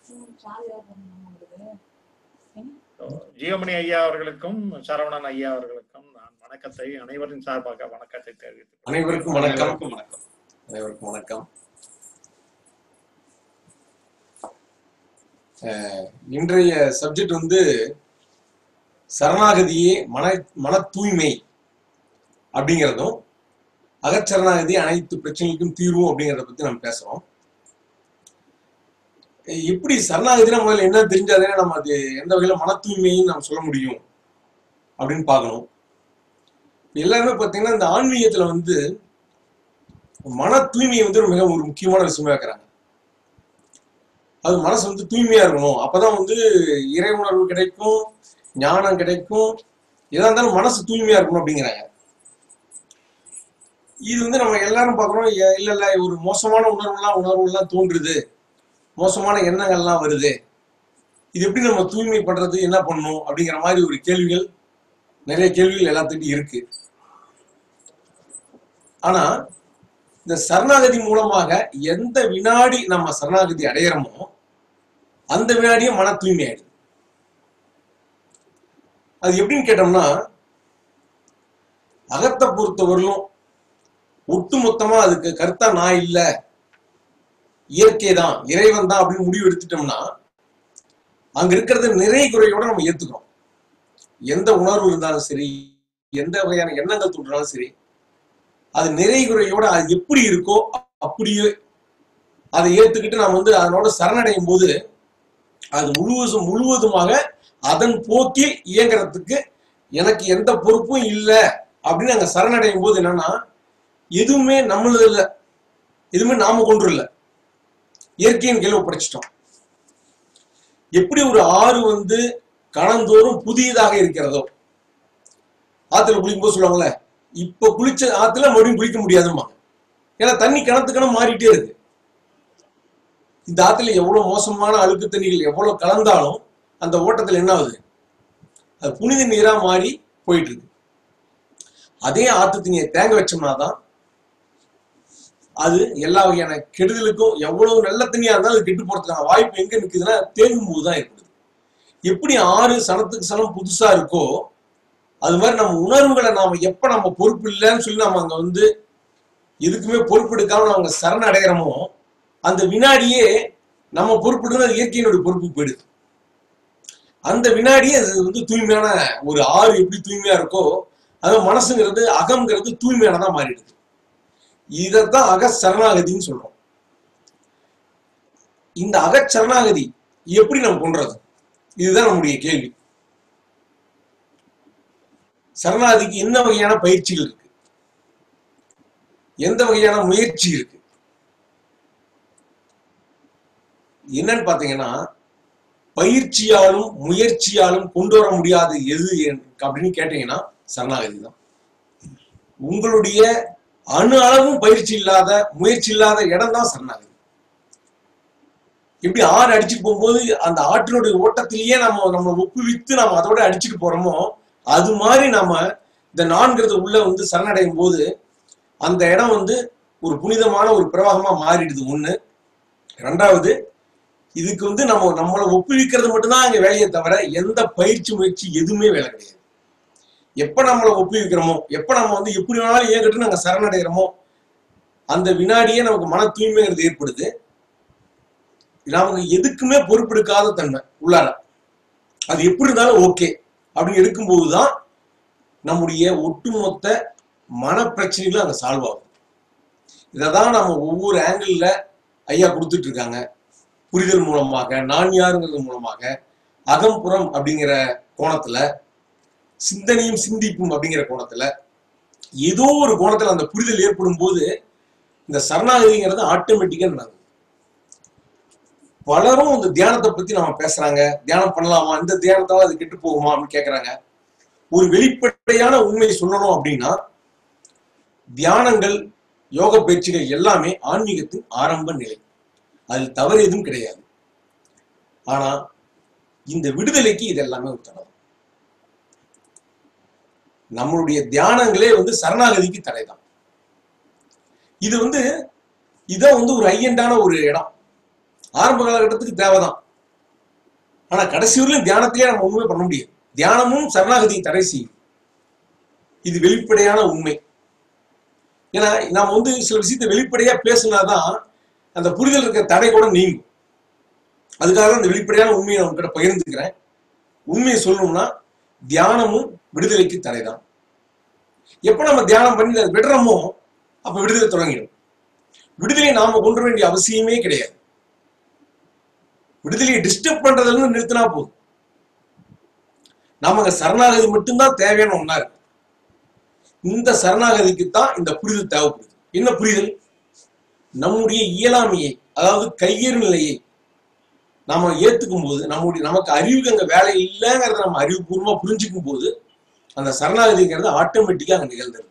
ஜீவமணி ஐயா அவர்களுக்கும் சரவணன் ஐயா அவர்களுக்கும் நான் வணக்கத்தை அனைவரின் சார்பாக வணக்கத்தை தெரிவித்துக் அனைவருக்கும் வணக்கம் அனைவருக்கும் வணக்கம் அனைவருக்கும் வணக்கம் அஹ், இன்றைய சப்ஜெக்ட் வந்து சரணாகதியே மன மன தூய்மை அப்படிங்கிறதும் அகச்சரணாகதி அனைத்து பிரச்சனைகளுக்கும் தீர்வும் அப்படிங்கிறத பத்தி நம்ம பேசுறோம் அஹ், எப்படி சரணாகதினா முதல்ல என்ன தெரிஞ்சாதானே நம்ம அது எந்த வகையில மன தூய்மையும் நம்ம சொல்ல முடியும் அப்படின்னு பார்க்கணும் எல்லாருமே பார்த்தீங்கன்னா இந்த ஆன்மீகத்துல வந்து மன தூய்மையை வந்து ஒரு மிக ஒரு முக்கியமான விஷயமா இருக்கிறாங்க அது மனசு வந்து தூய்மையா இருக்கணும் அப்பதான் வந்து இறை உணர்வு கிடைக்கும் ஞானம் கிடைக்கும் எதா இருந்தாலும் மனசு தூய்மையா இருக்கணும் அப்படிங்கிறாங்க இது வந்து நம்ம எல்லாரும் பார்க்குறோம் எ- இல்ல இல்ல ஒரு மோசமான உணர்வுலாம் உணர்வுலாம் தோன்றுது மோசமான எண்ணங்கள்லாம் வருது இது எப்படி நம்ம தூய்மை பண்றது என்ன பண்ணணும் அப்படிங்கிற மாதிரி ஒரு கேள்விகள் நிறைய கேள்விகள் எல்லாத்துக்கிட்டும் இருக்கு ஆனா இந்த சரணாகதி மூலமாக எந்த வினாடி நம்ம சரணாகதி அடையிறோமோ அந்த வினாடியே மன தூய்மை ஆயிடுது அது எப்படின்னு கேட்டோம்னா அகத்தை பொறுத்தவரையிலும் ஒட்டுமொத்தமா அதுக்கு கருத்தா நான் இல்ல இயற்கை தான் இறைவன் தான் அப்படின்னு முடிவு எடுத்துட்டோம்னா அங்க இருக்கிறது நிறை குறையோட நம்ம ஏத்துக்கிறோம் எந்த உணர்வு இருந்தாலும் சரி எந்த வகையான எண்ணங்கள் தோன்றினாலும் சரி அது நிறை குறையோட அது எப்படி இருக்கோ அப்படியே அதை ஏத்துக்கிட்டு நாம் வந்து அதனோட சரணடையும் போது அது முழுவதும் முழுவதுமாக அதன் போக்கில் இயங்குறதுக்கு எனக்கு எந்த பொறுப்பும் இல்லை அப்படின்னு அங்க சரணடையும் போது என்னன்னா எதுவுமே நம்மளது இல்லை எதுவுமே நாம கொண்டு இல்லை இயற்கையின் கீழே ஒப்படைச்சிட்டோம் எப்படி ஒரு ஆறு வந்து கணந்தோறும் புதியதாக இருக்கிறதோ ஆத்துல குளிக்கும்போது சொல்லுவாங்களே இப்ப குளிச்ச ஆத்துல மறுபடியும் குளிக்க முடியாதுமா ஏன்னா தண்ணி கிணத்து கிணம் மாறிட்டே இருக்கு இந்த ஆத்துல எவ்வளவு மோசமான அழுக்கு தண்ணிகள் எவ்வளவு கலந்தாலும் அந்த ஓட்டத்துல என்ன ஆகுது அது புனித நீரா மாறி போயிட்டு இருக்கு அதே ஆத்து தண்ணியை தேங்க வச்சோம்னா தான் அது எல்லா வகையான கெடுதலுக்கும் எவ்வளவு நல்ல தண்ணியா இருந்தாலும் அது கெட்டு போறதுக்கான வாய்ப்பு எங்க நிக்குதுன்னா தேங்கும் போது தான் ஏற்படுது எப்படி ஆறு சனத்துக்கு சனம் புதுசா இருக்கோ அது மாதிரி நம்ம உணர்வுகளை நாம எப்ப நம்ம பொறுப்பு இல்லைன்னு சொல்லி நம்ம அங்க வந்து எதுக்குமே பொறுப்பு எடுக்காம நம்ம அங்க சரண அடைகிறோமோ அந்த வினாடியே நம்ம பொறுப்பு அது இயற்கையினுடைய பொறுப்பு போயிடுது அந்த வினாடியே அது வந்து தூய்மையான ஒரு ஆறு எப்படி தூய்மையா இருக்கோ அது மனசுங்கிறது அகம்ங்கிறது தூய்மையானதா மாறிடுது இதைத்தான் அக சரணாகதின்னு சொல்றோம் இந்த அகச்சரணாகதி எப்படி நம்ம கொண்டுறது இதுதான் நம்முடைய கேள்வி சரணாகதிக்கு என்ன வகையான பயிற்சிகள் இருக்கு எந்த வகையான முயற்சி இருக்கு என்னன்னு பாத்தீங்கன்னா பயிற்சியாலும் முயற்சியாலும் கொண்டு வர முடியாத எது என்- அப்படின்னு கேட்டீங்கன்னா சரணாகதி தான் உங்களுடைய அணு அளவும் பயிற்சி இல்லாத முயற்சி இல்லாத இடம் தான் சரணாகதி இப்படி ஆறு அடிச்சுட்டு போகும்போது அந்த ஆற்றினுடைய ஓட்டத்திலேயே நம்ம நம்ம ஒப்புவித்து நம்ம அதோட அடிச்சுட்டு போறோமோ அது மாதிரி நாம இந்த நான்கிறது உள்ள வந்து சரணடையும் போது அந்த இடம் வந்து ஒரு புனிதமான ஒரு பிரவாகமா மாறிடுது ஒண்ணு ரெண்டாவது இதுக்கு வந்து நம்ம நம்மளை ஒப்புவிக்கிறது மட்டும்தான் அங்க வேலையை தவிர எந்த பயிற்சி முயற்சி எதுவுமே வேலை கிடையாது எப்ப நம்மளை ஒப்புவிக்கிறோமோ எப்ப நம்ம வந்து எப்படி வேணாலும் இயக்கட்டு நாங்க சரணடைகிறோமோ அந்த வினாடியே நமக்கு மன தூய்மைங்கிறது ஏற்படுது நமக்கு எதுக்குமே பொறுப்பெடுக்காத தன்மை உள்ளார அது எப்படி இருந்தாலும் ஓகே அப்படின்னு எடுக்கும்போது தான் நம்முடைய ஒட்டுமொத்த மன பிரச்சனைகளும் அங்க சால்வ் ஆகும் இதை தான் நம்ம ஒவ்வொரு ஆங்கிள் ஐயா கொடுத்துட்டு இருக்காங்க புரிதல் மூலமாக நான் யாருங்கிறது மூலமாக அகம்புறம் அப்படிங்கிற கோணத்துல சிந்தனையும் சிந்திப்பும் அப்படிங்கிற கோணத்துல ஏதோ ஒரு கோணத்துல அந்த புரிதல் ஏற்படும் போது இந்த சரணாகதிங்கிறது ஆட்டோமேட்டிக்கா நடக்குது பலரும் இந்த தியானத்தை பத்தி நம்ம பேசுறாங்க தியானம் பண்ணலாமா இந்த தியானத்தால அது கெட்டு போகுமா அப்படின்னு கேக்குறாங்க ஒரு வெளிப்படையான உண்மையை சொல்லணும் அப்படின்னா தியானங்கள் யோக பயிற்சிகள் எல்லாமே ஆன்மீகத்தின் ஆரம்ப நிலை அதில் தவறு எதுவும் கிடையாது ஆனா இந்த விடுதலைக்கு இது எல்லாமே ஒரு தடை நம்மளுடைய தியானங்களே வந்து சரணாகதிக்கு தடைதான் இது வந்து இதான் வந்து ஒரு ஐயண்டான ஒரு இடம் ஆரம்ப காலகட்டத்துக்கு தேவைதான் ஆனா கடைசி வரையிலும் தியானத்திலேயே நம்ம உண்மை பண்ண முடியாது தியானமும் சரணாகதியை தடை செய்யும் இது வெளிப்படையான உண்மை ஏன்னா நாம வந்து சில விஷயத்தை வெளிப்படையா பேசினாதான் அந்த புரிதல் இருக்கிற தடை கூட நீங்கும் அதுக்காக தான் இந்த வெளிப்படையான உண்மையை நான் உங்ககிட்ட பகிர்ந்துக்கிறேன் உண்மையை சொல்லணும்னா தியானமும் விடுதலைக்கு தடைதான் எப்ப நம்ம தியானம் பண்ணி அதை விடுறோமோ அப்ப விடுதலை தொடங்கிடும் விடுதலையை நாம கொண்டு வர வேண்டிய அவசியமே கிடையாது விடுதலையை டிஸ்டர்ப் பண்றதுல இருந்து நிறுத்தினா போதும் நமக்கு சரணாகதி மட்டும்தான் தேவையான ஒண்ணா இருக்கு இந்த சரணாகதிக்கு தான் இந்த புரிதல் தேவைப்படுது என்ன புரிதல் நம்முடைய இயலாமையை அதாவது கையறு நிலையை நாம ஏத்துக்கும் போது நம்முடைய நமக்கு அறிவுக்கு அங்க வேலை இல்லைங்கிறத நம்ம அறிவுபூர்வமா புரிஞ்சுக்கும் போது அந்த சரணாகதிங்கிறது ஆட்டோமேட்டிக்கா அங்க நிகழ்ந்துருது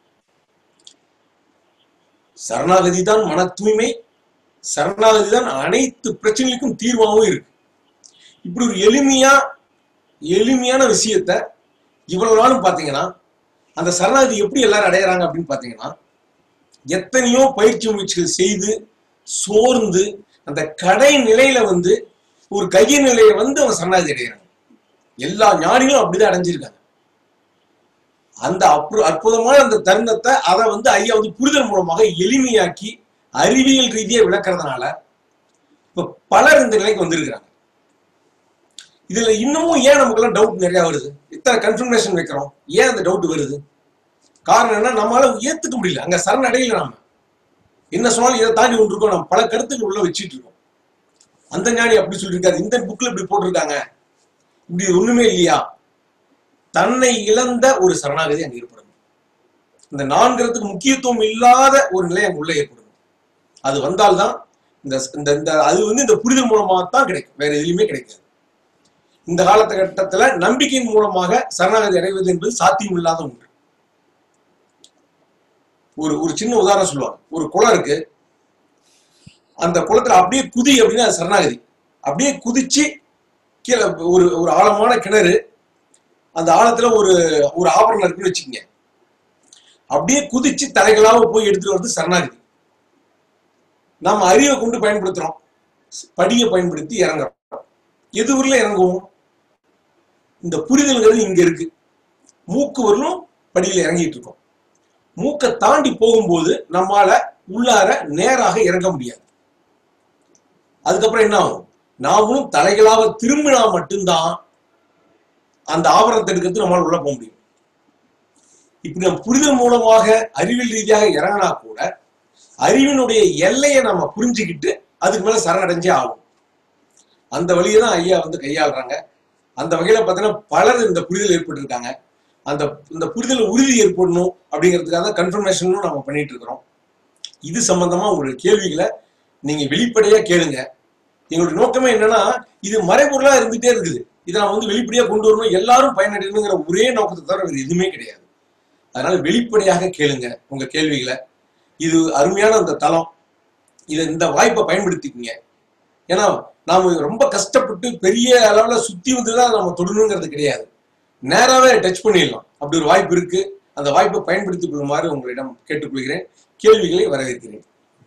சரணாகதி தான் மன தூய்மை சரணாகதி தான் அனைத்து பிரச்சனைகளுக்கும் தீர்வாகவும் இருக்கு இப்படி ஒரு எளிமையா எளிமையான விஷயத்த இவ்வளவு நாளும் பாத்தீங்கன்னா அந்த சரணாகதி எப்படி எல்லாரும் அடையறாங்க அப்படின்னு பாத்தீங்கன்னா எத்தனையோ பயிற்சி முயற்சிகள் செய்து சோர்ந்து அந்த கடை நிலையில வந்து ஒரு கைய நிலையை வந்து அவன் சரணாகதி அடைகிறாங்க எல்லா ஞானிகளும் அப்படிதான் அடைஞ்சிருக்காங்க அந்த அற்பு- அற்புதமான அந்த தருணத்தை அதை வந்து ஐயா வந்து புரிதல் மூலமாக எளிமையாக்கி அறிவியல் ரீதியா விளக்குறதுனால இப்ப பலர் இந்த நிலைக்கு வந்திருக்கிறாங்க இதுல இன்னமும் ஏன் நமக்கெல்லாம் டவுட் நிறைய வருது இத்தனை கன்ஃபர்மேஷன் வைக்கிறோம் ஏன் அந்த டவுட் வருது காரணம் என்ன நம்மளால ஏத்துக்க முடியல அங்க சரணடையில நாம என்ன சொன்னாலும் இதை தாண்டி ஒன்று இருக்கோம் நம்ம பல கருத்துக்கள் உள்ள வச்சிட்டு இருக்கோம் அந்த ஞானி அப்படி சொல்லியிருக்காரு இந்த புக்ல இப்படி போட்டிருக்காங்க இப்படி ஒண்ணுமே இல்லையா தன்னை இழந்த ஒரு சரணாகதி அங்க ஏற்படும் இந்த நான்கிறதுக்கு முக்கியத்துவம் இல்லாத ஒரு நிலை அங்க உள்ள ஏற்படும் அது வந்தால்தான் இந்த இந்த இந்த அது வந்து இந்த புரிதல் மூலமாக தான் கிடைக்கும் வேற எதுலையுமே கிடைக்காது இந்த காலகட்டத்துல நம்பிக்கையின் மூலமாக சரணாகதி அடைவது என்பது சாத்தியம் இல்லாத ஒன்று ஒரு ஒரு சின்ன உதாரணம் சொல்லுவாங்க ஒரு குளம் இருக்கு அந்த குளத்துல அப்படியே குதி அப்படின்னா அது சரணாகதி அப்படியே குதிச்சு கீழே ஒரு ஒரு ஆழமான கிணறு அந்த ஆழத்துல ஒரு ஒரு ஆபரணம் இருக்குன்னு வச்சுக்கோங்க அப்படியே குதிச்சு தலைகளாக போய் எடுத்துட்டு வர்றது சரணாகதி நாம அறிவை கொண்டு பயன்படுத்துறோம் படியை பயன்படுத்தி இறங்குறோம் எது ஊர்ல இறங்குவோம் இந்த புரிதல்ங்கிறது இங்க இருக்கு மூக்கு வரலும் படியில இறங்கிட்டு இருக்கோம் மூக்கை தாண்டி போகும்போது நம்மால உள்ளார நேராக இறங்க முடியாது அதுக்கப்புறம் என்ன ஆகும் நாமளும் தலைகளாக திரும்பினா மட்டும்தான் அந்த ஆபரணத்தை எடுக்கிறது நம்மளால உள்ள போக முடியும் இப்படி நம்ம புரிதல் மூலமாக அறிவியல் ரீதியாக இறங்கினா கூட அறிவினுடைய எல்லையை நம்ம புரிஞ்சுக்கிட்டு அதுக்கு மேல சரணடைஞ்சே ஆகும் அந்த வழியை தான் ஐயா வந்து கையாளுறாங்க அந்த வகையில பார்த்தீங்கன்னா பலர் இந்த புரிதல் ஏற்பட்டிருக்காங்க அந்த இந்த புரிதல் உறுதி ஏற்படணும் அப்படிங்கிறதுக்காக தான் கன்ஃபர்மேஷனும் நம்ம பண்ணிட்டு இருக்கிறோம் இது சம்பந்தமா உங்களுடைய கேள்விகளை நீங்க வெளிப்படையா கேளுங்க எங்களுடைய நோக்கமே என்னன்னா இது மறைபொருளா இருந்துட்டே இருக்குது இதை நான் வந்து வெளிப்படையா கொண்டு வரணும் எல்லாரும் பயனடையணுங்கிற ஒரே நோக்கத்தை தவிர வேறு எதுவுமே கிடையாது அதனால வெளிப்படையாக கேளுங்க உங்க கேள்விகளை இது அருமையான அந்த தளம் இதை இந்த வாய்ப்பை பயன்படுத்திக்கங்க ஏன்னா நாம ரொம்ப கஷ்டப்பட்டு பெரிய அளவுல சுத்தி வந்து தான் நம்ம தொடரணுங்கிறது கிடையாது நேராவே டச் பண்ணிடலாம் அப்படி ஒரு வாய்ப்பு இருக்கு அந்த வாய்ப்பை பயன்படுத்திக் கொள்ளுமாறு உங்களிடம் கேட்டுக்கொள்கிறேன் கேள்விகளை வரவேற்கிறேன்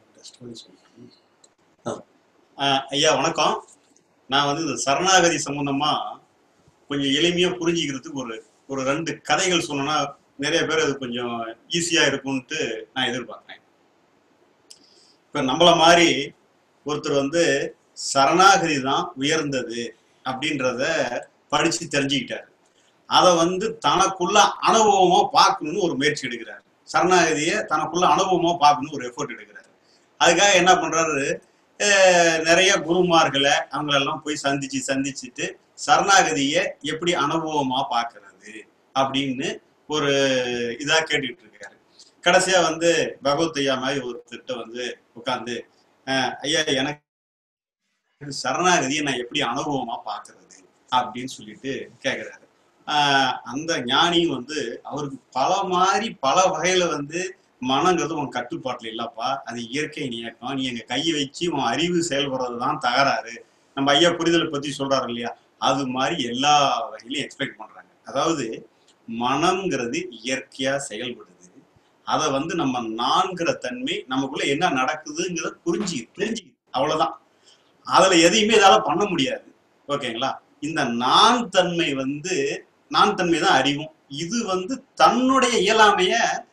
ஆஹ் ஐயா வணக்கம் நான் வந்து இந்த சரணாகதி சம்பந்தமா கொஞ்சம் எளிமையா புரிஞ்சுக்கிறதுக்கு ஒரு ஒரு ரெண்டு கதைகள் சொன்னோன்னா நிறைய பேர் அது கொஞ்சம் ஈஸியா இருக்கும்ட்டு நான் எதிர்பார்க்கிறேன் இப்ப நம்மள மாதிரி ஒருத்தர் வந்து சரணாகதி தான் உயர்ந்தது அப்படின்றத படிச்சு தெரிஞ்சுக்கிட்டாரு அதை வந்து தனக்குள்ள அனுபவமா பார்க்கணும்னு ஒரு முயற்சி எடுக்கிறாரு சரணாகதியை தனக்குள்ள அனுபவமா பார்க்கணும்னு ஒரு எஃபோர்ட் எடுக்கிறாரு அதுக்காக என்ன பண்றாரு அஹ் நிறைய குருமார்களை அவங்களெல்லாம் போய் சந்திச்சு சந்திச்சுட்டு சரணாகதியை எப்படி அனுபவமா பார்க்கிறது அப்படின்னு ஒரு இதா கேட்டுட்டு இருக்காரு கடைசியா வந்து பகவத் ஐயா மாதிரி ஒருத்தர்கிட்ட வந்து உட்கார்ந்து அஹ் ஐயா எனக்கு சரணாகதியை நான் எப்படி அனுபவமா பார்க்கிறது அப்படின்னு சொல்லிட்டு கேக்குறாரு ஆஹ் அந்த ஞானியும் வந்து அவருக்கு பல மாதிரி பல வகையில வந்து மனங்கிறது உன் கட்டுப்பாட்டுல இல்லப்பா அது இயற்கை இயக்கம் நீ எங்க கையை வச்சு உன் அறிவு செயல்படுறது தான் தகராறு நம்ம ஐயா புரிதலை பத்தி சொல்றாரு இல்லையா அது மாதிரி எல்லா வகையிலையும் எக்ஸ்பெக்ட் பண்றாங்க அதாவது மனம்ங்கிறது இயற்கையா செயல்படுது அதை வந்து நம்ம நான்கிற தன்மை நமக்குள்ள என்ன நடக்குதுங்கிறத புரிஞ்சு தெரிஞ்சுக்குது அவ்வளவுதான் அதுல எதையுமே இதால பண்ண முடியாது ஓகேங்களா இந்த நான் தன்மை வந்து நான் தன்மை தான் அறிவும் இது வந்து தன்னுடைய இயலாமைய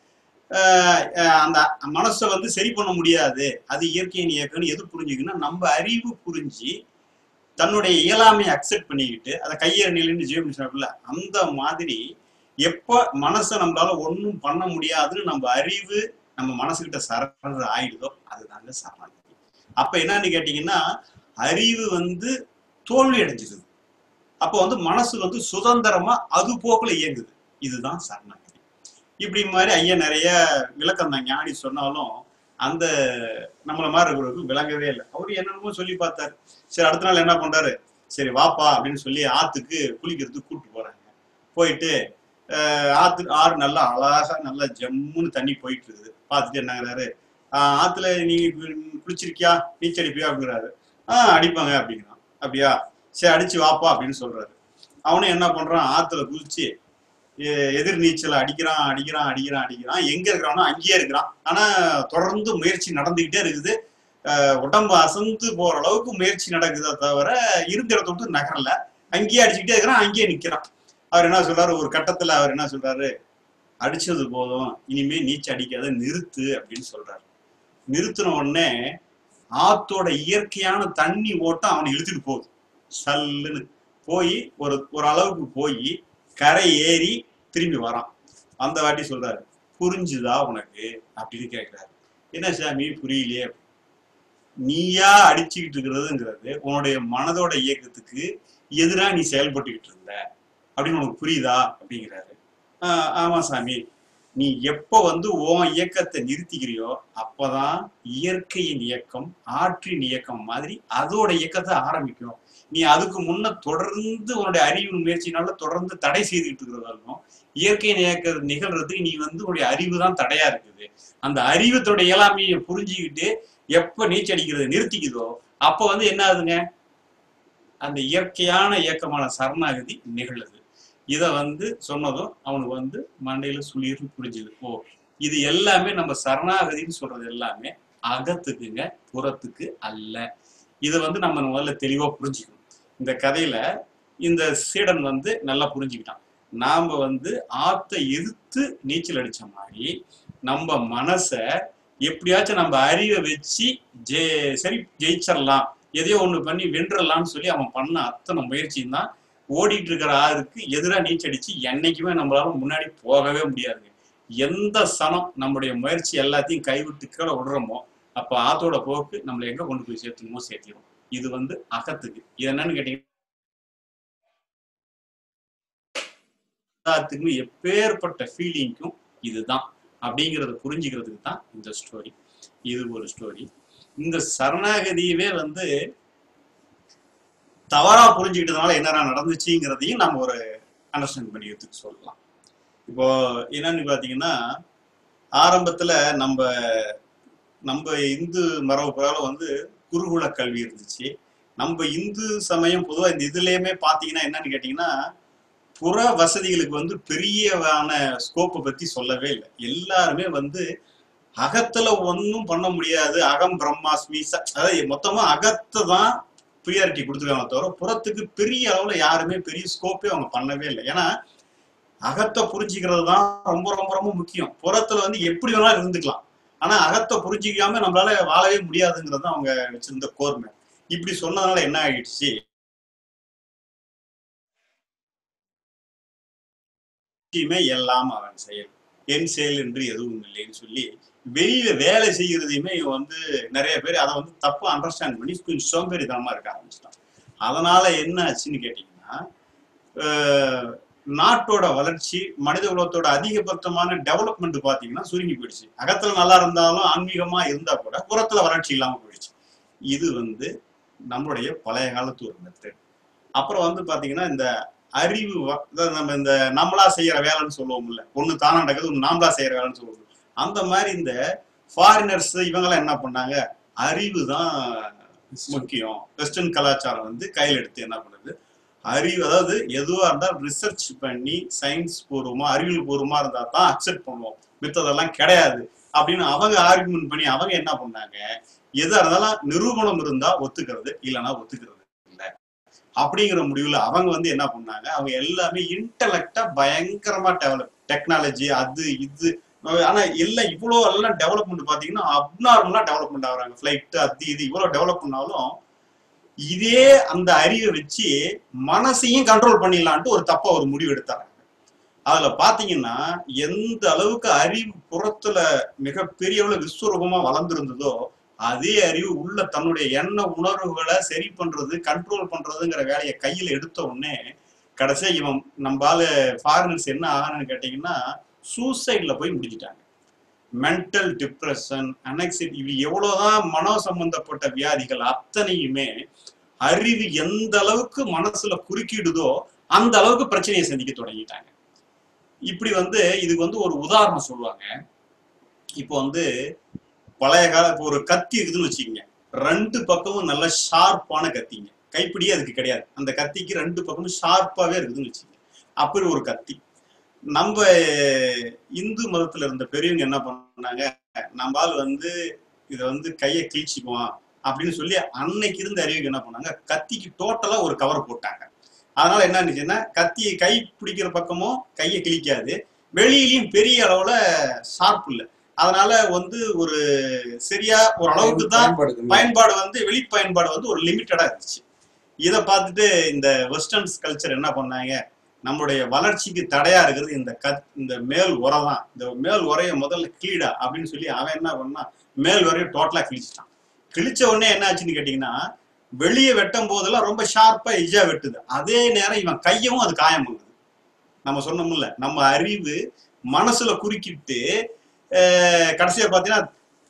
ஆஹ் ஆஹ் அந்த மனசை வந்து சரி பண்ண முடியாது அது இயற்கையின் இயக்கம்னு எது புரிஞ்சுக்குன்னா நம்ம அறிவு புரிஞ்சு தன்னுடைய இயலாமையை அக்செப்ட் பண்ணிக்கிட்டு அதை கையேற நிலைன்னு ஜெயம் சொன்னார்ல அந்த மாதிரி எப்ப மனசை நம்மளால ஒண்ணும் பண்ண முடியாதுன்னு நம்ம அறிவு நம்ம மனசுகிட்ட சரணர் ஆயிடுதோ அதுதாங்க சரணாகதி அப்ப என்னன்னு கேட்டீங்கன்னா அறிவு வந்து தோல்வி அடைஞ்சிருது அப்போ வந்து மனசு வந்து சுதந்திரமா அது போக்குல இயங்குது இதுதான் சரணாகதி இப்படி மாதிரி ஐயா நிறைய விளக்கம் தான் ஞானி சொன்னாலும் அந்த நம்மள மாதிரி இருக்கிறவருக்கு விளங்கவே இல்லை அவரு என்னென்னமோ சொல்லி பார்த்தாரு சரி அடுத்த நாள் என்ன பண்றாரு சரி வாப்பா அப்படின்னு சொல்லி ஆத்துக்கு குளிக்கிறதுக்கு கூப்பிட்டு போறாங்க போயிட்டு ஆஹ் ஆத்து ஆறு நல்லா அழகா நல்லா ஜம்முன்னு தண்ணி போயிட்டு இருக்குது பார்த்துட்டு என்னங்கிறாரு ஆஹ் ஆத்துல நீங்க கு- குளிச்சிருக்கியா நீச்சல் அடிப்பியா அப்படிங்கிறாரு ஆஹ் அடிப்பாங்க அப்படிங்கிறான் அப்படியா சரி அடிச்சு வாப்பா அப்படின்னு சொல்றாரு அவனும் என்ன பண்றான் ஆத்துல குளிச்சு எ- எதிர் நீச்சல் அடிக்கிறான் அடிக்கிறான் அடிக்கிறான் அடிக்கிறான் எங்க இருக்கிறானோ அங்கேயே இருக்கிறான் ஆனா தொடர்ந்து முயற்சி நடந்துகிட்டே இருக்குது ஆஹ் உடம்பு அசந்து போற அளவுக்கு முயற்சி நடக்குதே தவிர இருந்த இடத்த விட்டு நகரல அங்கேயே அடிச்சுக்கிட்டே இருக்கிறான் அங்கேயே நிக்கிறான் அவர் என்ன சொல்றாரு ஒரு கட்டத்துல அவர் என்ன சொல்றாரு அடிச்சது போதும் இனிமே நீச்சல் அடிக்காத நிறுத்து அப்படின்னு சொல்றாரு நிறுத்தின உடனே ஆத்தோட இயற்கையான தண்ணி ஓட்டம் அவனை இழுத்துட்டு போகுது சல்லுன்னு போய் ஒரு ஒரு அளவுக்கு போய் கரை ஏறி திரும்பி வரான் அந்த வாட்டி சொல்றாரு புரிஞ்சுதா உனக்கு அப்படின்னு கேட்கிறாரு என்ன சாமி புரியலையே நீயா அடிச்சுக்கிட்டு இருக்கிறதுங்கிறது உன்னுடைய மனதோட இயக்கத்துக்கு எதிரா நீ செயல்பட்டுக்கிட்டு இருந்த அப்படின்னு உனக்கு புரியுதா அப்படிங்கிறாரு ஆஹ் ஆமா சாமி நீ எப்ப வந்து உன் இயக்கத்தை நிறுத்திக்கிறியோ அப்பதான் இயற்கையின் இயக்கம் ஆற்றின் இயக்கம் மாதிரி அதோட இயக்கத்தை ஆரம்பிக்கும் நீ அதுக்கு முன்ன தொடர்ந்து உன்னுடைய அறிவு முயற்சினால தொடர்ந்து தடை செய்துட்டு இருக்கிறதாலும் இயற்கையின் இயக்க நிகழ்றதுக்கு நீ வந்து உன்னுடைய அறிவு தான் தடையா இருக்குது அந்த அறிவத்தோட இயலாமையை புரிஞ்சுக்கிட்டு எப்ப நீச்சல் அடிக்கிறதை நிறுத்திக்குதோ அப்ப வந்து என்ன ஆகுதுங்க அந்த இயற்கையான இயக்கமான சரணாகதி நிகழுது இத வந்து சொன்னதும் அவனுக்கு வந்து மண்டையில சுளிர்னு புரிஞ்சுது ஓ இது எல்லாமே நம்ம சரணாகதின்னு சொல்றது எல்லாமே அகத்துக்குங்க புறத்துக்கு அல்ல இதை வந்து நம்ம முதல்ல தெளிவா புரிஞ்சுக்கணும் இந்த கதையில இந்த சீடன் வந்து நல்லா புரிஞ்சுக்கிட்டான் நாம வந்து ஆத்தை எதிர்த்து நீச்சல் அடிச்ச மாதிரி நம்ம மனசை எப்படியாச்சும் நம்ம அறிவை வச்சு ஜெ சரி ஜெயிச்சிடலாம் எதையோ ஒண்ணு பண்ணி வென்றலாம்னு சொல்லி அவன் பண்ண அத்தனை முயற்சியும் தான் ஓடிட்டு இருக்கிற ஆறுக்கு எதிரா நீச்சல் அடிச்சு என்னைக்குமே நம்மளால முன்னாடி போகவே முடியாதுங்க எந்த சனம் நம்முடைய முயற்சி எல்லாத்தையும் கைவிட்டு கீழே விடுறோமோ அப்ப ஆத்தோட போக்கு நம்மளை எங்க கொண்டு போய் சேர்த்துணுமோ சேர்த்திடும் இது வந்து அகத்துக்கு இது என்னன்னு கேட்டீங்கன்னா எல்லாத்துக்குமே எப்பேற்பட்ட ஃபீலிங்க்கும் இதுதான் அப்படிங்கறத புரிஞ்சுக்கிறதுக்கு தான் இந்த ஸ்டோரி இது ஒரு ஸ்டோரி இந்த சரணாகதியவே வந்து தவறா புரிஞ்சுக்கிட்டதுனால என்னென்ன நடந்துச்சுங்கிறதையும் நம்ம ஒரு அண்டர்ஸ்டாண்ட் பண்ணிக்கிறதுக்கு சொல்லலாம் இப்போ என்னன்னு பாத்தீங்கன்னா ஆரம்பத்துல நம்ம நம்ம இந்து மரபு பிரகாரம் வந்து குருகுல கல்வி இருந்துச்சு நம்ம இந்து சமயம் பொதுவா இந்த இதுலயுமே பாத்தீங்கன்னா என்னன்னு கேட்டீங்கன்னா புற வசதிகளுக்கு வந்து பெரியவான ஸ்கோப்பை பத்தி சொல்லவே இல்லை எல்லாருமே வந்து அகத்துல ஒன்றும் பண்ண முடியாது அகம் பிரம்மாஸ்மி ச- அதாவது மொத்தமா அகத்தை தான் ப்ரியாரிட்டி கொடுத்துருக்காங்க தவிர புறத்துக்கு பெரிய அளவுல யாருமே பெரிய ஸ்கோப்பே அவங்க பண்ணவே இல்லை ஏன்னா அகத்தை புரிஞ்சுக்கிறது தான் ரொம்ப ரொம்ப ரொம்ப முக்கியம் புறத்துல வந்து எப்படி வேணாலும் இருந்துக்கலாம் ஆனா அகத்தை புரிஞ்சிக்காம நம்மளால வாழவே முடியாதுங்கிறது தான் அவங்க வச்சிருந்த கோர்மை இப்படி சொன்னதுனால என்ன ஆயிடுச்சு நிச்சயமே எல்லாம் அவன் செயல் என் செயல் என்று எதுவும் இல்லைன்னு சொல்லி வெளியில வேலை செய்யறதையுமே இவன் வந்து நிறைய பேர் அதை வந்து தப்பா அண்டர்ஸ்டாண்ட் பண்ணி கொஞ்சம் சோம்பேறித்தனமா இருக்க ஆரம்பிச்சிட்டான் அதனால என்ன ஆச்சுன்னு கேட்டீங்கன்னா ஆஹ் நாட்டோட வளர்ச்சி மனித குலத்தோட அதிகபட்சமான டெவலப்மெண்ட் பாத்தீங்கன்னா சுருங்கி போயிடுச்சு அகத்துல நல்லா இருந்தாலும் ஆன்மீகமா இருந்தா கூட புறத்துல வளர்ச்சி இல்லாம போயிடுச்சு இது வந்து நம்மளுடைய பழைய காலத்து ஒரு மெத்தட் அப்புறம் வந்து பாத்தீங்கன்னா இந்த அறிவு வ- அதாவது நம்ம இந்த நம்மளா செய்யற வேலைன்னு சொல்லுவோம்ல ஒண்ணு தானா நடக்குது ஒண்ணு நாமளா செய்யற வேலைன்னு சொல்லுவோம் அந்த மாதிரி இந்த ஃபாரினர்ஸ் இவங்கெல்லாம் என்ன பண்ணாங்க அறிவு தான் முக்கியம் வெஸ்டர்ன் கலாச்சாரம் வந்து கையில் எடுத்து என்ன பண்ணுது அறிவு அதாவது எதுவா இருந்தாலும் ரிசர்ச் பண்ணி சயின்ஸ் பூர்வமா அறிவியல் பூர்வமா இருந்தா தான் அக்செப்ட் பண்ணுவோம் மித்ததெல்லாம் கிடையாது அப்படின்னு அவங்க ஆர்குமெண்ட் பண்ணி அவங்க என்ன பண்ணாங்க எதா இருந்தாலும் நிரூபணம் இருந்தா ஒத்துக்கிறது இல்லைன்னா ஒத்துக்கிறது இல்லை அப்படிங்கிற முடிவுல அவங்க வந்து என்ன பண்ணாங்க அவங்க எல்லாமே இன்டலெக்டா பயங்கரமா டெவலப் டெக்னாலஜி அது இது ஆனா எல்லாம் இவ்வளோ எல்லாம் டெவலப்மெண்ட் பாத்தீங்கன்னா அப்நார்மலா டெவலப்மெண்ட் ஆகுறாங்க ஃபிளைட் அது இது இவ்வளவு டெவலப் பண்ணாலும் இதே அந்த அறிவை வச்சு மனசையும் கண்ட்ரோல் பண்ணிடலான்ட்டு ஒரு தப்பா ஒரு முடிவு எடுத்தாங்க அதுல பாத்தீங்கன்னா எந்த அளவுக்கு அறிவு புறத்துல மிகப்பெரிய அளவு விஸ்வரூபமா வளர்ந்திருந்ததோ அதே அறிவு உள்ள தன்னுடைய எண்ண உணர்வுகளை சரி பண்றது கண்ட்ரோல் பண்றதுங்கிற வேலையை கையில எடுத்த உடனே கடைசியா இவன் நம்மளால ஃபாரினர்ஸ் என்ன ஆகணும்னு கேட்டீங்கன்னா சூசைட்ல போய் முடிச்சிட்டாங்க மென்டல் டிப்ரெஷன் அனெக்சிட்டி இது எவ்வளவுதான் மனோ சம்பந்தப்பட்ட வியாதிகள் அத்தனையுமே அறிவு எந்த அளவுக்கு மனசுல குறுக்கிடுதோ அந்த அளவுக்கு பிரச்சனையை சந்திக்க தொடங்கிட்டாங்க இப்படி வந்து இதுக்கு வந்து ஒரு உதாரணம் சொல்லுவாங்க இப்போ வந்து பழைய கால இப்போ ஒரு கத்தி இருக்குதுன்னு வச்சுக்கோங்க ரெண்டு பக்கமும் நல்ல ஷார்ப்பான கத்திங்க கைப்பிடியே அதுக்கு கிடையாது அந்த கத்திக்கு ரெண்டு பக்கமும் ஷார்ப்பாவே இருக்குதுன்னு வச்சுக்கோங்க அப்படி ஒரு கத்தி நம்ம இந்து மதத்துல இருந்த பெரியவங்க என்ன பண்ணாங்க நம்ம ஆள் வந்து இதை வந்து கையை கிழிச்சுக்குவான் அப்படின்னு சொல்லி அன்னைக்கு இருந்த அறிவுக்கு என்ன பண்ணாங்க கத்திக்கு டோட்டலா ஒரு கவர் போட்டாங்க அதனால என்ன இருந்துச்சுன்னா கத்தியை கை பிடிக்கிற பக்கமும் கையை கிழிக்காது வெளியிலயும் பெரிய அளவுல ஷார்ப் இல்லை அதனால வந்து ஒரு சரியா ஒரு அளவுக்கு தான் பயன்பாடு கம்மி. பயன்பாடு வந்து வெளி பயன்பாடு வந்து ஒரு லிமிட்டடா இருந்துச்சு இதை பார்த்துட்டு இந்த வெஸ்டர்ன்ஸ் கல்ச்சர் என்ன பண்ணாங்க நம்மளுடைய வளர்ச்சிக்கு தடையா இருக்கிறது இந்த கத் இந்த மேல் உரை தான் இந்த மேல் உரைய முதல்ல கிளீடா அப்படின்னு சொல்லி அவன் என்ன பண்ணா மேல் உரைய டோட்டலா கிழிச்சிட்டான் கிழிச்ச உடனே என்ன ஆச்சுன்னு கேட்டீங்கன்னா வெளியே வெட்டும் போதெல்லாம் ரொம்ப ஷார்ப்பா எஜ்ஜா வெட்டுது அதே நேரம் இவன் கையவும் அது காயம் பண்ணுது நம்ம சொன்னோம்ல நம்ம அறிவு மனசுல குறுக்கிட்டு அஹ், கடைசியா பாத்தீங்கன்னா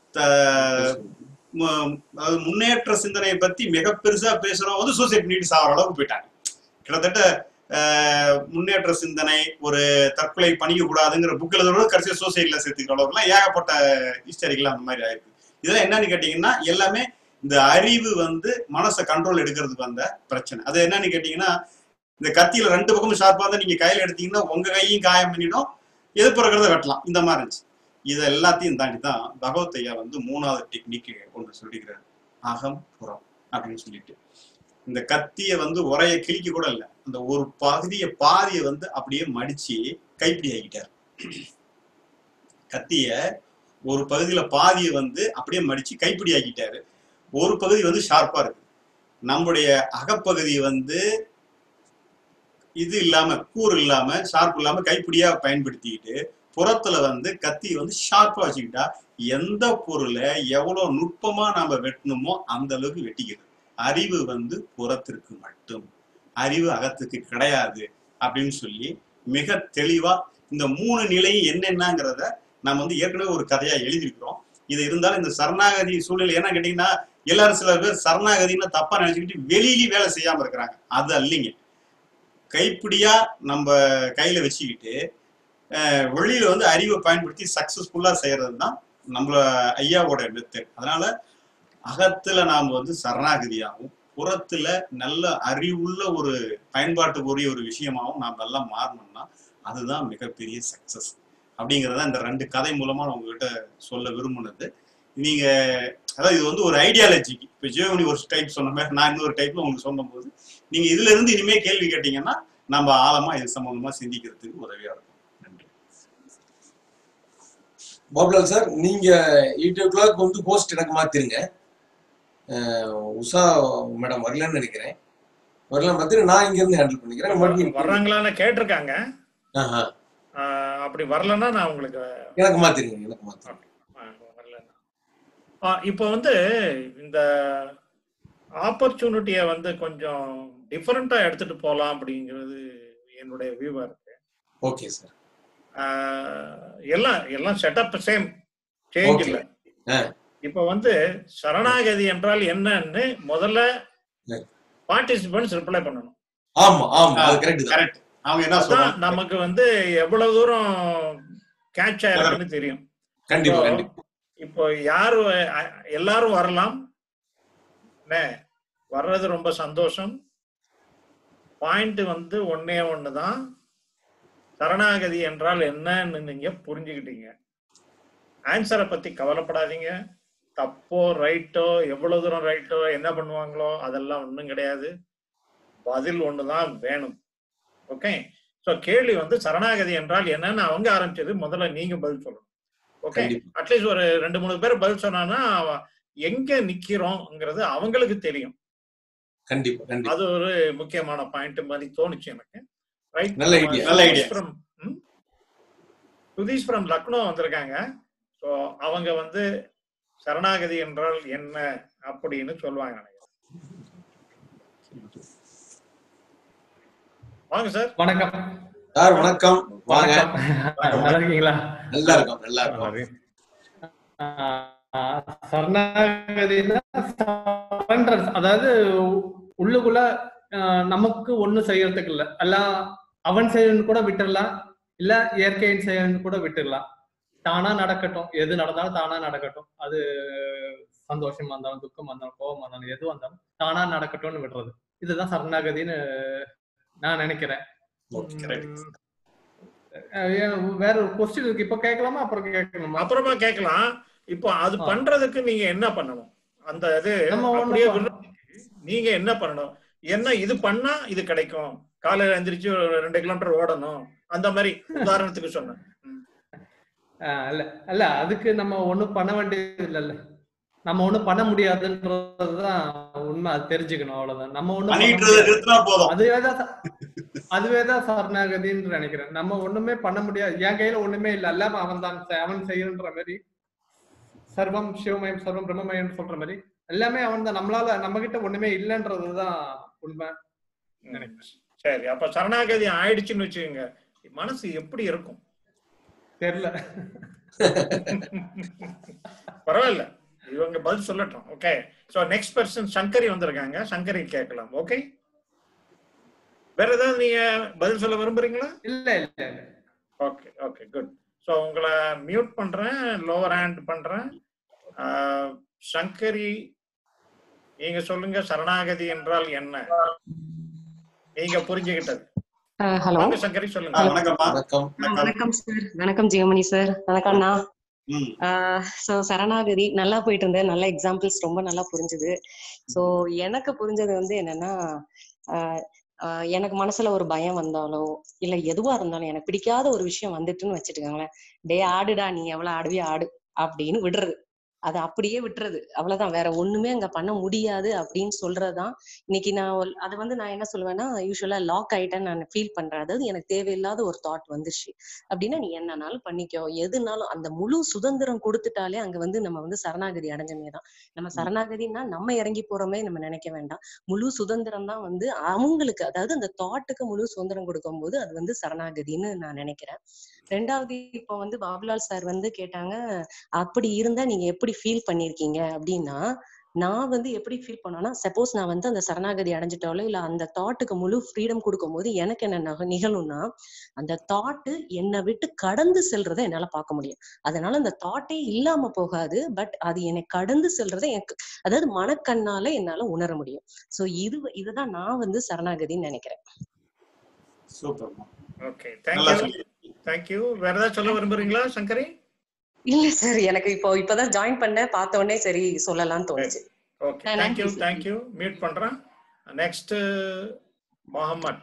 த- மு- அதாவது முன்னேற்ற சிந்தனையை பத்தி மிக பெருசா பேசுறவங்க வந்து சூசைட் பண்ணிட்டு சாகிற அளவுக்கு போயிட்டாங்க கிட்டத்தட்ட அஹ், முன்னேற்ற சிந்தனை ஒரு தற்கொலை பண்ணிக்க கூடாதுங்கிற புக் எழுதுறவங்க கடைசியா சூசைட்ல சேர்த்துக்கிற அளவுக்குலாம் ஏகப்பட்ட ஹிஸ்டரிக்கெல்லாம் அந்த மாதிரி ஆயிருக்கு இதெல்லாம் என்னன்னு கேட்டீங்கன்னா எல்லாமே இந்த அறிவு வந்து மனசை கண்ட்ரோல் எடுக்கிறதுக்கு வந்த பிரச்சனை அது என்னன்னு கேட்டீங்கன்னா இந்த கத்தியில ரெண்டு பக்கமும் ஷார்ப்பா இருந்தா நீங்க கையில எடுத்தீங்கன்னா உங்க கையும் காயம் பண்ணிடும் எதிர்ப்புறக்கிறத வெட்டலாம் இந்த மாதிரி இருந்துச்சு இதை எல்லாத்தையும் தாண்டி தான் பகவத் ஐயா வந்து மூணாவது டெக்னிக் ஒன்று சொல்லிக்கிறார் அகம் புறம் அப்படின்னு சொல்லிட்டு இந்த கத்தியை வந்து உரைய கிழிக்க கூட இல்லை அந்த ஒரு பகுதியை பாதியை வந்து அப்படியே மடிச்சு கைப்பிடி ஆக்கிட்டார் கத்திய ஒரு பகுதியில பாதியை வந்து அப்படியே மடிச்சு கைப்பிடி ஆக்கிட்டாரு ஒரு பகுதி வந்து ஷார்ப்பா இருக்கு நம்முடைய அகப்பகுதி வந்து இது இல்லாம கூர் இல்லாம ஷார்ப் இல்லாம கைப்பிடியா பயன்படுத்திக்கிட்டு புறத்துல வந்து கத்தி வந்து ஷார்ப்பா வச்சுக்கிட்டா எந்த பொருளை எவ்வளவு நுட்பமா நாம வெட்டணுமோ அந்த அளவுக்கு வெட்டிக்கிறது அறிவு வந்து புறத்திற்கு மட்டும் அறிவு அகத்துக்கு கிடையாது அப்படின்னு சொல்லி மிக தெளிவா இந்த மூணு நிலையும் என்னென்னங்கிறத நம்ம வந்து ஏற்கனவே ஒரு கதையா எழுதியிருக்கிறோம் இது இருந்தாலும் இந்த சரணாகதி சூழ்நிலை என்ன கேட்டீங்கன்னா எல்லாரும் சில பேர் சரணாகதின்னு தப்பா நினைச்சுக்கிட்டு வெளியிலயும் வேலை செய்யாம இருக்கிறாங்க அது அல்லைங்க கைப்பிடியா நம்ம கையில வச்சுக்கிட்டு அஹ், வெளியில வந்து அறிவை பயன்படுத்தி சக்சஸ்ஃபுல்லா செய்யறது தான் நம்மள ஐயாவோட மெத்தட் அதனால அகத்துல நாம வந்து சரணாகதியாகவும் புறத்துல நல்ல அறிவுள்ள ஒரு பயன்பாட்டுக்குரிய ஒரு விஷயமாகவும் நாம் எல்லாம் மாறணும்னா அதுதான் மிகப்பெரிய சக்சஸ் அப்படிங்கறத இந்த ரெண்டு கதை மூலமா நான் உங்ககிட்ட சொல்ல விரும்புனது நீங்க அதாவது இது வந்து ஒரு ஐடியாலஜிக்கு இப்போ ஜியோமணி ஒரு டைப் சொன்ன மாதிரி நான் இன்னொரு டைப்ல உங்களுக்கு சொல்லும் போது நீங்க இதுல இருந்து இனிமே கேள்வி கேட்டீங்கன்னா நம்ம ஆழமா இது சம்பந்தமா சிந்திக்கிறதுக்கு உதவியா இருக்கும் நன்றி பாபுலால் சார் நீங்க எயிட் ஓ கிளாக் வந்து ஹோஸ்ட் எனக்கு மாத்திருங்க அஹ் உஷா மேடம் வரலன்னு நினைக்கிறேன் வரலாம் பார்த்துட்டு நான் இங்க இருந்து ஹேண்டில் பண்ணிக்கிறேன் மறுபடியும் வர்றாங்களான்னு கேட்டிருக்காங்க ஆஹா. ஆஹ் அப்படி வரலன்னா நான் உங்களுக்கு எனக்கு மாத்திருங்க எனக்கு மாத்திருங்க ஆஹ் வரலன்னா ஆஹ் இப்போ வந்து இந்த ஆப்பர்ச்சுனிட்டியை வந்து கொஞ்சம் டிஃபரெண்டா எடுத்துட்டு போகலாம் அப்படிங்கிறது என்னுடைய வியூவா இருக்கு ஓகே சார் ஆஹ் எல்லாம் எல்லாம் செட்டப் சேம் சேஞ்ச் Okay. இல்லை ஆ. இப்போ வந்து சரணாகதி என்றால் என்னன்னு முதல்ல Yeah. பார்ட்டிசிபென்ட்ஸ் ரிப்ளை பண்ணணும் ஆமா ஆமா அது கரெக்ட் தான் கரெக்ட் அவங்க என்ன அதான் சொல்றாங்க நமக்கு வந்து எவ்வளவு தூரம் கேட்ச் ஆயிருக்குன்னு தெரியும் கண்டிப்பா இப்போ- கண்டிப்பா இப்போ யாரு அ- எல்லாரும் வரலாம் என்ன வர்றது ரொம்ப சந்தோஷம் பாயிண்ட் வந்து ஒன்னே ஒண்ணுதான் சரணாகதி என்றால் என்னன்னு நீங்க புரிஞ்சுக்கிட்டீங்க ஆன்சரை பத்தி கவலைப்படாதீங்க தப்போ ரைட்டோ எவ்வளவு தூரம் ரைட்டோ என்ன பண்ணுவாங்களோ அதெல்லாம் ஒண்ணும் கிடையாது பதில் ஒண்ணுதான் வேணும் ஓகே சோ கேள்வி வந்து சரணாகதி என்றால் என்னன்னு அவங்க ஆரம்பிச்சது முதல்ல நீங்க பதில் சொல்லணும் ஓகே கண்டிப்பா அட்லீஸ்ட் ஒரு ரெண்டு மூணு பேர் பதில் சொன்னான்னா அவ- எங்க நிக்கிறோம்ங்கிறது அவங்களுக்கு தெரியும் கண்டிப்பா கண்டிப்பா அது ஒரு முக்கியமான பாயிண்ட் மாதிரி தோணுச்சு எனக்கு ரைட் நல்ல idea, நல்ல idea. சுதீஷ் ஃப்ரம் லக்னோ வந்திருக்காங்க ஸோ அவங்க வந்து சரணாகதி என்றால் என்ன அப்படின்னு சொல்லுவாங்க நினைக்கிறேன். வாங்க சார் வணக்கம் சார் வணக்கம் வாங்க வணக்கம் நல்லா இருக்கீங்களா நல்லா இருக்கும் நல்லா இருக்கும் ஆஹ் சரணாகதினா surrender. அதாவது உள்ளுக்குள்ள ஆஹ் நமக்கு ஒண்ணு செய்யறதுக்கு இல்ல எல்லாம் அவன் செய்யறன்னு கூட விட்டுடலாம் இல்ல இயற்கையின் செய்யறன்னு கூட விட்டுடலாம் தானா நடக்கட்டும் எது நடந்தாலும் தானா நடக்கட்டும் அது சந்தோஷமா இருந்தாலும் துக்கமா இருந்தாலும் கோபமா இருந்தாலும் எது வந்தாலும் தானா நடக்கட்டும்னு விடுறது இதுதான் சரணாகதின்னு நான் நினைக்கிறேன் correct. அஹ் ஏன் வேற ஒரு கொஸ்டின் இருக்கு இப்ப கேட்கலாமா அப்புறம் கேட்கணுமா அப்புறமா கேட்கலாம் இப்போ அது ஆ. பண்றதுக்கு நீங்க என்ன பண்ணணும் அந்த இது நம்ம ஒண்ணும் அப்படியே பண்ண- விடுறதுக்கு நீங்க என்ன பண்ணணும் என்ன இது பண்ணா இது கிடைக்கும் காலையில எந்திரிச்சு ஒரு ரெண்டு கிலோமீட்டர் ஓடணும் அந்த மாதிரி உதாரணத்துக்கு சொன்னேன் ம். ஆஹ் இல்ல இல்ல அதுக்கு நம்ம ஒண்ணும் பண்ண வேண்டியது இல்லைல்ல நம்ம ஒண்ணும் பண்ண முடியாதுன்றதுதான் உண்மை அது தெரிஞ்சுக்கணும் அவ்வளவுதான் நம்ம ஒண்ணும் பண்ண பண்ணிட்டு இருந்ததை முடியாது. நிறுத்தினா போதும் அதுவேதான் ச- அதுவேதான் சரணாகதின்னு நினைக்கிறேன் நம்ம ஒண்ணுமே பண்ண முடியாது என் கையில ஒண்ணுமே இல்ல எல்லாமே அவன் தான் செ- அவன் செய்யணுன்ற மாதிரி சர்வம் சிவமயம் சர்வம் பிரம்மமயம் சொல்ற மாதிரி எல்லாமே அவன் தான் நம்மளால நம்ம கிட்ட ஒண்ணுமே இல்லைன்றதுதான் உண்மை ம். சரி அப்ப சரணாகதி ஆயிடுச்சுன்னு வச்சுக்கோங்க மனசு எப்படி இருக்கும் தெரியல பரவாயில்ல இவங்க பதில் சொல்லட்டும் okay so next person Sankari வந்திருக்காங்க சங்கரி கேட்கலாம் ஓகே வேற ஏதாவது நீங்க பதில் சொல்ல விரும்புறீங்களா இல்ல இல்ல இல்ல ஓகே ஓகே குட் ஸோ உங்களை மியூட் பண்றேன் லோவர் ஹேண்ட் பண்றேன் ஆஹ், சங்கரி நீங்க சொல்லுங்க சரணாகதி என்றால் என்ன நீங்க புரிஞ்சுகிட்டது ஹலோ வாங்க சங்கரி ஆ, சொல்லுங்க வணக்கம்ப்பா வணக்கம் வணக்கம் சார் வணக்கம் ஜெயமணி சார் வணக்கம் அண்ணா ம் ஸோ சரணாகதி நல்லா போயிட்டு இருந்தேன் நல்ல எக்ஸாம்பிள்ஸ் ரொம்ப நல்லா புரிஞ்சுது ஸோ எனக்கு புரிஞ்சது வந்து என்னன்னா ஆஹ் ஆஹ் எனக்கு மனசுல ஒரு பயம் வந்தாலோ இல்ல எதுவா இருந்தாலும் எனக்கு பிடிக்காத ஒரு விஷயம் வந்துட்டுன்னு வச்சுட்டுக்கோங்களேன் டே ஆடுடா நீ எவ்வளவு ஆடுவியோ ஆடு அப்படின்னு விடுறது அது அப்படியே விட்டுறது அவ்வளவுதான் வேற ஒண்ணுமே அங்க பண்ண முடியாது அப்படின்னு சொல்றதுதான் இன்னைக்கு நான் ஒரு- அது வந்து நான் என்ன சொல்லுவேன்னா யூஸ்வலா லாக் ஆயிட்டேன்னு நான் ஃபீல் பண்றேன் அதாவது எனக்கு தேவையில்லாத ஒரு தாட் வந்துருச்சு அப்படின்னா நீ என்னனாலும் பண்ணிக்கோ எதுனாலும் அந்த முழு சுதந்திரம் கொடுத்துட்டாலே அங்க வந்து நம்ம வந்து சரணாகதி அடைஞ்சமே தான் நம்ம சரணாகதினா நம்ம இறங்கி போறோமே நம்ம நினைக்க வேண்டாம் முழு சுதந்திரம் தான் வந்து அவங்களுக்கு அதாவது அந்த தாட்டுக்கு முழு சுதந்திரம் கொடுக்கும்போது அது வந்து சரணாகதின்னு நான் நினைக்கிறேன் ரெண்டாவது இப்போ வந்து பாபுலால் சார் வந்து கேட்டாங்க அப்படி இருந்தா நீங்க எப்படி ஃபீல் பண்ணிருக்கீங்க அப்படின்னா நான் வந்து எப்படி ஃபீல் பண்ணேன்னா சப்போஸ் நான் வந்து அந்த சரணாகதி அடைஞ்சிட்டாலோ இல்ல அந்த தாட்டுக்கு முழு ஃப்ரீடம் கொடுக்கும்போது எனக்கு என்ன நக- நிகழும்னா அந்த தாட்டு என்னை விட்டு கடந்து செல்றதை என்னால பார்க்க முடியும் அதனால அந்த தாட்டே இல்லாம போகாது பட் அது என்னை கடந்து செல்றதை எனக்கு அதாவது மனக்கண்ணால என்னால உணர முடியும் சோ இது இதுதான் நான் வந்து சரணாகதின்னு நினைக்கிறேன் சூப்பர்மா ஓகே நல்லா தேங்க்யூ சொல்லி தேங்க்யூ வேற ஏதாவது சொல்ல விரும்புறீங்களா சங்கரி இல்ல சார் எனக்கு இப்போ இப்பதான் ஜாயின் பண்ணேன் பார்த்த உடனே சரி சொல்லலாம்னு தோணுச்சு ஓகே ஆ, தேங்க்யூ நன்றி. தேங்க்யூ மியூட் பண்றேன் நெக்ஸ்ட் முகமது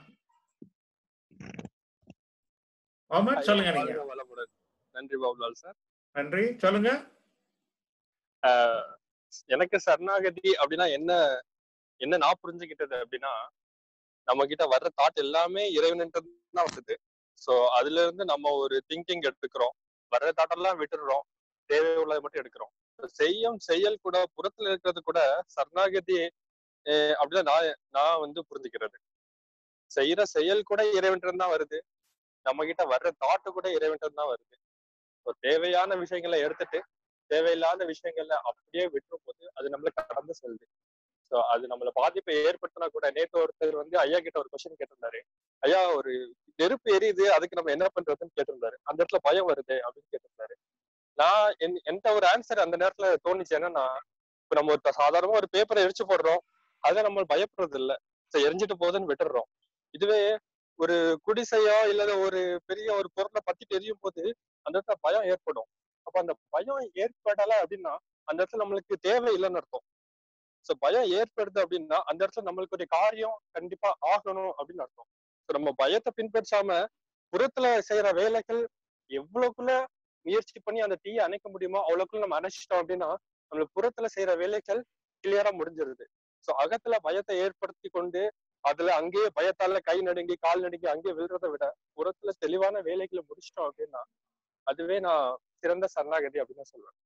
முகமது சொல்லுங்க நீங்க வாழ்க வளமுடன். நன்றி பாபுலால் சார் நன்றி சொல்லுங்க ஆஹ் எனக்கு சரணாகதி அப்படின்னா என்ன என்ன நான் புரிஞ்சுக்கிட்டது அப்படின்னா நம்ம கிட்ட வர்ற தாட் எல்லாமே இறைவன்ன்றது தான் வருது சோ அதுல இருந்து நம்ம ஒரு திங்கிங் எடுத்துக்கிறோம் வர்ற தாட்டெல்லாம் விட்டுடுறோம் தேவை உள்ளதை மட்டும் எடுக்கிறோம் செய்யும் செயல் கூட புறத்துல இருக்கிறது கூட சரணாகதி அஹ் அப்படிதான் நான் நான் வந்து புரிஞ்சுக்கிறது செய்யற செயல் கூட இறைவன்றது தான் வருது நம்ம கிட்ட வர்ற தாட்டு கூட இறைவன்றது தான் வருது So, தேவையான விஷயங்களை எடுத்துட்டு தேவையில்லாத விஷயங்கள்ல அப்படியே விட்டுரும் போது அது நம்மள கடந்து செல்லுது ஸோ அது நம்மள பாதிப்பை ஏற்படுத்தினா கூட நேத்து ஒருத்தர் வந்து ஐயா கிட்ட ஒரு கொஸ்டின் கேட்டிருந்தாரு ஐயா ஒரு நெருப்பு எரியுது அதுக்கு நம்ம என்ன பண்றதுன்னு கேட்டிருந்தாரு அந்த இடத்துல பயம் வருது அப்படின்னு கேட்டிருந்தாரு நான் என் என்கிட்ட ஒரு ஆன்சர் அந்த நேரத்துல தோணுச்சு என்னன்னா இப்ப நம்ம ஒரு சாதாரணமா ஒரு பேப்பரை எரிச்சு போடுறோம் அதை நம்ம பயப்படுறது இல்ல சரி எரிஞ்சிட்டு போகுதுன்னு விட்டுடுறோம் இதுவே ஒரு குடிசையோ இல்ல ஒரு பெரிய ஒரு பொருளை பத்திட்டு எரியும் போது அந்த இடத்துல பயம் ஏற்படும் அப்ப அந்த பயம் ஏற்படல அப்படின்னா அந்த இடத்துல நம்மளுக்கு தேவை இல்லைன்னு அர்த்தம் சோ பயம் ஏற்படுது அப்படின்னா அந்த இடத்துல நம்மளுக்கு ஒரு காரியம் கண்டிப்பா ஆகணும் அப்படின்னு அர்த்தம் So, நம்ம பயத்தை பின்பற்றாம புறத்துல செய்யற வேலைகள் எவ்வளவுக்குள்ள முயற்சி பண்ணி அந்த தீயை அணைக்க முடியுமோ அவ்வளவுக்குள்ள நம்ம அணைச்சிட்டோம் அப்படின்னா நம்மளுக்கு புறத்துல செய்யற வேலைகள் கிளியரா முடிஞ்சிருது சோ அகத்துல பயத்தை ஏற்படுத்தி கொண்டு அதுல அங்கேயே பயத்தால கை நடுங்கி கால் நடுங்கி அங்கேயே விழுறதை விட புறத்துல தெளிவான வேலைகளை முடிச்சிட்டோம் அப்படின்னா அதுவே நான் சிறந்த சரணாகதி அப்படின்னு தான் சொல்லுவேன்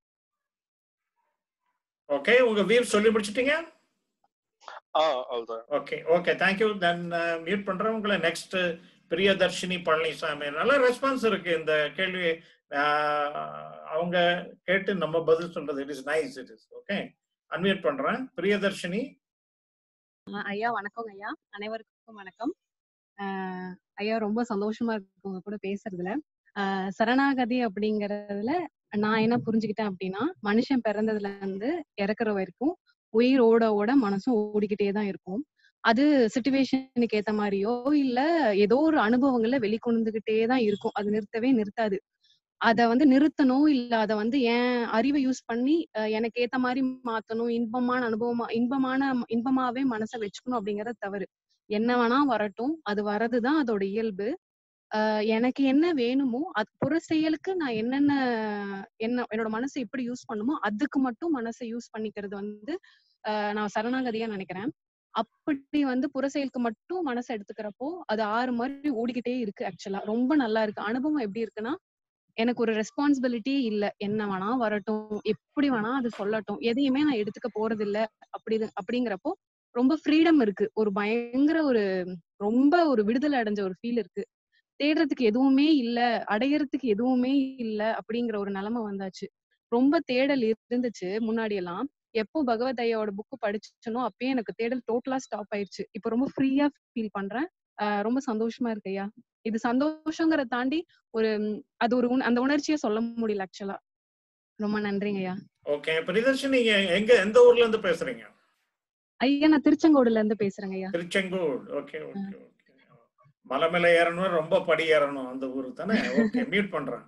ஓகே உங்க வீர் சொல்லி முடிச்சிட்டீங்க ஆஹ் அவ்வளவுதான் okay okay thank you then mute பண்றேன் உங்களை நெக்ஸ்ட் பிரியதர்ஷினி பழனிசாமி நல்ல ரெஸ்பான்ஸ் இருக்கு இந்த கேள்வி ஆஹ், அவங்க கேட்டு நம்ம பதில் சொல்றது it is nice it is okay unmute பண்றேன் பிரியதர்ஷினி ஆஹ் ஐயா வணக்கம் ஐயா அனைவருக்கும் வணக்கம் ஆஹ் ஐயா ரொம்ப சந்தோஷமா இருக்கு உங்க கூட பேசுறதுல ஆஹ் சரணாகதி அப்படிங்கறதுல நான் என்ன புரிஞ்சுக்கிட்டேன் அப்படின்னா மனுஷன் பிறந்ததுல இருந்து இறக்குற வரைக்கும் உயிர் ஓட ஓட மனசும் ஓடிக்கிட்டே தான் இருக்கும் அது சுச்சுவேஷனுக்கு ஏத்த மாதிரியோ இல்ல ஏதோ ஒரு அனுபவங்கள்ல வெளிக்கொண்டுகிட்டே தான் இருக்கும் அது நிறுத்தவே நிறுத்தாது அத வந்து நிறுத்தணும் இல்ல அத வந்து என் அறிவை யூஸ் பண்ணி அஹ் எனக்கு ஏத்த மாதிரி மாத்தணும் இன்பமான அனுபவமா இன்பமான இன்பமாவே மனசை வச்சுக்கணும் அப்படிங்கறது தவறு என்ன வேணா வரட்டும் அது வரதுதான் அதோட இயல்பு ஆஹ் எனக்கு என்ன வேணுமோ அது புற செயலுக்கு நான் என்னென்ன என்ன என்னோட மனசை எப்படி யூஸ் பண்ணுமோ அதுக்கு மட்டும் மனசை யூஸ் பண்ணிக்கிறது வந்து ஆஹ் நான் சரணாகதியா நினைக்கிறேன் அப்படி வந்து புற செயலுக்கு மட்டும் மனசை எடுத்துக்கிறப்போ அது ஆறு மாதிரி ஓடிக்கிட்டே இருக்கு ஆக்சுவலா ரொம்ப நல்லா இருக்கு அனுபவம் எப்படி இருக்குன்னா எனக்கு ஒரு ரெஸ்பான்சிபிலிட்டி இல்ல என்ன வேணா வரட்டும் எப்படி வேணா அது சொல்லட்டும் எதையுமே நான் எடுத்துக்க போறது இல்ல அப்படி அப்படிங்கிறப்போ ரொம்ப ஃப்ரீடம் இருக்கு ஒரு பயங்கர ஒரு ரொம்ப ஒரு விடுதலை அடைஞ்ச ஒரு ஃபீல் இருக்கு தேடுறதுக்கு எதுவுமே இல்ல அடையறதுக்கு எதுவுமே இல்ல அப்படிங்கிற ஒரு நிலைமை வந்தாச்சு ரொம்ப தேடல் இருந்துச்சு முன்னாடி எல்லாம் எப்போ பகவத் ஐயாவோட புக்கு படிச்சனோ அப்பயே எனக்கு தேடல் டோட்டலா ஸ்டாப் ஆயிருச்சு இப்போ ரொம்ப ஃப்ரீயா ஃபீல் பண்றேன் ஆஹ் ரொம்ப சந்தோஷமா இருக்கு ஐயா இது சந்தோஷங்கிறத தாண்டி ஒரு ம், அது ஒரு உண- அந்த உணர்ச்சியை சொல்ல முடியல ஆக்சுவலா ரொம்ப நன்றிங்க ஐயா ஓகே பிரியதர்ஷினி நீங்க எங்க எந்த ஊர்ல இருந்து பேசுறீங்க ஐயா நான் திருச்செங்கோடுல இருந்து பேசுறேங்க ஐயா திருச்செங்கோடு ஓகே ஓகே ஓகே மலை மேல ஏறணும் ரொம்ப படி ஏறணும் அந்த ஊர் தானே ஓகே மியூட் பண்றேன்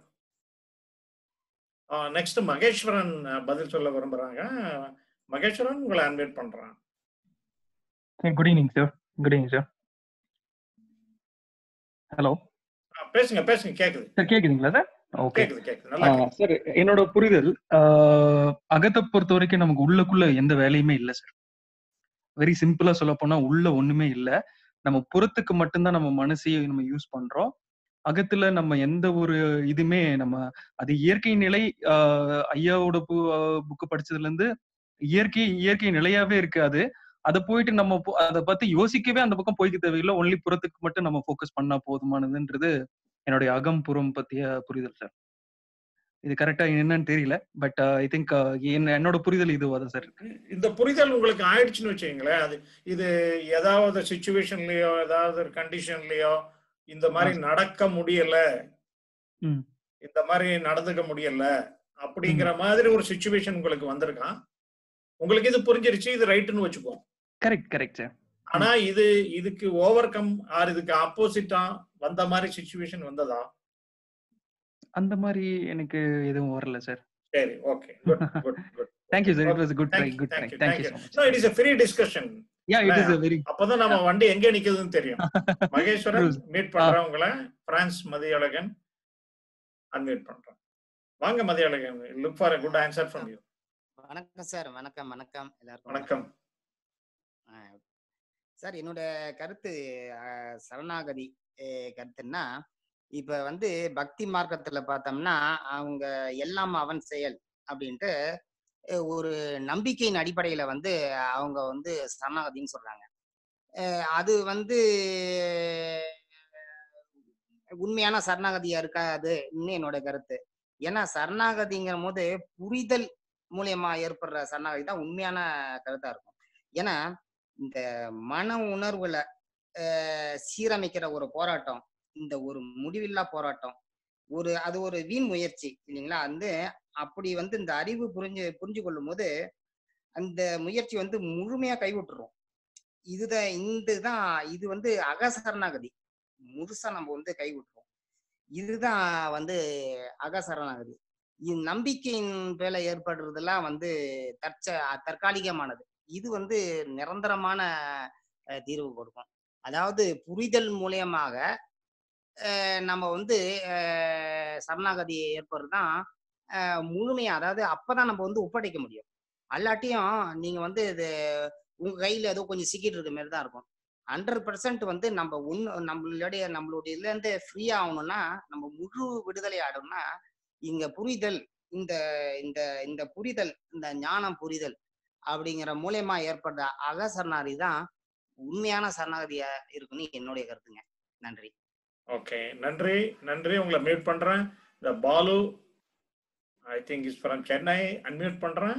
நெக்ஸ்ட் மகேஸ்வரன் அஹ், பதில் சொல்ல விரும்புறாங்க மகேஸ்வரன் உங்களை அன்வைட் பண்றேன் good evening sir good evening sir hello அஹ், பேசுங்க பேசுங்க கேக்குது சார் கேக்குதுங்களா சார் ஓகே கேக்குது கேக்குது நல்லா கேக்குது. சார் என்னோட புரிதல் ஆஹ், அகத்தை பொறுத்த வரைக்கும் நமக்கு உள்ளுக்குள்ள எந்த வேலையுமே இல்லை சார் வெரி சிம்பிளா சொல்ல போனா உள்ள ஒண்ணுமே இல்ல நம்ம புறத்துக்கு மட்டும்தான் நம்ம மனசையை நம்ம யூஸ் பண்றோம் அகத்துல நம்ம எந்த ஒரு இதுமே நம்ம அது இயற்கை நிலை ஆஹ், ஐயாவோட புக்கு படிச்சதுல இருந்து இயற்கை இயற்கை நிலையாவே இருக்கு அது அதை போயிட்டு நம்ம போ- அதை பத்தி யோசிக்கவே அந்த பக்கம் போய்க்க தேவையில்லை ஒன்லி புறத்துக்கு மட்டும் நம்ம ஃபோக்கஸ் பண்ணா போதுமானதுன்றது என்னுடைய அகம் புறம் பத்திய புரிதல் சார் இது கரெக்டா என்னன்னு தெரியல பட் ஐ திங்க் என்னோட புரிதல் இதுவா தான் சார் இருக்கு இந்த புரிதல் உங்களுக்கு ஆயிடுச்சுன்னு வச்சுக்கீங்களேன் அது இது ஏதாவது சுச்சுவேஷன்லயோ ஏதாவது ஒரு கண்டிஷன்லயோ இந்த மாதிரி நடக்க முடியல ம். இந்த மாதிரி நடந்துக்க முடியல அப்படிங்கிற மாதிரி ஒரு சுச்சுவேஷன் உங்களுக்கு வந்திருக்கான் உங்களுக்கு இது புரிஞ்சிருச்சு இது ரைட்டுன்னு வச்சுப்போம் கரெக்ட் கரெக்ட் சார் ஆனா இது இதுக்கு ஓவர் கம் ஆர் இதுக்கு ஆப்போசிட்டா வந்த மாதிரி சுச்சுவேஷன் வந்ததா அந்த மாதிரி எனக்கு எதுவும் வரல சார் சரி okay good good good thank you sir it was good try Thank you, good try thank you, thank you thank so No, it is a free discussion. Yeah it is very அப்பதான் நம்ம வண்டி எங்க நிக்குதுன்னு தெரியும் மகேஸ்வரன் True. மீட் பண்றேன் உங்களை France Mathiyazhagan unmute பண்றேன் வாங்க Mathiyazhagan look for a good answer from you வணக்கம் சார் வணக்கம் வணக்கம் எல்லாருக்கும் வணக்கம் ஆஹ் சார் என்னோட கருத்து ஆஹ் சரணாகதி ஆஹ் கருத்துன்னா இப்ப வந்து பக்தி மார்க்கத்துல பார்த்தோம்னா அவங்க எல்லாம் அவன் செயல் அப்படின்ட்டு அஹ் ஒரு நம்பிக்கையின் அடிப்படையில வந்து அவங்க வந்து சரணாகதின்னு சொல்றாங்க ஆஹ் அது வந்து உண்மையான சரணாகதியா இருக்காதுன்னு என்னோட கருத்து ஏன்னா சரணாகதிங்கிற போது புரிதல் மூலியமா ஏற்படுற சரணாகதி தான் உண்மையான கருத்தா இருக்கும் ஏன்னா இந்த மன உணர்வுல ஆஹ் சீரமைக்கிற ஒரு போராட்டம் இந்த ஒரு முடிவில்லா போராட்டம் ஒரு அது ஒரு வீண் முயற்சி இல்லைங்களா வந்து அப்படி வந்து இந்த அறிவு புரிஞ்சு புரிஞ்சு கொள்ளும் போது அந்த முயற்சி வந்து முழுமையா கைவிட்டுரும் இதுதான் இதுதான் இது வந்து அகசரணாகதி முழுசா நம்ம வந்து கைவிட்டுரும் இதுதான் வந்து அகசரணாகதி இது நம்பிக்கையின் பேல ஏற்படுறதெல்லாம் வந்து தற்ச தற்காலிகமானது இது வந்து நிரந்தரமான அஹ், தீர்வு கொடுக்கும் அதாவது புரிதல் மூலியமாக அஹ், நம்ம வந்து அஹ், சரணாகதி ஏற்படுறது தான் முழுமையா அதாவது அப்பதான் நம்ம வந்து ஒப்படைக்க முடியும் அல்லாட்டியும் நீங்க வந்து இது உங்க கையில ஏதோ கொஞ்சம் சிக்கிட்டு இருக்க மாதிரி தான் இருக்கும் ஹண்ட்ரட் பர்சன்ட் வந்து நம்ம ஒன்று நம்மளுடைய நம்மளுடைய இதுல இருந்து ஃப்ரீ ஆகணும்னா நம்ம முழு விடுதலை ஆகணும்னா இங்க புரிதல் இந்த இந்த இந்த புரிதல் இந்த ஞானம் புரிதல் அப்படிங்கிற மூலியமா ஏற்படுற அக சரணாகதி தான் உண்மையான சரணாகதியா இருக்குன்னு என்னுடைய கருத்துங்க நன்றி ஓகே நன்றி நன்றி உங்களை மியூட் பண்றேன் இந்த Balu I think is from Chennai unmute பண்றேன்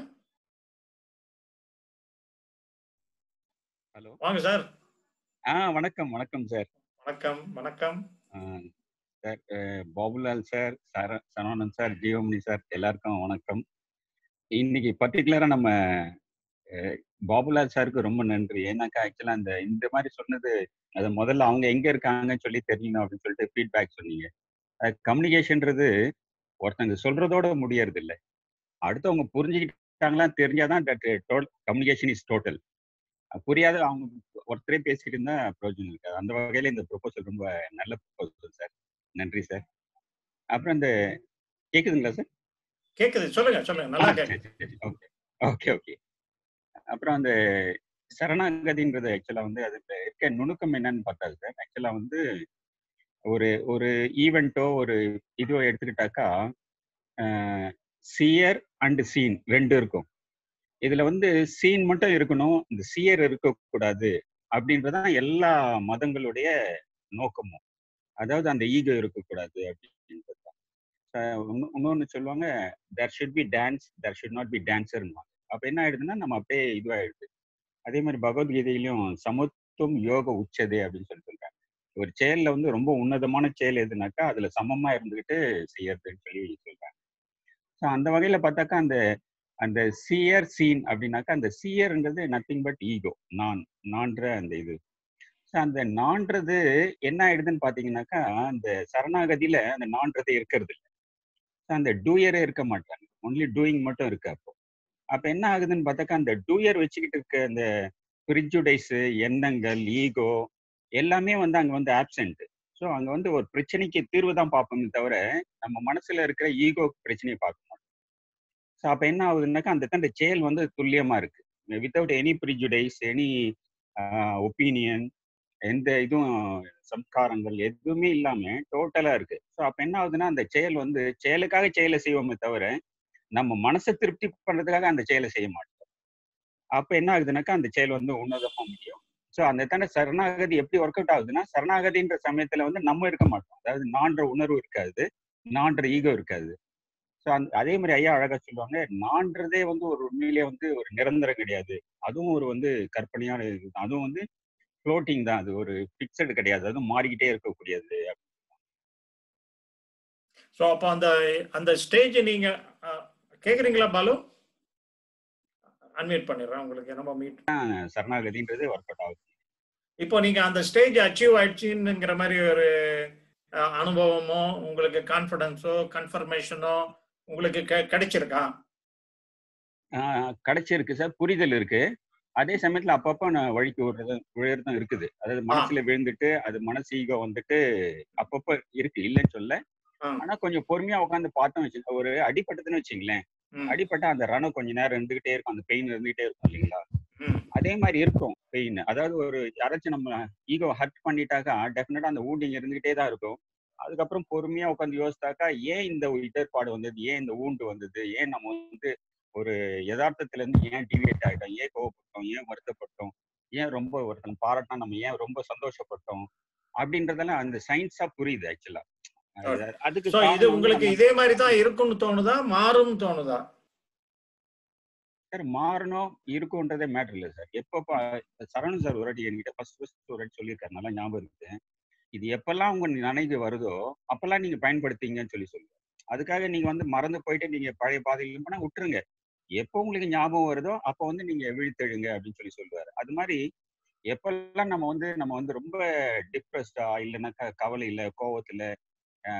ஹலோ வாங்க சார் ஆ வணக்கம் வணக்கம் சார் வணக்கம் வணக்கம் சார் பாபுலால் சார் சர சரவணன் சார் ஜீவமணி சார் எல்லாருக்கும் வணக்கம் இன்னைக்கு பர்டிகுலரா நம்ம அஹ், பாபுலால் சாருக்கு ரொம்ப நன்றி ஏன்னாக்கா ஆக்சுவலா அந்த இந்த மாதிரி சொன்னது அது முதல்ல அவங்க எங்க இருக்காங்கன்னு சொல்லி தெரியணும் அப்படின்னு சொல்லிட்டு ஃபீட்பேக் சொன்னீங்க கம்யூனிகேஷன்ன்றது ஒருத்தங்க சொல்றதோட முடியறது இல்லை அடுத்தவங்க புரிஞ்சுக்கிட்டாங்களா தெரிஞ்சாதான் that toll communication is total புரியாத அவங்க ஒருத்தரே பேசிட்டு இருந்தா பிரயோஜனம் இருக்காது அந்த வகையில இந்த ப்ரொபோசல் ரொம்ப நல்ல ப்ரொபோசல் சார் நன்றி சார் அப்புறம் இந்த கேக்குதுங்களா சார் கேக்குது சொல்லுங்க சொல்லுங்க நல்லா கேக்குது ஓகே ஓகே ஓகே அப்புறம் அந்த சரணாகதின்றது ஆக்சுவலா வந்து அதுல இருக்க நுணுக்கம் என்னன்னு பார்த்தா சார் ஆக்சுவலா வந்து ஒரு ஒரு ஈவெண்ட்டோ ஒரு இதுவோ எடுத்துக்கிட்டாக்கா சியர் அண்ட் சீன் ரெண்டு இருக்கும் இதுல வந்து சீன் மட்டும் இருக்கணும் இந்த சியர் இருக்கக்கூடாது அப்படின்றதான் எல்லா மதங்களுடைய நோக்கமும் அதாவது அந்த ஈகோ இருக்கக்கூடாது அப்படின்றது இன்னொன்னு சொல்லுவாங்க there should be dance there should not be டான்சர்னுவாங்க அப்ப என்ன ஆயிடுதுன்னா நம்ம அப்படியே இதுவாயிடுது அதே மாதிரி பகவத்கீதையிலையும் சமத்துவம் யோக உச்சதே அப்படின்னு சொல்லி சொல்றாங்க ஒரு செயல்ல வந்து ரொம்ப உன்னதமான செயல் எதுனாக்கா அதுல சமமா இருந்துகிட்டு செய்யறதுன்னு சொல்லி சொல்றாங்க ஸோ அந்த வகையில பார்த்தாக்கா அந்த அந்த சியர் சீன் அப்படின்னாக்கா அந்த சியர்ன்றது நத்திங் பட் ஈகோ நான் நான்ற அந்த இது ஸோ அந்த நான்றது என்ன ஆயிடுதுன்னு பாத்தீங்கன்னாக்கா அந்த சரணாகதியில அந்த நான்றது இருக்கிறது இல்லை ஸோ அந்த டூயரே இருக்க மாட்டாங்க ஒன்லி டூயிங் மட்டும் இருக்கு அப்போ அப்ப என்ன ஆகுதுன்னு பார்த்தாக்கா அந்த டூயர் வச்சுக்கிட்டு இருக்க அந்த பிரிஜுடைஸ் எண்ணங்கள் ஈகோ எல்லாமே வந்து அங்க வந்து ஆப்சென்ட் ஸோ அங்க வந்து ஒரு பிரச்சனைக்கு தீர்வு தான் பார்ப்போமே தவிர நம்ம மனசுல இருக்கிற ஈகோ பிரச்சனையை பார்க்க மாட்டோம் ஸோ அப்ப என்ன ஆகுதுன்னாக்கா அந்த அந்த செயல் வந்து துல்லியமா இருக்கு without any prejudice any opinion எந்த இதுவும் சம்ஸ்காரங்கள் எதுவுமே இல்லாம டோட்டலா இருக்கு ஸோ அப்ப என்ன ஆகுதுன்னா அந்த செயல் வந்து செயலுக்காக செயலை செய்வோமே தவிர நம்ம மனசை திருப்தி பண்றதுக்காக அந்த செயலை செய்ய மாட்டோம் அப்ப என்ன ஆகுதுனாக்கா அந்த செயல் வந்து உன்னதமா முடியும் ஸோ அந்த தானே சரணாகதி எப்படி ஒர்க் அவுட் ஆகுதுன்னா சரணாகதின்ற சமயத்துல வந்து நம்ம இருக்க மாட்டோம் அதாவது நான்ற உணர்வு இருக்காது நான்ற ஈகோ இருக்காது ஸோ அந்த அதே மாதிரி ஐயா அழகா சொல்லுவாங்க நான்றதே வந்து ஒரு உண்மையிலேயே வந்து ஒரு நிரந்தரம் கிடையாது அதுவும் ஒரு வந்து கற்பனையான இது தான். அதுவும் வந்து ஃப்ளோட்டிங் தான் அது ஒரு பிக்சடு கிடையாது அதுவும் மாறிக்கிட்டே இருக்கக்கூடியது ஸோ அப்போ அந்த அந்த ஸ்டேஜ் நீங்க அஹ், கேக்குறீங்களா பாலு அன்மியூட் பண்ணிடுறேன் உங்களுக்கு என்னமோ மீட் சரணாகதின்றது ஒர்க் அவுட் ஆகுது இப்போ நீங்க அந்த ஸ்டேஜ் அச்சீவ் ஆயிடுச்சுங்கிற மாதிரி ஒரு அஹ், அனுபவமோ உங்களுக்கு கான்ஃபிடன்ஸோ கன்ஃபர்மேஷனோ உங்களுக்கு கெ- கிடைச்சிருக்கா ஆஹ் கிடைச்சிருக்கு சார் புரிதல் இருக்கு அதே சமயத்துல அப்பப்போ நான் வழிக்கு விடுறது விழுறதும் இருக்குது அதாவது மனசுல விழுந்துட்டு அது மனசு ஈகோ வந்துட்டு அப்பப்போ இருக்கு இல்லைன்னு சொல்ல ஆனா கொஞ்சம் பொறுமையா உட்காந்து பார்த்தோம் வச்சுங்க ஒரு அடிபட்டதுன்னு வச்சுங்களேன் அடிபட்டா அந்த ரணம் கொஞ்ச நேரம் இருந்துகிட்டே இருக்கும் அந்த பெயின் இருந்துகிட்டே இருக்கும் இல்லைங்களா அதே மாதிரி இருக்கும் பெயின் அதாவது ஒரு யாராச்சும் நம்ம ஈகோ ஹர்ட் பண்ணிட்டாக்கா டெஃபினட்டா அந்த ஊண்டிங் இருந்துகிட்டே தான் இருக்கும் அதுக்கப்புறம் பொறுமையா உட்காந்து யோசித்தாக்கா ஏன் இந்த இடர்பாடு வந்தது ஏன் இந்த ஊண்டு வந்தது ஏன் நம்ம வந்து ஒரு யதார்த்தத்துல இருந்து ஏன் டிவியேட் ஆகிட்டோம் ஏன் கோவப்பட்டோம் ஏன் வருத்தப்பட்டோம் ஏன் ரொம்ப ஒருத்தன் பாராட்டினா நம்ம ஏன் ரொம்ப சந்தோஷப்பட்டோம் அப்படின்றதெல்லாம் அந்த சயின்ஸா புரியுது ஆக்சுவலா அதுக்கு சோ இது காரணம் வந்து உங்களுக்கு நம்ம- இதே மாதிரி தான் இருக்கும்னு தோணுதா மாறும்னு தோணுதா சார் மாறணும் இருக்கும்ன்றதே மேட்டர் இல்லை சார் எப்போ பா- சரவணன் சார் ஒரு வாட்டி என்கிட்ட ஃபர்ஸ்ட் ஃபர்ஸ்ட் ஒரு வாட்டி சொல்லியிருக்காரு நல்லா ஞாபகம் இருக்கு இது எப்பெல்லாம் உங்க நினைவு வருதோ அப்பெல்லாம் நீங்க பயன்படுத்திங்கன்னு சொல்லி சொல்லுவார் அதுக்காக நீங்க வந்து மறந்து போயிட்டு நீங்க பழைய பாதையில் போனா விட்டுருங்க எப்போ உங்களுக்கு ஞாபகம் வருதோ அப்போ வந்து நீங்க விழித்தெழுங்க அப்படின்னு சொல்லி சொல்லுவாரு அது மாதிரி எப்பெல்லாம் நம்ம வந்து நம்ம வந்து ரொம்ப டிப்ரெஸ்டா இல்லைன்னா க- கவலையில கோவத்துல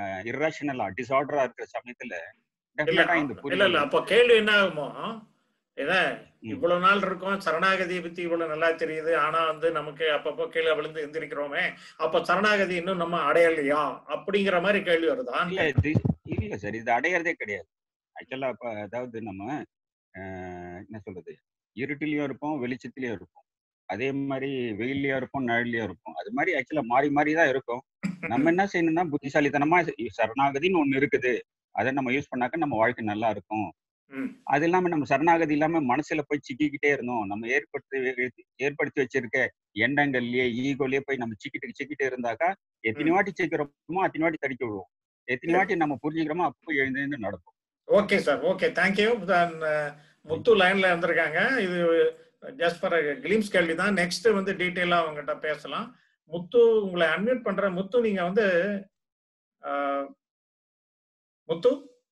இர்ரேஷனலா டிசார்டரா இருக்கிற சமயத்துல இல்ல டெஃபினட்டா இந்த இல்ல புரிதல் இல்ல அப்போ கேள்வி என்ன ஆகுமோ ஏன்னா இவ்வளவு நாள் இருக்கோம் சரணாகதியை பத்தி இவ்வளவு நல்லா தெரியுது ஆனா வந்து நமக்கு அப்பப்போ கீழே விழுந்து எந்திரிக்கிறோமே அப்ப சரணாகதி இன்னும் நம்ம அடையலையா அப்படிங்கிற மாதிரி கேள்வி வருதான் இல்ல இது இல்ல சார் இது அடையறதே கிடையாது ஆக்சுவலா இப்ப அதாவது நம்ம ஆஹ், என்ன சொல்றது இருட்டிலையும் இருப்போம் வெளிச்சத்திலயும் இருப்போம் அதே மாதிரி வெயில்லயும் இருப்போம் நிழல்லையும் இருப்போம் அது மாதிரி ஆக்சுவலா மாறி மாறி தான் இருக்கும் நம்ம என்ன செய்யணும்னா புத்திசாலித்தனமா சரணாகதின்னு ஒண்ணு இருக்குது அதை நம்ம யூஸ் பண்ணாக்க நம்ம வாழ்க்கை நல்லா இருக்கும் ம். அது இல்லாம நம்ம சரணாகதி இல்லாம மனசுல போய் சிக்கிக்கிட்டே இருந்தோம் நம்ம ஏற்படுத்தி ஏற்படுத்தி வச்சிருக்க எண்ணங்கள்லயே ஈகோலயே போய் நம்ம சிக்கிட்டு சிக்கிட்டு இருந்தாக்கா எத்தனை வாட்டி சிக்கிறோமோ அத்தனை வாட்டி தடிக்க விடுவோம் எத்தனை வாட்டி நம்ம புரிஞ்சுக்கிறோமோ அப்போ எழுந்து எழுந்து நடப்போம் okay sir okay thank you Muthu லைன்ல இருந்திருக்காங்க இது ஜஸ்ட் ஃபார் கிளீம்ஸ் கேள்வி தான் நெக்ஸ்ட் வந்து டீட்டெயிலா அவங்ககிட்ட பேசலாம் முத்து உங்களை அன்மியூட் பண்றேன் முத்து நீங்க வந்து ஆஹ், முத்து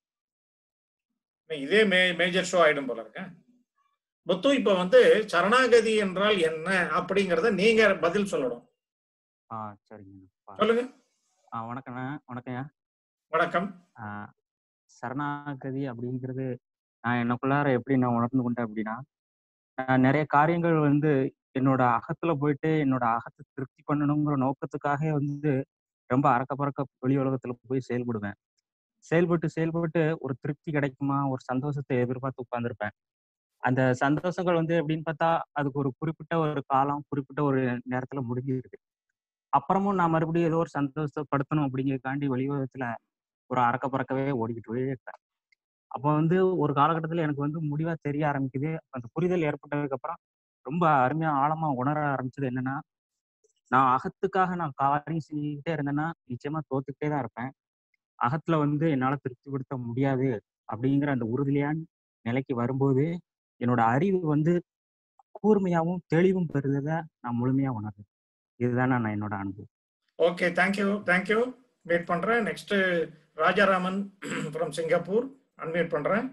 இதே மே மேஜர் ஷோ ஆயிடும் போல இருக்க முத்து இப்ப வந்து சரணாகதி என்றால் என்ன அப்படிங்கறத நீங்க பதில் சொல்லணும் ஆ சரிங்க சொல்லுங்க ஆ வணக்கண்ணா வணக்கம்யா வணக்கம் ஆ, சரணாகதி அப்படிங்கிறது நான் எனக்குள்ளார எப்படி நான் உணர்ந்து கொண்டேன் அப்படின்னா நான் நிறைய காரியங்கள் வந்து என்னோட அகத்துல போயிட்டு என்னோட அகத்தை திருப்தி பண்ணணுங்கிற நோக்கத்துக்காக வந்து ரொம்ப அறக்க பறக்க வெளி உலகத்துல போய் செயல்படுவேன் செயல்பட்டு செயல்பட்டு ஒரு திருப்தி கிடைக்குமா ஒரு சந்தோஷத்தை எதிர்பார்த்து உட்கார்ந்திருப்பேன் அந்த சந்தோஷங்கள் வந்து எப்படின்னு பார்த்தா அதுக்கு ஒரு குறிப்பிட்ட ஒரு காலம் குறிப்பிட்ட ஒரு நேரத்துல முடிஞ்சிருக்கு அப்புறமும் நான் மறுபடியும் ஏதோ ஒரு சந்தோஷப்படுத்தணும் அப்படிங்கிறதுக்காண்டி வெளி உலகத்துல ஒரு அறக்க பறக்கவே ஓடிக்கிட்டு இருப்பேன் அப்போ வந்து ஒரு காலகட்டத்தில் எனக்கு வந்து முடிவா தெரிய ஆரம்பிக்குது அந்த புரிதல் ஏற்பட்டதுக்கு அப்புறம் ரொம்ப அருமையா ஆழமா உணர ஆரம்பிச்சது என்னன்னா நான் அகத்துக்காக நான் காரியம் செஞ்சுக்கிட்டே இருந்தேன்னா நிச்சயமா தோத்துக்கிட்டே தான் இருப்பேன் அகத்துல வந்து என்னால திருப்திப்படுத்த முடியாது அப்படிங்கிற அந்த உறுதியான நிலைக்கு வரும்போது என்னோட அறிவு வந்து கூர்மையாவும் தெளிவும் பெறுததை நான் முழுமையா உணர்றேன் இதுதான் நான் என்னோட அனுபவம் ஓகே தேங்க்யூ தேங்க்யூ மீட் பண்றேன் next Rajaraman from Singapore unmute பண்றேன்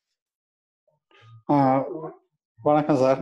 ஆ, வணக்கம் சார்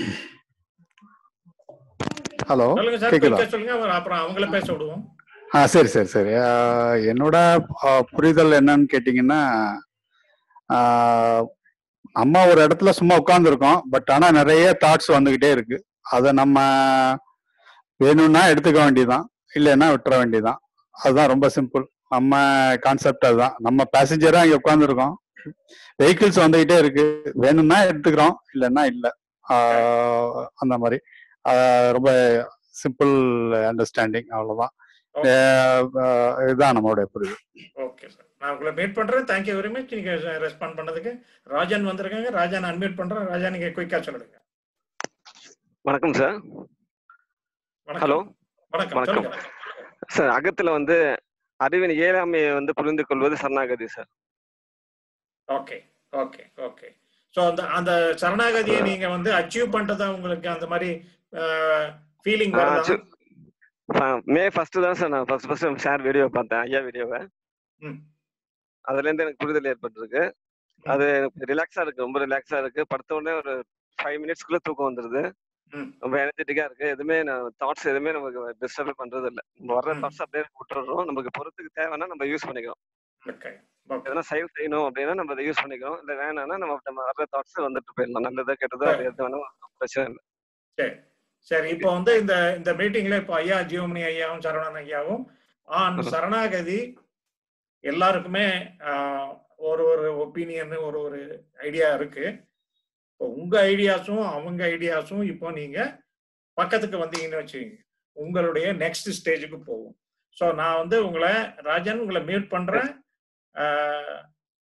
ஹலோ சொல்லுங்க சார் கேக்குதா குயிக்கா சொல்லுங்க அவர் அப்புறம் அவங்கள பேச விடுவோம் ஆ சரி சரி சரி ஆ, என்னோட ஆ, புரிதல் என்னன்னு கேட்டிங்கன்னா ஆ, அம்மா ஒரு இடத்துல சும்மா உட்காந்துருக்கோம் பட் ஆனா நிறைய தாட்ஸ் வந்துகிட்டே இருக்கு அதை நம்ம வேணும்னா எடுத்துக்க வேண்டியதுதான் இல்லைன்னா விட்டுற வேண்டியதுதான் அதுதான் ரொம்ப சிம்பிள் நம்ம கான்செப்ட் அதுதான் நம்ம பேசஞ்சரா இங்க உட்காந்துருக்கோம் வெஹிக்கிள்ஸ் வந்துகிட்டே இருக்கு வேணும்னா எடுத்துக்கிறோம் இல்லைன்னா இல்லை அந்த மாதிரி ஆஹ் ரொம்ப சிம்பிள் அண்டர்ஸ்டாண்டிங் அவ்வளவுதான் ஆஹ் ஆஹ் இதுதான் நம்மளுடைய புரிதல் ஓகே சார் நான் உங்களை மீட் பண்றேன் தேங்க்யூ வெரி மச் நீங்க ரெஸ்பாண்ட் பண்ணதுக்கு ராஜன் வந்திருக்காங்க ராஜன் அன்மியூட் பண்றேன் ராஜா நீங்க குயிக்கா சொல்லுங்க வணக்கம் சார் வணக்கம். ஹலோ வணக்கம் வணக்கம் சொல்லுங்க சார் அகத்துல வந்து அறிவின் இயலாமையை வந்து புரிந்து கொள்வது சரணாகதி sir okay okay okay so அந்த அந்த சரணாகதியை நீங்க வந்து அச்சீவ் பண்றதா உங்களுக்கு அந்த மாதிரி ஃபீலிங் ஆ, வருதா சு- ஃப- மே ஃபர்ஸ்ட் தான் சார் நான் ஃபர்ஸ்ட் ஃபர்ஸ்ட் ஷேர் வீடியோ பார்த்தேன் ஐயா வீடியோவை ம். அதுல இருந்து எனக்கு புரிதல் ஏற்பட்டிருக்கு அது எனக்கு ரிலாக்ஸா இருக்கு ரொம்ப ரிலாக்ஸா இருக்கு படுத்த உடனே ஒரு ஃபைவ் மினிட்ஸ்க்குள்ள தூக்கம் வந்துருது ம். ரொம்ப எனர்ஜெட்டிக்கா இருக்கு எதுவுமே தாட்ஸ் எதுவுமே நமக்கு டிஸ்டர்ப் பண்றது இல்ல நம்ம வர்ற தாட்ஸ் அப்படியே விட்டுறோம் நமக்கு பொறுத்துக்கு தேவைன்னா நம்ம யூஸ் பண்ணிக்கிறோம் ஓகே எதனா செயல் செய்யணும் அப்படின்னா நம்ம அதை யூஸ் பண்ணிக்கிறோம் இல்ல வேணாம்னா நம்ம நம்ம வர்ற தாட்ஸ் வந்துட்டு போயிடலாம் நல்லதா கெட்டதோ அது எது வேணாலும் பிரச்சனை இல்லை சரி சரி இப்போ வந்து இந்த இந்த மீட்டிங்ல இப்போ ஐயா ஜீவமணி ஐயாவும் சரவணன் ஐயாவும் ஆன் சரணாகதி எல்லாருக்குமே ஆஹ், ஒரு ஒரு ஒப்பீனியன் ஒரு ஒரு ஐடியா இருக்கு இப்போ உங்க ஐடியாஸும் அவங்க ஐடியாஸும் இப்போ நீங்க பக்கத்துக்கு வந்தீங்கன்னு வச்சுக்கோங்க உங்களுடைய நெக்ஸ்ட் ஸ்டேஜுக்கு போகும் ஸோ நான் வந்து உங்களை ராஜன் உங்களை மியூட் பண்றேன் ஆஹ்,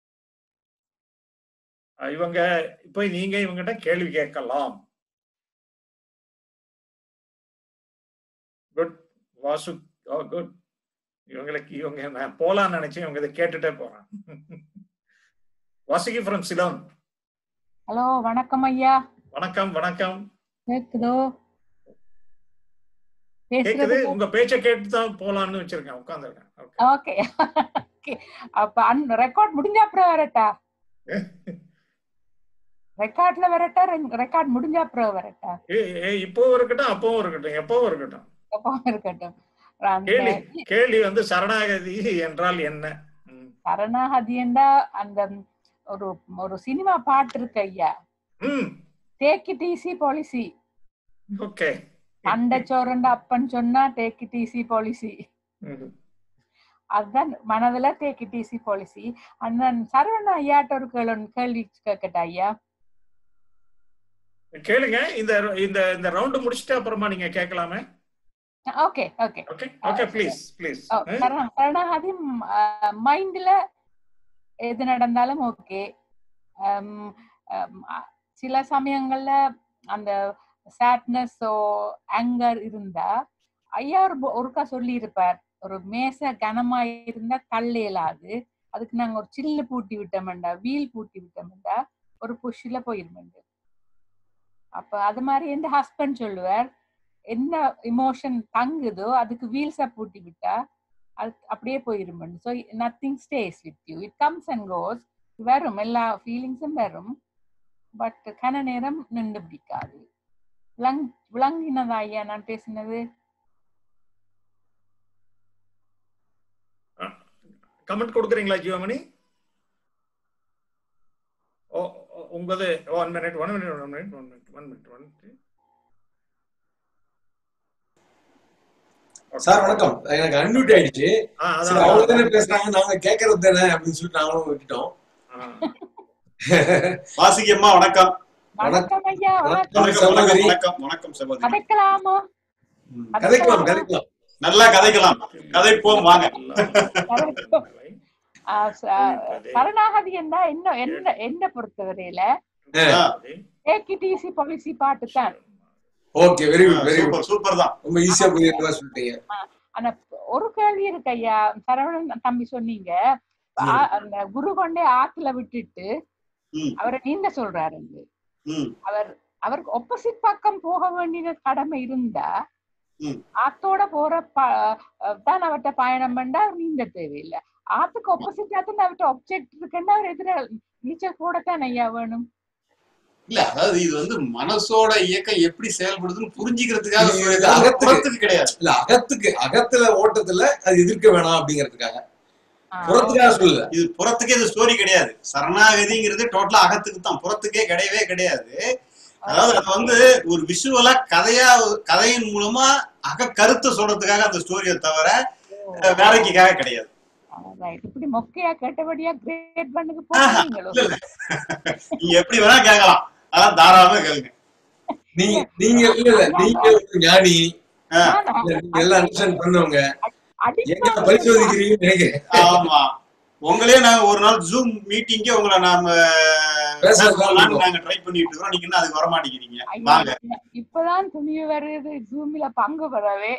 இவங்க இப்போ நீங்க இவங்ககிட்ட கேள்வி கேட்கலாம் குட் வாசு ஓ குட் இவங்களுக்கு இவங்க நான் போலான்னு நினைச்சேன் இவங்க இதை கேட்டுட்டே போறேன் வாசுகி ஃப்ரம் சிலோன் ஹலோ வணக்கம் ஐயா வணக்கம் வணக்கம் கேக்குதோ கேக்குது பேசுறது உங்க பேச்சை கேட்டு தான் போலான்னு வச்சிருக்கேன் உட்காந்துருக்கேன் ஓகே அப்ப அன் ரெக்கார்ட் முடிஞ்ச அப்புறம் வரட்டா ரெக்கார்ட்ல வரட்டா ரெக்கார்ட் முடிஞ்ச அப்புறம் வரட்டா இப்போவும் இருக்கட்டும் அப்பவும் இருக்கட்டும் எப்பவும் இருக்கட்டும் எப்போ இருக்கட்டும் அந்த கேள்வி கேள்வி வந்து சரணாகதி என்றால் என்ன சரணாகதியண்டா அந்த ஒரு ஒரு சினிமா பாட்டு இருக்கு ஐயா ம் take it easy policy okay அண்ட சோரண்ட அப்பன் சொன்னா டேக் இட் ஈஸி பாலிசி அதுதான் மனதுல டேக் இட் ஈஸி பாலிசி அண்ணன் சரவண ஐயாட்ட ஒரு கேள்வி கேள்வி கேட்கட்டா ஐயா கேளுங்க இந்த இந்த இந்த ரவுண்ட் முடிச்சிட்டு அப்புறமா நீங்க கேட்கலாமே okay okay okay okay please please சரணாகதி மைண்ட்ல எது நடந்தாலும் ஓகே சில சமயங்கள்ல அந்த சேட்னஸ் ஓ ஆங்கர் இருந்தா ஐயா ஒரு பொ- ஒருக்கா சொல்லி இருப்பார் ஒரு மேசை கனமா இருந்தா தள்ள இயலாது அதுக்கு நாங்க ஒரு சில்லு பூட்டி விட்டோம்டா வீல் பூட்டி விட்டோம்டா ஒரு புஷ்ல போயிருமெண்டு அப்ப அது மாதிரி எந்த ஹஸ்பண்ட் சொல்லுவார் என்ன இமோஷன் தங்குதோ அதுக்கு வீல்ஸா பூட்டி விட்டா அது அப்படியே போயிருமெண்டு so nothing stays with you it comes and goes வரும் எல்லா ஃபீலிங்ஸும் வரும் பட் கன நேரம் நின்று பிடிக்காது விளங் விளங்கினதா ஐயா நான் பேசினது கமெண்ட் கொடுக்குறீங்களா ஜீவமணி ஓ ஓ, உங்களது one minute one minute one minute one minute one minute one sir வணக்கம் எனக்கு அன்மியூட் ஆயிடுச்சு ஆ, அதான், சரி அதான். அவங்க தானே பேசுறாங்க நாங்க கேட்கறது தானே அப்படின்னு சொல்லிட்டு நாங்களும் விட்டுட்டோம் வாசுகி அம்மா வணக்கம் வணக்கம் ஐயா வணக்கம் வணக்கம் சகோதரி வணக்கம் வணக்கம் சகோதரி கதைக்கலாமா கதைக்கலாம் கதைக்கலாம் நல்லா கதைக்கலாம் கதைப்போம் வாங்க ஆ, ச- சரணாகதி என்ன என்ன என்ன என்ன பொறுத்தவரையில டேக் இட் ஈஸி பாலிசி பாட்டு தான் okay very good very super good super தான் ரொம்ப ஈஸியா புரியுறதா சொல்லிட்டீங்க ஆனா ஒரு கேள்வி இருக்கு ஐயா சரவணன் தம்பி சொன்னீங்க ஆ- அந்த குரு கொண்டே ஆத்துல விட்டுட்டு அவரை நீந்த சொல்றாரு அவர் அவருக்கு ஆப்போசிட் பக்கம் போக வேண்டிய கடமை இருந்தா ஆத்தோட போற ப- தான் அவர்கிட்ட பயணம் பண்ணா அவர் நீந்த தேவையில்லை ஆத்துக்கு ஆப்போசிட் ஆத்து அவர்கிட்ட ஆப்ஜெக்ட் இருக்குன்னா அவர் எதிர நீச்சல் போடத்தான் ஐயா வேணும் இல்ல அதாவது இது வந்து மனசோட இயக்கம் எப்படி செயல்படுதுன்னு புரிஞ்சுக்கிறதுக்காக இது சொல்லியது. அது அகத்துக்கு புறத்துக்கு கிடையாது இல்ல அகத்துக்கு அகத்துல ஓட்டத்துல அது எதிர்க்க வேணாம் அப்படிங்கிறதுக்காக புறத்துக்காக சொல்லல இது புறத்துக்கே இது ஸ்டோரி கிடையாது சரணாகதிங்கிறது டோட்டலா அகத்துக்கு தான் புறத்துக்கே கிடையவே கிடையாது அதாவது அது வந்து ஒரு விஷுவலா கதையா கதையின் மூலமா அக கருத்தை சொல்றதுக்காக அந்த ஸ்டோரியை தவிர அஹ், வேலைக்காக கிடையாது Right. இப்படி மொக்கையா கேட்டபடியா கிரேட் பண்ணுக்கு ஆஹா, போறீங்களோ இல்ல, இல்ல. நீங்க எப்படி வேணா கேட்கலாம் அதான் தாராளமா கேளுங்க நீங்க நீங்க இல்ல இல்ல நீங்க ஒரு ஞானி இல்ல, நீங்க எல்லாம் அண்டர்ஸ்டாண்ட் பண்ணவங்க எங்க பரிசோதிக்கிறீங்கன்னு நினைக்கிறேன் ஆமா உங்களே நாங்க ஒரு நாள் ஜூம் மீட்டிங்கே உங்களை நாம பேச பேசலாம்னு நாங்க ட்ரை பண்ணிட்டு இருக்கோம் நீங்க இன்னும் அதுக்கு வர மாட்டேங்கிறீங்க ஐயா, வாங்க இப்பதான் துணிவு வருது ஜூம்ல பங்கு பெறவே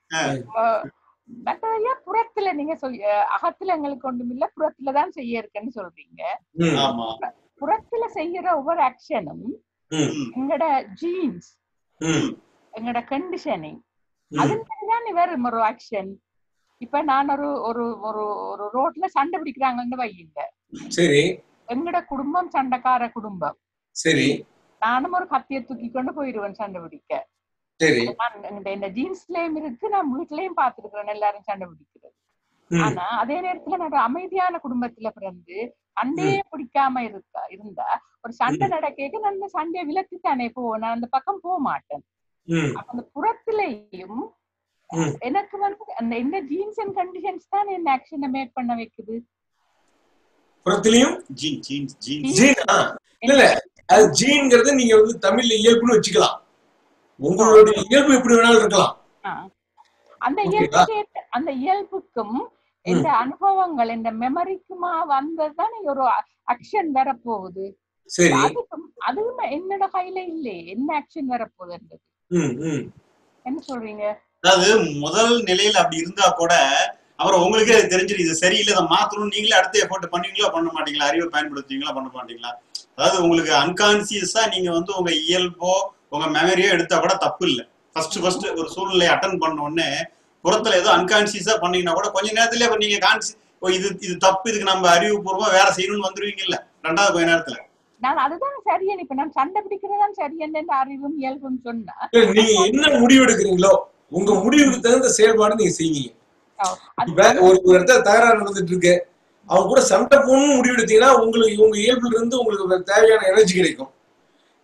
மற்றதையா புறத்துல நீங்க சொல் அஹ் அகத்துல எங்களுக்கு ஒன்றும் இல்ல புறத்துல தான் செய்ய இருக்குன்னு சொல்றீங்க ஆமா புறத்துல செய்யற ஒவ்வொரு ஆக்ஷனும் எங்கட ஜீன்ஸ் எங்கட கண்டிஷனிங் அது தான் வரும் ஒரு ஆக்ஷன் இப்ப நான் ஒரு ஒரு ஒரு ஒரு ரோட்ல சண்டை பிடிக்கிறாங்கன்னு வையுங்க சரி எங்கட குடும்பம் சண்டைக்கார குடும்பம் சரி நானும் ஒரு கத்தியை தூக்கி கொண்டு போயிருவேன் சண்டை பிடிக்க சரி நான் இந்த- இந்த ஜீன்ஸ்லயும் இருக்கு நான் வீட்லயும் பார்த்திருக்கிறேன் எல்லாரும் சண்டை பிடிக்கிறது ம். ஆனா அதே நேரத்துல நான் ஒரு அமைதியான குடும்பத்துல பிறந்து சண்டையே பிடிக்காம இருக்கா இருந்தா ஒரு சண்டை நடக்க நான் அந்த சண்டையை விலக்கி தானே போவேன் நான் அந்த பக்கம் போக மாட்டேன் ம் அப்ப அந்த புறத்திலேயும் ம் எனக்கு வந்து அந்த இந்த ஜீன்ஸ் அண்ட் கண்டிஷன்ஸ் தான் என்ன ஆக்ஷனை மேக் பண்ண வைக்குது புறத்துலயும் ஜீன் ஜீன் ஜீன் ஜீனா இல்ல இல்ல அது ஜீன்ங்கிறது நீங்க வந்து தமிழ்ல இயல்புன்னு வச்சுக்கலாம் உங்களுடைய இயல்பு எப்படி வேணாலும் இருக்கலாம் ஆ. அந்த ஓகேவா? இயல்புக்கு ஏத்த- அந்த இயல்புக்கும் இந்த அனுபவங்கள் இந்த மெமரிக்குமா வந்ததுதான் ஒரு ஆக்ஷன் வரப்போகுது சரி அதுக்கும் அதுவும் என்னோட கையில இல்லையே என்ன ஆக்ஷன் வரப்போகுதுன்றது ம் ம் என்ன சொல்றீங்க அதாவது முதல் நிலையில அப்படி இருந்தா கூட அப்புறம் உங்களுக்கே அது தெரிஞ்சிடும் இது சரியில்லை இதை மாத்தணும் நீங்களே அடுத்த எஃபோர்ட் பண்ணுவீங்களா பண்ண மாட்டீங்களா அறிவை பயன்படுத்துவீங்களா பண்ண மாட்டீங்களா அதாவது உங்களுக்கு அன்கான்சியஸா நீங்க வந்து உங்க இயல்போ உங்க மெமரியோ எடுத்தா கூட தப்பு இல்லை ஃபர்ஸ்ட் ஃபர்ஸ்ட் ஒரு சூழ்நிலையை அட்டன் பண்ண உடனே புறத்துல ஏதோ அன்கான்சியஸா பண்ணீங்கன்னா கூட கொஞ்ச நேரத்துல இப்ப நீங்க கான்சி ஓ இது இது தப்பு இதுக்கு நம்ம அறிவுபூர்வமா வேற செய்யணும்னு வந்துருவீங்கல்ல ரெண்டாவது கொஞ்ச நேரத்துல நான் அதுதான் சரியன் இப்ப நான் சண்டை பிடிக்கிறதான் சரியன் என்ற அறிவும் இயல்பும் சொன்னா இல்ல, நீங்க என்ன முடிவு எடுக்கிறீங்களோ உங்க முடிவுக்கு தகுந்த செயல்பாடு நீங்க செய்வீங்க இப்ப ஒரு ஒரு இடத்துல தகராறு நடந்துட்டு இருக்கு அவங்க கூட சண்டை போகணும்னு முடிவு எடுத்தீங்கன்னா உங்களுக்கு உங்க இயல்புல இருந்து உங்களுக்கு தேவையான எனர்ஜி கிடைக்கும்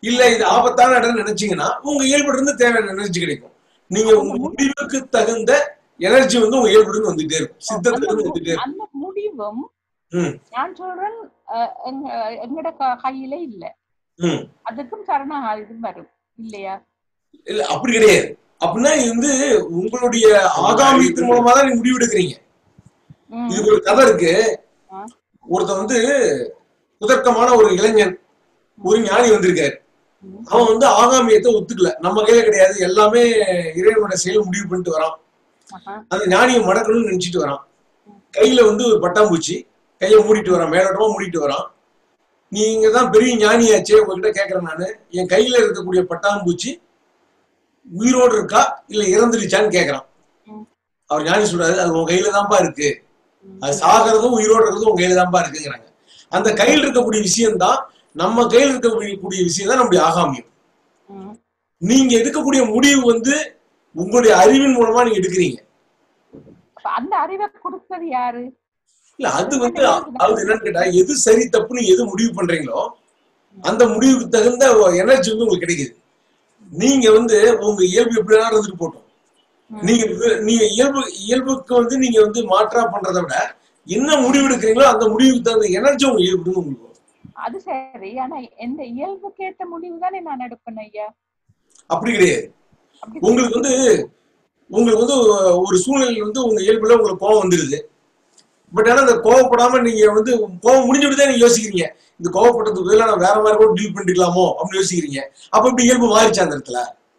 இல்ல இது ஆபத்தான இடம் நினைச்சீங்கன்னா உங்க இயல்புல இருந்து தேவையான எனர்ஜி கிடைக்கும் நீங்க அந்த உங்க மு- முடிவுக்கு தகுந்த எனர்ஜி வந்து உங்க இயல்புல இருந்து வந்துட்டே இருக்கும் ஓ, சித்தத்துல அந்த இருந்து மு- வந்துட்டே இருக்கும் அந்த முடிவும் ம் நான் சொல்றேன் அஹ், எங்க எங்கட க- கையில இல்ல ம் அதுக்கும் சரணாகதி வரும் இல்லையா இல்ல அப்படி கிடையாது அப்படின்னா இது வந்து உங்களுடைய ஆகாமியத்தின் மூலமா தான் நீங்க முடிவு எடுக்கிறீங்க ம் இதுக்கு ஒரு கதை இருக்கு ஆ, ஒருத்தன் வந்து குதர்க்கமான ஒரு இளைஞன் ஒரு ஞானி வந்திருக்காரு ம், அவன் வந்து ஆகாமியத்தை ஒத்துக்கல நம்ம கையில கிடையாது எல்லாமே இறைவனோட செயல் முடிவு பண்ணிட்டு வரான் ஆஹா, அந்த ஞானியை மடக்கணும்னு நினைச்சிட்டு வரான் ம், கையில வந்து ஒரு பட்டாம்பூச்சி கையை மூடிட்டு வரான் மேலோட்டமா மூடிட்டு வரான் நீங்க தான் பெரிய ஞானியாச்சே உங்ககிட்ட கேக்குறேன் நானு என் கையில இருக்கக்கூடிய பட்டாம்பூச்சி உயிரோடு இருக்கா இல்ல இறந்துடுச்சான்னு கேக்குறான் ம், அவர் ஞானி சொல்றாரு அது உன் கையில தான்ப்பா இருக்கு ம், அது சாகிறதும் உயிரோடு இருக்கிறதும் உங்க கையில தான்ப்பா இருக்குங்கிறாங்க அந்த கையில் இருக்கக்கூடிய விஷயம் தான் நம்ம கையில் இருக்கக்கூடிய விஷயம் தான் நம்முடைய ஆகாமியம் ம். நீங்க எடுக்கக்கூடிய முடிவு வந்து உங்களுடைய அறிவின் மூலமா நீங்க எடுக்கிறீங்க அப்ப அந்த அறிவை கொடுத்தது யாரு இல்ல அது அது வந்து எங்களுக்கு அது தான் என்னன்னு கேட்டா எது சரி தப்புன்னு எது முடிவு பண்றீங்களோ அந்த முடிவுக்கு தகுந்த எனர்ஜி வந்து உங்களுக்கு கிடைக்குது நீங்க வந்து உங்க இயல்பு எப்படி வேணாலும் இருந்துட்டு போட்டோம் ம், நீங்க வி- நீங்க இயல்பு இயல்புக்கு வந்து நீங்க வந்து மாற்றா பண்றதை விட என்ன முடிவு எடுக்கிறீங்களோ அந்த முடிவுக்கு தகுந்த எனர்ஜி உங்க இயல்பு வந்து உங்களுக்கு வரும். அது சரி ஆனா எந்த இயல்புக்கு ஏத்த முடிவு தானே நான் எடுப்பேன் ஐயா அப்படி கிடையாது அப்படி உங்களுக்கு வந்து உங்களுக்கு வந்து ஒரு சூழ்நிலை வந்து உங்க இயல்புல உங்களுக்கு கோவம் வந்துருது பட் ஆனா அந்த கோவப்படாம நீங்க வந்து கோவம் முடிஞ்சுட்டு தான் நீங்க யோசிக்கிறீங்க இந்த கோவப்பட்டதுக்கு பதிலா நான் வேற மாதிரி கூட டீல் பண்ணிக்கலாமோ அப்படின்னு யோசிக்கிறீங்க அப்ப இப்படி இயல்பு மாறிச்சு அந்த இடத்துல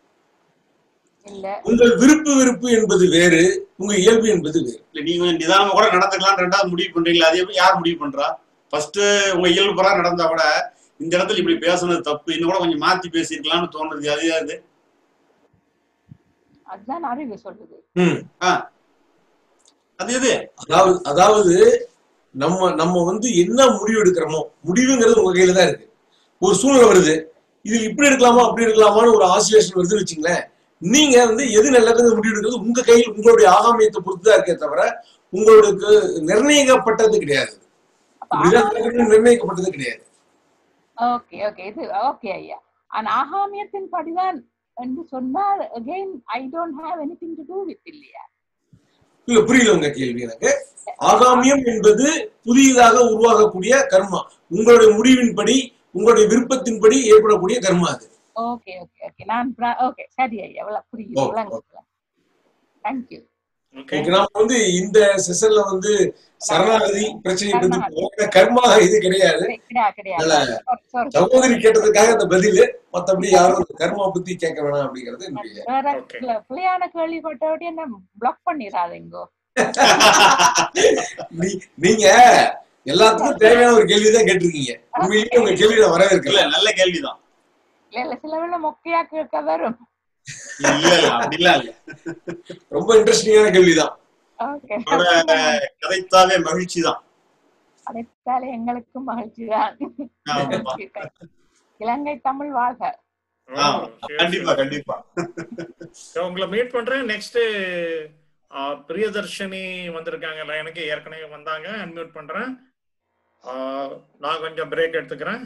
இல்ல உங்கள் விருப்பு வெறுப்பு என்பது வேறு உங்க இயல்பு என்பது வேறு இல்ல நீங்க கொஞ்சம் நிதானமா கூட நடந்துக்கலாம் ரெண்டாவது முடிவு பண்றீங்களா அது எப்படி யார் முடிவு பண்றா ஃபர்ஸ்ட் உங்க இயல்பு பிரகாரம் நடந்தா கூட இந்த இடத்துல இப்படி பேசுனது தப்பு இன்னும் கூட கொஞ்சம் மாத்தி பேசியிருக்கலாம்னு தோணுது அது அது அதுதான் அறிவு சொல்லுது ம் ஆ அது எது அதாவது அதாவது நம்ம நம்ம வந்து என்ன முடிவு எடுக்கிறோமோ முடிவுங்கிறது உங்க கையில தான் இருக்கு ஒரு சூழ்நிலை வருது இது இப்படி எடுக்கலாமா அப்படி எடுக்கலாமான்னு ஒரு ஆசிலேஷன் வருதுன்னு வச்சுங்களேன் நீங்க வந்து எது நல்லதுன்னு முடிவு எடுக்கிறது உங்க கையில் உங்களுடைய ஆகாமியத்தை பொறுத்து தான் இருக்கே தவிர உங்களுக்கு நிர்ணயிக்கப்பட்டது கிடையாது அப்ப இப்படிதான் ஆகாமியத்தின் நடக்கணும்னு நிர்ணயிக்கப்பட்டது கிடையாது ஓகே ஓகே இது ஓகே ஐயா ஆனா ஆகாமியத்தின் படிதான் என்று சொன்னால் again I don't have anything to do with இல்லையா இல்ல புரியல உங்க கேள்வி எனக்கு ஆகாமியம் என்பது புதியதாக உருவாகக்கூடிய கர்மா உங்களுடைய முடிவின்படி உங்களுடைய விருப்பத்தின்படி ஏற்படக்கூடிய கர்மா அது ஓகே ஓகே ஓகே நான் ஓகே சரி ஐயா எவ்வளவு புரியுது ஓ, விளங்கு தேங்க்யூ ஓகே ஓகே நாம வந்து இந்த செஷன்ல வந்து சரணாகதி பிரச்சனையை பத்தி சரணாகதி. போகல. கர்மா இது கிடையாது கிடையாது கிடையாது அதனால சாரி சகோதரி கேட்டதுக்காக அந்த பதில் மத்தபடி யாரும் அந்த கர்மா பத்தி கேட்க வேணாம் அப்படிங்கிறது என்னுடைய வேற ஓகே பிள்ளை- பிள்ளையான கேள்விப்பட்டபடி என்ன பிளாக் பண்ணிடாதீங்கோ நீ- நீங்க எல்லாத்துக்கும் தேவையான ஒரு கேள்விதான் கேட்டிருக்கீங்க உண்மையிலேயே உங்க கேள்வி நான் இல்ல வரவேற்கிறேன் நல்ல கேள்விதான் இல்ல இல்ல சில வேளை மொக்கையா கேட்க வரும் இல்ல இல்ல அப்படிலாம் இல்ல ரொம்ப இன்ட்ரெஸ்டிங்கான கேள்விதான் ஓகே உங்களோட கதைத்தாவே மகிழ்ச்சி தான் அடைத்தாலே எங்களுக்கும் மகிழ்ச்சி தான் ஆமா இலங்கை தமிழ் வாழ்க ஓ ஆ, சரி கண்டிப்பா சரி கண்டிப்பா So, உங்களை மீட் பண்றேன் நெக்ஸ்ட் பிரியதர்ஷினி வந்திருக்காங்கல்ல எனக்கு ஏற்கனவே வந்தாங்க அன்மியூட் பண்றேன் ஆ, நான் கொஞ்சம் பிரேக் எடுத்துக்கிறேன்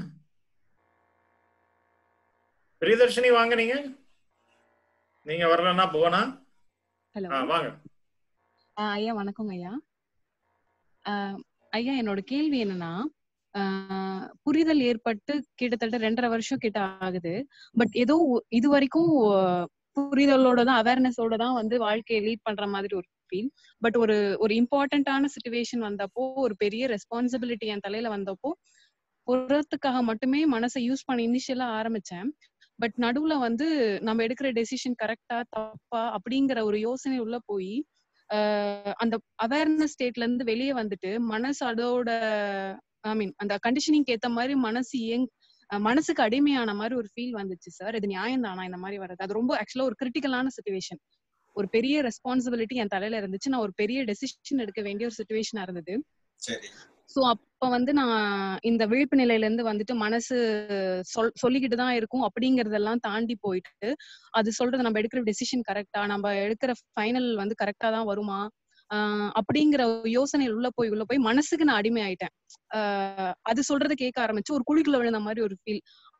பிரியதர்ஷினி வாங்க நீங்க நீங்க வரலன்னா போனா ஹலோ ஆ, வாங்க ஐயா வணக்கங்க ஐயா ஆஹ் ஐயா என்னோட கேள்வி என்னன்னா ஆஹ் புரிதல் ஏற்பட்டு கிட்டத்தட்ட ரெண்டரை வருஷம் கிட்ட ஆகுது பட் ஏதோ ஒ- இது வரைக்கும் ஆஹ் புரிதலோட தான் அவேர்னஸோட தான் வந்து வாழ்க்கையை லீட் பண்ற மாதிரி ஒரு ஃபீல் பட் ஒரு ஒரு இம்பார்ட்டன்டான சுச்சுவேஷன் வந்தப்போ ஒரு பெரிய ரெஸ்பான்சிபிலிட்டி என் தலையில வந்தப்போ புறத்துக்காக மட்டுமே மனசை யூஸ் பண்ண இனிஷியலா ஆரம்பிச்சேன் பட் நடுவுல வந்து நம்ம எடுக்கிற டெசிஷன் கரெக்டா தப்பா அப்படிங்கிற ஒரு யோசனை உள்ள போய் ஆஹ் அந்த அவேர்னஸ் ஸ்டேட்ல இருந்து வெளியே வந்துட்டு மனசு அதோட ஐ மீன் அந்த கண்டிஷனிங் ஏத்த மாதிரி மனசு இயங் அஹ் மனசுக்கு அடிமையான மாதிரி ஒரு ஃபீல் வந்துச்சு சார் இது நியாயம் தானா இந்த மாதிரி வர்றது அது ரொம்ப ஆக்சுவலா ஒரு கிரிட்டிக்கலான சுச்சுவேஷன் ஒரு பெரிய ரெஸ்பான்சிபிலிட்டி என் தலையில இருந்துச்சு நான் ஒரு பெரிய டெசிஷன் எடுக்க வேண்டிய ஒரு சுச்சுவேஷனா இருந்தது சரி சோ அப்ப வந்து நான் இந்த விழிப்பு நிலையில இருந்து வந்துட்டு மனசு சொல் சொல்லிக்கிட்டு தான் இருக்கும் அப்படிங்கறதெல்லாம் தாண்டி போயிட்டு அது சொல்றது நம்ம எடுக்கிற டெசிஷன் கரெக்டா நம்ம எடுக்கிற ஃபைனல் வந்து கரெக்டா தான் வருமா ஆஹ் அப்படிங்கிற ஒரு யோசனை உள்ள போய் உள்ள போய் மனசுக்கு நான் அடிமை ஆயிட்டேன் ஆஹ் அது சொல்றதை கேட்க ஆரம்பிச்சு ஒரு குழிக்குள்ள விழுந்த மாதிரி ஒரு ஃபீல்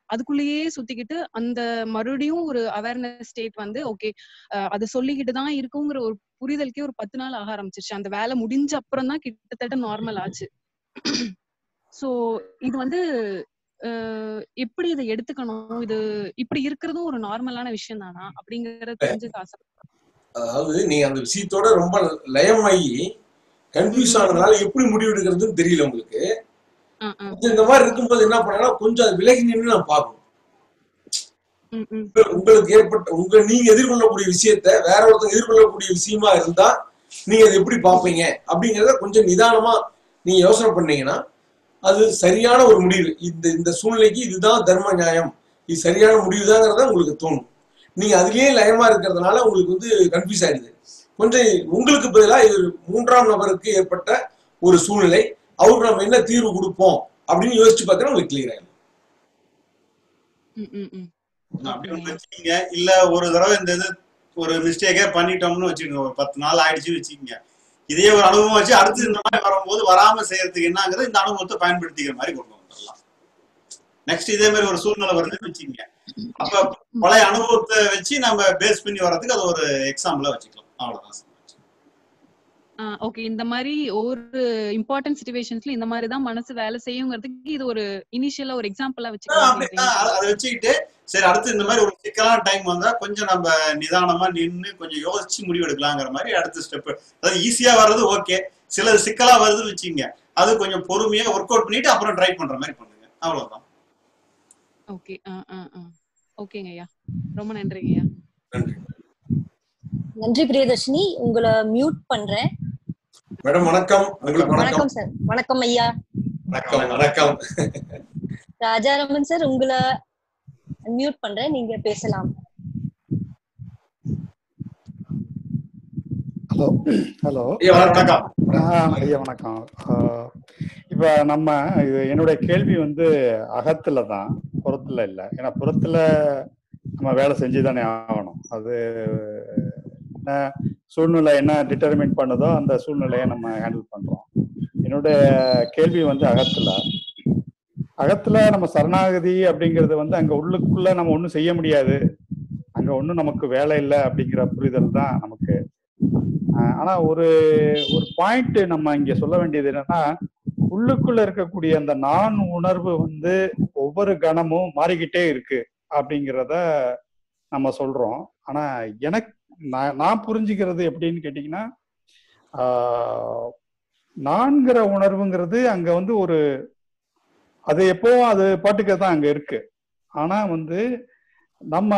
அதுக்குள்ளேயே சுத்திக்கிட்டு அந்த மறுபடியும் ஒரு அவேர்னஸ் ஸ்டேட் வந்து ஓகே அது சொல்லிக்கிட்டு தான் இருக்குங்கிற ஒரு புரிதலுக்கே ஒரு பத்து நாள் ஆக ஆரம்பிச்சிருச்சு அந்த வேலை முடிஞ்ச அப்புறம் தான் கிட்டத்தட்ட நார்மல் ஆச்சு சோ இது வந்து அஹ், எப்படி இதை எடுத்துக்கணும் இது இப்படி இருக்கிறதும் ஒரு நார்மலான விஷயம் தானா அப்படிங்கறத தெரிஞ்சுக்க ஆசை அதாவது நீங்க அந்த விஷயத்தோட ரொம்ப லயமாகி கன்ஃபியூஸ் ஆனதுனால எப்படி முடிவு எடுக்கிறதுன்னு தெரியல உங்களுக்கு அஹ், அஹ். கொஞ்சம் இந்த மாதிரி இருக்கும்போது என்ன பண்ணலாம் கொஞ்சம் அது விலகி நின்று நான் பார்க்கணும் ம், ம். உங்க- உங்களுக்கு ஏற்பட்ட உங்க நீங்க எதிர்கொள்ளக்கூடிய விஷயத்த வேற ஒருத்தங்க எதிர்கொள்ளக்கூடிய விஷயமா இருந்தா நீங்க அதை எப்படி பார்ப்பீங்க அப்படிங்கறத கொஞ்சம் நிதானமா நீங்க யோசனை பண்ணீங்கன்னா அது சரியான ஒரு முடிவு இந்த இந்த சூழ்நிலைக்கு இதுதான் தர்ம நியாயம் இது சரியான முடிவுதாங்கிறத உங்களுக்கு தோணும் நீங்க அதுலயே லயமா இருக்கிறதுனால உங்களுக்கு வந்து கன்ஃபியூஸ் ஆயிடுது கொஞ்சம் உங்களுக்கு பதிலாக இது ஒரு மூன்றாம் நபருக்கு ஏற்பட்ட ஒரு சூழ்நிலை அவருக்கு நம்ம என்ன தீர்வு கொடுப்போம் அப்படின்னு யோசிச்சு பார்த்தா உங்களுக்கு கிளியர் ஆயிடும் ம், ம், ம். அப்படி ஒண்ணு வச்சுக்கீங்க இல்ல ஒரு தடவை இந்த இது ஒரு மிஸ்டேக்கே பண்ணிட்டோம்னு வச்சுக்கோங்க ஒரு பத்து நாள் ஆயிடுச்சுன்னு வச்சுக்கோங்க இதே ஒரு அனுபவம் வச்சு அடுத்து இந்த மாதிரி வரும்போது வராம செய்யறதுக்கு என்னங்கிறது இந்த அனுபவத்தை பயன்படுத்திக்கிற மாதிரி கொண்டு வந்துடலாம் நெக்ஸ்ட் இதே மாதிரி ஒரு சூழ்நிலை வருதுன்னு வச்சுக்கோங்க அப்ப பழைய அனுபவத்தை வச்சு நம்ம பேஸ் பண்ணி வர்றதுக்கு அது ஒரு எக்ஸாம்பிளா வச்சுக்கலாம் அவ்வளவுதான் ஓகே இந்த மாதிரி ஒவ்வொரு இம்பார்ட்டன்ட் சுச்சுவேஷன்ஸ்ல இந்த மாதிரி தான் மனசு வேலை செய்யுங்கிறதுக்கு இது ஒரு இனிஷியலா ஒரு எக்ஸாம்பிளா ஆ, வச்சுக்கலாம் அப்படி ஆ, அத- அதை வச்சுக்கிட்டு சரி அடுத்து இந்த மாதிரி ஒரு சிக்கலான டைம் வந்தா கொஞ்சம் நம்ம நிதானமா நின்னு கொஞ்சம் யோசிச்சு முடிவு எடுக்கலாங்கிற மாதிரி அடுத்த ஸ்டெப் அதாவது ஈஸியா வர்றது ஓகே சில சிக்கலா வருதுன்னு வச்சுக்கோங்க அது கொஞ்சம் பொறுமையா ஒர்க் அவுட் பண்ணிட்டு அப்புறம் ட்ரை பண்ற மாதிரி பண்ணுங்க அவ்வளவுதான் ஓகே ஓகேங்க ஐயா ரொம்ப நன்றிங்க ஐயா நன்றி பிரியதர்ஷினி உங்களை மியூட் பண்றேன் மேடம் வணக்கம் உங்களுக்கு வணக்கம் வணக்கம் சார் வணக்கம் ஐயா வணக்கம் வணக்கம் ராஜாராமன் சார் உங்களை மியூட் பண்றேன் நீங்க பேசலாம் ஹலோ ஹலோ ஐயா வணக்கம் ஐயா வணக்கம் ஆஹ் இப்ப நம்ம இது என்னுடைய கேள்வி வந்து அகத்துல தான் புறத்துல இல்லை ஏன்னா புறத்துல நம்ம வேலை செஞ்சு தானே ஆகணும் அது என்ன சூழ்நிலை என்ன டிட்டர்மின் பண்ணுதோ அந்த சூழ்நிலையை நம்ம ஹேண்டில் பண்றோம் என்னுடைய கேள்வி வந்து அகத்துல அகத்துல நம்ம சரணாகதி அப்படிங்கிறது வந்து அங்க உள்ளுக்குள்ள நம்ம ஒண்ணும் செய்ய முடியாது அங்க ஒண்ணும் நமக்கு வேலை இல்லை அப்படிங்கிற புரிதல் தான் நமக்கு ஆஹ் ஆனா ஒரு ஒரு பாயிண்ட் நம்ம இங்க சொல்ல வேண்டியது என்னன்னா உள்ளுக்குள்ள இருக்கக்கூடிய அந்த நான் உணர்வு வந்து ஒவ்வொரு கணமும் மாறிக்கிட்டே இருக்கு அப்படிங்கிறத நம்ம சொல்றோம் ஆனா எனக்கு நான் நான் புரிஞ்சுக்கிறது எப்படின்னு கேட்டிங்கன்னா ஆஹ் நான்கிற உணர்வுங்கிறது அங்க வந்து ஒரு அது எப்பவும் அது பாட்டுக்கு தான் அங்க இருக்கு ஆனா வந்து நம்ம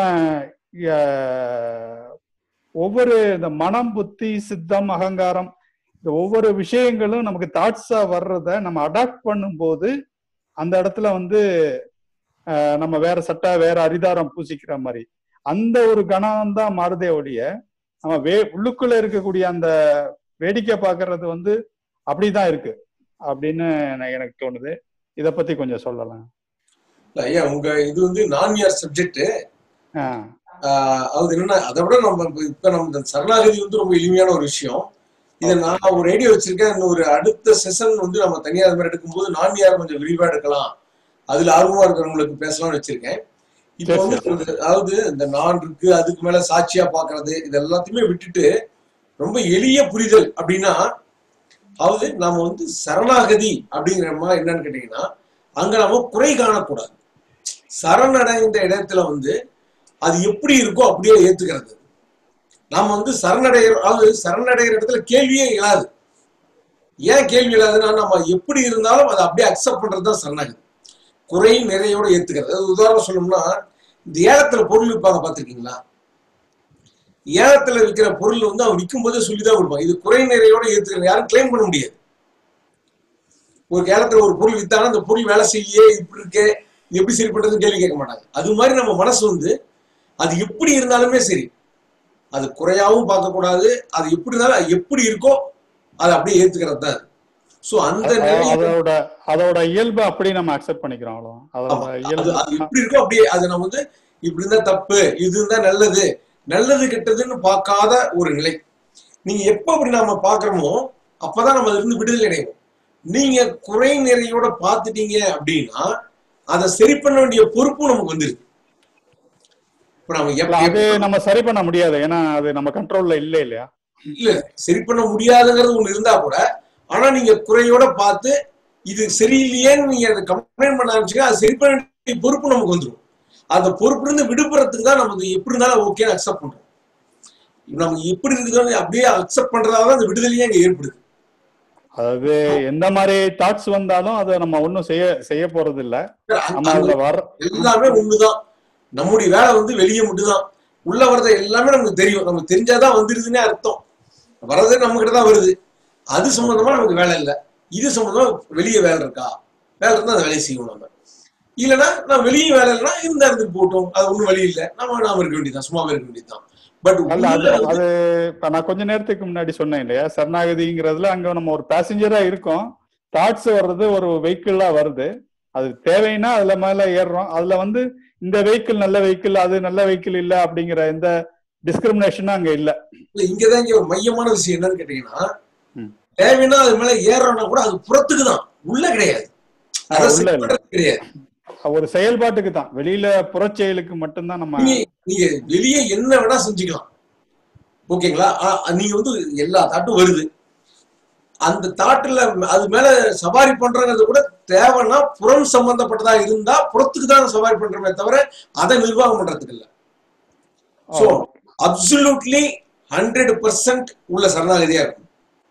ஆஹ், ஒவ்வொரு இந்த மனம் புத்தி சித்தம் அகங்காரம் இந்த ஒவ்வொரு விஷயங்களும் நமக்கு தாட்ஸா வர்றத நம்ம அடாப்ட் பண்ணும்போது அந்த இடத்துல வந்து ஆஹ், நம்ம வேற சட்டை வேற அரிதாரம் பூசிக்கிற மாதிரி அந்த ஒரு கணம் தான் மாறுதே ஒழிய நம்ம வே உள்ளுக்குள்ள இருக்கக்கூடிய அந்த வேடிக்கை பார்க்கறது வந்து அப்படிதான் இருக்கு அப்படின்னு நான் எனக்கு தோணுது இத பத்தி கொஞ்சம் சொல்லலாம் இல்ல, ஐயா உங்க இது வந்து நான் இயர் சப்ஜெக்ட் ஆஹ் அது என்னன்னா அதை விட நம்ம இப்ப- இப்ப நம்ம இந்த சரணாகதி வந்து ரொம்ப எளிமையான ஒரு விஷயம் இதை நான் ஒரு ஐடியா வச்சிருக்கேன் இன்னும் ஒரு அடுத்த செஷன் வந்து நம்ம தனியார் அது மாதிரி எடுக்கும்போது நான் யார் கொஞ்சம் விரிவா எடுக்கலாம் அதுல ஆர்வமா இருக்கிறவங்களுக்கு பேசலாம்னு வச்சிருக்கேன் இப்போ சரி, வந்து சரி. இந்த- அதாவது இந்த நான் இருக்கு அதுக்கு மேல சாட்சியா பாக்குறது இது எல்லாத்தையுமே விட்டுட்டு ரொம்ப எளிய புரிதல் அப்படின்னா அதாவது நாம வந்து சரணாகதி அப்படிங்கிற மாதிரி என்னன்னு கேட்டீங்கன்னா அங்க நம்ம குறை காணக்கூடாது சரணடைந்த இடத்துல வந்து அது எப்படி இருக்கோ அப்படியே ஏத்துக்கிறது நாம வந்து சரணடைகிற அதாவது சரணடைகிற இடத்துல கேள்வியே இல்லாது ஏன் கேள்வி இல்லாதுன்னா நம்ம எப்படி இருந்தாலும் அதை அப்படியே அக்செப்ட் பண்றது தான் சரணாகதி குறை நிறையோட ஏத்துக்கிறது அது உதாரணம் சொல்லணும்னா இந்த ஏலத்துல பொருள் விற்பாங்க பார்த்திருக்கீங்களா ஏலத்துல விற்கிற பொருள் வந்து அவன் விற்கும் போதே சொல்லிதான் கொடுப்பான் இது குறை நிறையோட ஏத்துக்கிறது யாரும் கிளைம் பண்ண முடியாது ஒரு ஏலத்துல ஒரு பொருள் வித்தானா அந்த பொருள் வேலை செய்யலையே இப்படி இருக்கே இது எப்படி சரி பண்றதுன்னு கேள்வி கேட்க மாட்டாங்க அது மாதிரி நம்ம மனசு வந்து அது எப்படி இருந்தாலுமே சரி அது குறையாவும் பார்க்கக்கூடாது அது எப்படி இருந்தாலும் அது எப்படி இருக்கோ அதை அப்படியே ஏத்துக்கிறது தான் ஸோ அந்த அ- நிலையை அதோட அதோட இயல்பை அப்படி நம்ம அக்செப்ட் பண்ணிக்கிறோம் அவ்வளோ அதோட ஆமா அது இயல்பு அது எப்படி இருக்கோ அப்படியே அதை நம்ம வந்து இப்படி இருந்தா தப்பு இது இருந்தா நல்லது நல்லது கெட்டதுன்னு பார்க்காத ஒரு நிலை நீங்க எப்ப அப்படி நாம பாக்குறோமோ அப்பதான் நம்ம அதுல இருந்து விடுதலை அடைவோம் நீங்க குறை நிறையோட பார்த்துட்டீங்க அப்படின்னா அதை சரி பண்ண வேண்டிய பொறுப்பும் நமக்கு வந்துருது இப்ப நம்ம இல்ல, எப்ப அது நம்ம சரி பண்ண முடியாது ஏன்னா அது நம்ம கண்ட்ரோல்ல இல்ல இல்லையா இல்ல சரி பண்ண முடியாதுங்கிறது ஒண்ணு இருந்தா கூட ஆனா நீங்க குறையோட பார்த்து இது சரியில்லையேன்னு நீங்க அதை கம்ப்ளைண்ட் பண்ண ஆரம்பிச்சீங்க அது சரி பண்ண வேண்டிய பொறுப்பு நமக்கு வந்துடும் அந்த பொறுப்புல இருந்து விடுபடுறதுக்கு தான் நமக்கு எப்படி இருந்தாலும் ஓகே அக்செப்ட் பண்றோம் நம்ம எப்படி இருக்குதோ அப்படியே அக்செப்ட் பண்றதால தான் அந்த விடுதலையே அங்க ஏற்படுது அதாவது எந்த மாதிரி தாட்ஸ் வந்தாலும் அதை நம்ம ஒண்ணும் செய்ய செய்ய போறது இல்ல அங்க- நம்ம அதுல வர எல்லாமே ஒண்ணுதான் நம்முடைய வேலை வந்து வெளியே மட்டும்தான் உள்ள வர்றது எல்லாமே நமக்கு தெரியும் நமக்கு தெரிஞ்சாதான் வந்துருதுன்னே அர்த்தம் வர்றது நம்ம கிட்ட தான் வருது அது சம்பந்தமா நமக்கு வேலை இல்லை இது சம்பந்தமா வெளியே வேலை இருக்கா வேலை இருந்தா அந்த வேலையை செய்யணும் நம்ம இல்லைன்னா நான் வெளியே வேலை இல்லைன்னா இந்த இடத்துக்கு போட்டோம் அது ஒண்ணும் வழி இல்லை நம்ம நாம இருக்க வேண்டியதுதான் சும்மாவே இருக்க வேண்டியதுதான் பட் அல்ல அது உள்ள வந்து அது இப்ப நான் கொஞ்ச நேரத்துக்கு முன்னாடி சொன்னேன் இல்லையா சரணாகதிங்கிறதுல அங்க நம்ம ஒரு பேசஞ்சரா இருக்கோம் தாட்ஸ் வர்றது ஒரு வெஹிக்கிளா வருது அது தேவைன்னா அதுல மேல ஏறுறோம் அதுல வந்து இந்த வெஹிக்கிள் நல்ல வெஹிக்கிள் அது நல்ல வெஹிக்கிள் இல்ல அப்படிங்கிற எந்த டிஸ்கிரிமினேஷனும் அங்க இல்ல இல்ல, இங்கதான் இங்க ஒரு மையமான விஷயம் என்னன்னு கேட்டீங்கன்னா ம். தேவைன்னா அது மேல ஏறோம்னா கூட அது புறத்துக்கு தான் உள்ள கிடையாது ஆ, அதை உள்ள செட் இல்ல பண்றது கிடையாது ஒரு செயல்பாட்டுக்கு தான் வெளியில புறச்செயலுக்கு மட்டும்தான் நம்ம நீங்க நீங்க வெளியே என்ன வேணா செஞ்சுக்கலாம் ஓகேங்களா ஆ, நீங்க வந்து எல்லா தாட்டும் வருது அந்த தாட்டுல அது மேல சவாரி பண்றங்கிறது கூட தேவைன்னா புறம் சம்பந்தப்பட்டதா இருந்தா புறத்துக்கு தான் சவாரி பண்றோமே தவிர அதை நிர்வாகம் பண்றதுக்கு இல்ல சோ அப்சல்யூட்லி ஹண்ட்ரட் பர்சன்ட் உள்ள சரணாகதியா இருக்கும்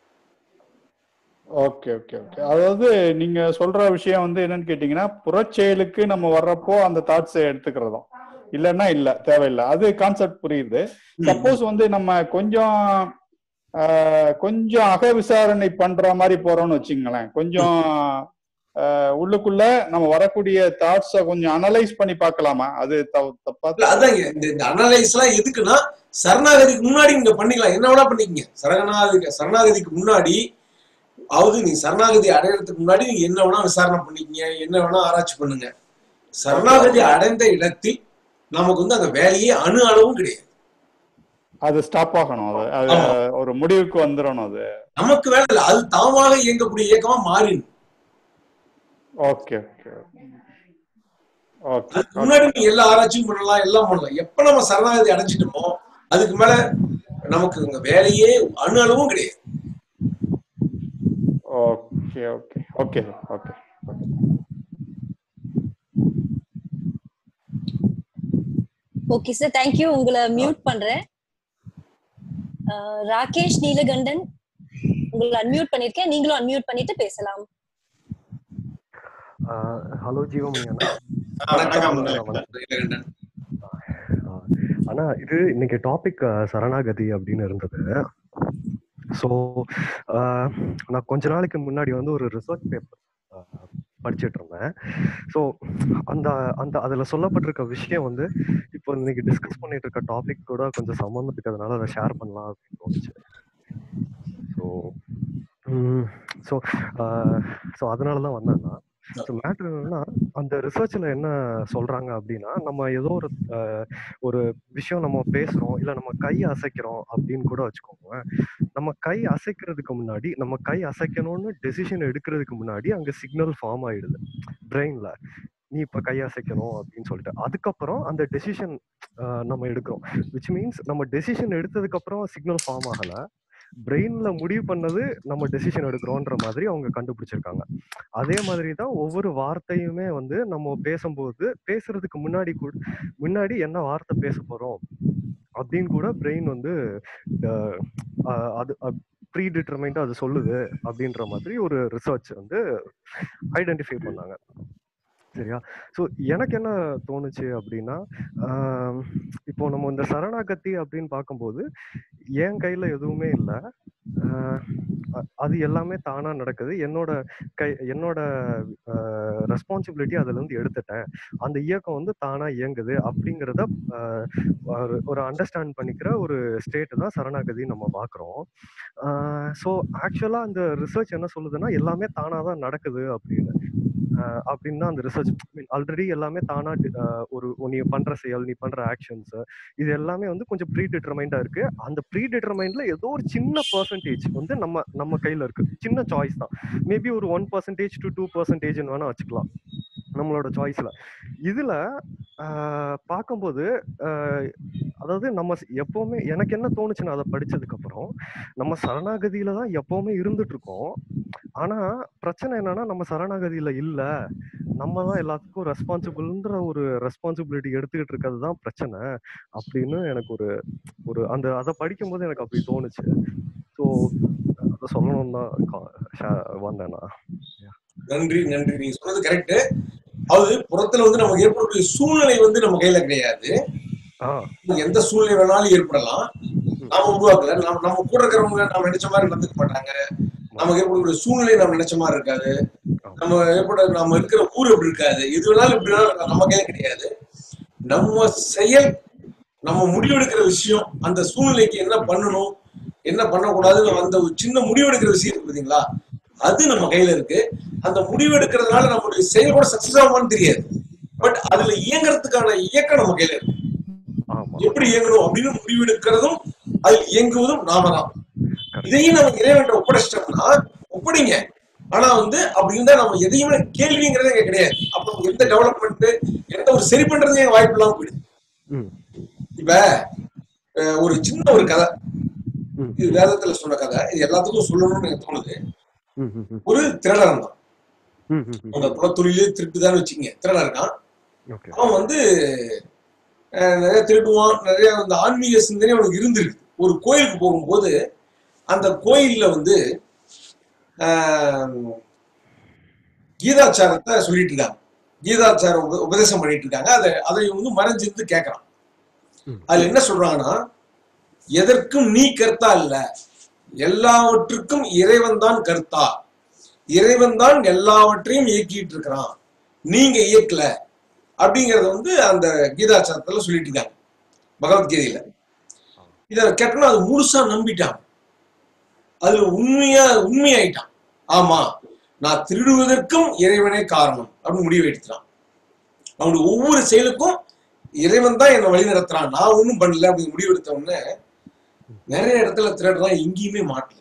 ஓகே ஓகே ஓகே அதாவது நீங்க சொல்ற விஷயம் வந்து என்னன்னு கேட்டீங்கன்னா புறச்செயலுக்கு நம்ம வர்றப்போ அந்த தாட்ஸை எடுத்துக்கிறதும் இல்லைன்னா இல்ல தேவையில்லை அது கான்செப்ட் புரியுது சப்போஸ் வந்து நம்ம கொஞ்சம் ஆஹ், கொஞ்சம் அக விசாரணை பண்ற மாதிரி போறோம்னு வச்சுங்களேன் கொஞ்சம் ஆஹ், உள்ளுக்குள்ள நம்ம வரக்கூடிய தாட்ஸை கொஞ்சம் அனலைஸ் பண்ணி பார்க்கலாமா அது தப்பு- தப்பா இல்ல அதான் இங்க இந்த இந்த அனலைஸ் எல்லாம் எதுக்குன்னா சரணாகதிக்கு முன்னாடி நீங்க பண்ணிக்கலாம் என்ன வேணா பண்ணிக்கங்க சரணாகதி சரணாகதிக்கு முன்னாடி அதாவது நீங்க சரணாகதி அடையறதுக்கு முன்னாடி நீங்க என்ன வேணா விசாரணை பண்ணிக்கங்க என்ன வேணா ஆராய்ச்சி பண்ணுங்க சரணாகதி அடைந்த இடத்தில் நமக்கு வந்து அந்த வேலையே அணு அளவும் கிடையாது அது ஸ்டாப் ஆகணும் அது அது ஆமா. ஒரு முடிவுக்கு வந்துடணும் அது நமக்கு வேலை இல்லை அது தாமாக இயங்கக்கூடிய இயக்கமா மாறிடும் ஓகே ஓகே ஓகே அதுக்கு முன்னாடி நீங்க எல்லா ஆராய்ச்சியும் பண்ணலாம் எல்லாம் பண்ணலாம் எப்ப நம்ம சரணாகதி அடைஞ்சிட்டோமோ அதுக்கு மேல நமக்கு இங்க வேலையே அணு அளவும் கிடையாது okay okay okay okay okay sir thank you உங்களை மியூட் பண்றேன் அஹ், ராகேஷ் நீலகண்டன் உங்களை அன்மியூட் பண்ணிருக்கேன் நீங்களும் அன்மியூட் பண்ணிட்டு பேசலாம் ஹலோ ஜீவமணி அண்ணா வணக்கம் வணக்கம். அண்ணா இது இன்னைக்கு டாபிக் சரணாகதி அப்படின்னு இருந்தது ஸோ நான் கொஞ்ச நாளைக்கு முன்னாடி வந்து ஒரு ரிசர்ச் பேப்பர் படிச்சிட்டு இருந்தேன் ஸோ அந்த அந்த அதில் சொல்லப்பட்டிருக்க விஷயம் வந்து இப்போ இன்னைக்கு டிஸ்கஸ் பண்ணிட்டு இருக்க டாபிக் கூட கொஞ்சம் சம்மந்தம் இருக்கிறதுனால அதை ஷேர் பண்ணலாம் அப்படின்னு தோணுச்சு ஸோ ஸோ ஸோ அதனால தான் வந்தேன்னா ஸோ மேட்ரு என்னன்னா அந்த ரிசர்ச்ல என்ன சொல்றாங்க அப்படின்னா நம்ம ஏதோ ஒரு அஹ், ஒரு விஷயம் நம்ம பேசுறோம் இல்ல நம்ம கை அசைக்கிறோம் அப்படின்னு கூட வச்சுக்கோங்க நம்ம கை அசைக்கிறதுக்கு முன்னாடி நம்ம கை அசைக்கணும்னு டெசிஷன் எடுக்கிறதுக்கு முன்னாடி அங்க சிக்னல் ஃபார்ம் ஆயிடுது பிரெயின்ல நீ இப்ப கை அசைக்கணும் அப்படின்னு சொல்லிட்டு அதுக்கப்புறம் அந்த டெசிஷன் நம்ம எடுக்கிறோம் விச் மீன்ஸ் நம்ம டெசிஷன் எடுத்ததுக்கு அப்புறம் சிக்னல் ஃபார்ம் ஆகல பிரெயின்ல முடிவு பண்ணது நம்ம டெசிஷன் எடுக்கிறோன்ற மாதிரி அவங்க கண்டுபிடிச்சிருக்காங்க அதே மாதிரி தான் ஒவ்வொரு வார்த்தையுமே வந்து நம்ம பேசும்போது பேசுறதுக்கு முன்னாடி கூட முன்னாடி என்ன வார்த்தை பேச போறோம் அப்படின்னு கூட பிரெயின் வந்து அஹ், அஹ், அது ப்ரீ டிட்டர்மைண்டா அது சொல்லுது அப்படின்ற மாதிரி ஒரு ரிசர்ச் வந்து ஐடென்டிஃபை பண்ணாங்க சரியா ஸோ எனக்கு என்ன தோணுச்சு அப்படின்னா ஆம், இப்போ நம்ம இந்த சரணாகதி அப்படின்னு பார்க்கும்போது என் கையில எதுவுமே இல்லை அது எல்லாமே தானா நடக்குது என்னோட கை என்னோட ரெஸ்பான்சிபிலிட்டி அதுல இருந்து எடுத்துட்டேன் அந்த இயக்கம் வந்து தானா இயங்குது அப்படிங்கிறத ஆஹ், ஒரு- ஒரு அண்டர்ஸ்டாண்ட் பண்ணிக்கிற ஒரு ஸ்டேட் தான் சரணாகதி நம்ம பார்க்குறோம் ஸோ ஆக்சுவலாக அந்த ரிசர்ச் என்ன சொல்லுதுன்னா எல்லாமே தானாக தான் நடக்குது அப்படின்னு ஆஹ் அப்படின்னு தான் அந்த ரிசர்ச் மீன் ஆல்ரெடி எல்லாமே தானா டி- ஆஹ் ஒரு நீ பண்ற செயல் நீ பண்ற ஆக்ஷன்ஸ் இது எல்லாமே வந்து கொஞ்சம் ப்ரீ டிட்டர்மைண்டா இருக்கு அந்த ப்ரீ டிட்டர்மைண்ட்ல ஏதோ ஒரு சின்ன பர்சன்டேஜ் வந்து நம்ம நம்ம கையில இருக்கு சின்ன சாய்ஸ் தான் மேபி ஒரு one percentage to two percentage வேணா வச்சுக்கலாம் நம்மளோட சாய்ஸ்ல இதுல ஆஹ் பார்க்கும்போது ஆஹ் அதாவது நம்ம ஸ்- எப்பவுமே எனக்கு என்ன தோணுச்சுன்னா அதை படிச்சதுக்கு அப்புறம் நம்ம சரணாகதியில தான் எப்பவுமே இருந்துட்டு இருக்கோம் ஆனா பிரச்சனை என்னன்னா நம்ம சரணாகதியில இல்ல நம்ம தான் எல்லாத்துக்கும் ரெஸ்பான்சிபிள்ன்ற ஒரு ரெஸ்பான்சிபிலிட்டி எடுத்துக்கிட்டு இருக்கிறது தான் பிரச்சனை அப்படின்னு எனக்கு ஒரு ஒரு அந்த அதை படிக்கும்போது எனக்கு அப்படி தோணுச்சு ஸோ அதை சொல்லணும் தான் வந்தேன் நான் நன்றி நன்றி நீங்க சொன்னது கரெக்ட் அதாவது புறத்துல வந்து நமக்கு ஏற்படக்கூடிய சூழ்நிலை வந்து நம்ம கையில கிடையாது நமக்கு எந்த சூழ்நிலை வேணாலும் ஏற்படலாம் நாம உருவாக்கல நம்ம நம்ம கூட இருக்கிறவங்க நம்ம நினைச்ச மாதிரி நடந்துக்க மாட்டாங்க நமக்கு ஏற்படக்கூடிய சூழ்நிலை நம்ம நினைச்ச மாதிரி இருக்காது நம்ம ஏற்பட நம்ம இருக்கிற ஊர் எப்படி இருக்காது எது வேணாலும் எப்படி வேணாலும் இருக்கலாம். நம்ம கையில கிடையாது நம்ம செயல் நம்ம முடிவெடுக்கிற விஷயம் அந்த சூழ்நிலைக்கு என்ன பண்ணணும் என்ன பண்ணக்கூடாதுன்னு அந்த ஒரு சின்ன முடிவெடுக்கிற விஷயம் இருக்கு பாத்தீங்களா அது நம்ம கையில இருக்கு அந்த முடிவெடுக்கிறதுனால நம்மளுடைய செயல் கூட சக்சஸ் ஆகுமான்னு தெரியாது பட் அதுல இயங்குறதுக்கான இயக்கம் நம்ம கையில இருக்கு எப்படி இயங்கணும் அப்படின்னு முடிவெடுக்கிறதும் அதில் இயங்குவதும் நாம தான் இதையும் நம்ம இறைவன் ஒப்படைச்சிட்டோம்னா ஒப்படைங்க ஆனா வந்து அப்படி இருந்தா நம்ம எதையுமே கேள்விங்கிறதே இங்க கிடையாது அப்ப எந்த டெவலப்மெண்ட் எந்த ஒரு சரி பண்றது எங்க வாய்ப்பு இல்லாம போயிடுது இப்ப அஹ், ஒரு சின்ன ஒரு கதை இது வேதத்துல சொன்ன கதை இது எல்லாத்துக்கும் சொல்லணும்னு எனக்கு தோணுது ஒரு திருடன் தான் அந்த குலத்தொழிலே திருட்டுதான் வச்சுக்கங்க திருடன் இருக்கான் அவன் வந்து அஹ், நிறைய திருடுவான் நிறைய அந்த ஆன்மீக சிந்தனை அவனுக்கு இருந்திருக்கு ஒரு கோயிலுக்கு போகும்போது அந்த கோயில்ல வந்து ஆஹ், கீதாச்சாரத்தை சொல்லிட்டு இருக்காங்க கீதாச்சாரம் உப- உபதேசம் பண்ணிட்டு இருக்காங்க அதை அதை வந்து மறைஞ்சிருந்து கேட்கறான் அதுல என்ன சொல்றாங்கன்னா எதற்கும் நீ கர்த்தா இல்ல எல்லாவற்றுக்கும் இறைவன் தான் கர்த்தா இறைவன் தான் எல்லாவற்றையும் இயக்கிட்டு இருக்கிறான் நீங்க இயக்கல அப்படிங்கறத வந்து அந்த கீதாச்சாரத்துல சொல்லிட்டு இருக்காங்க பகவத்கீதையில இத கேட்டோம்னா அது முழுசா நம்பிட்டான் அதுல உண்மையா உண்மையாயிட்டான் ஆமா நான் திருடுவதற்கும் இறைவனே காரணம் அப்படின்னு முடிவு எடுத்துட்டான் அவனுடைய ஒவ்வொரு செயலுக்கும் இறைவன் தான் என்னை வழி நடத்துறான் நான் ஒண்ணும் பண்ணல அப்படின்னு முடிவு எடுத்த உடனே நிறைய இடத்துல திருடுறான் எங்கேயுமே மாட்டல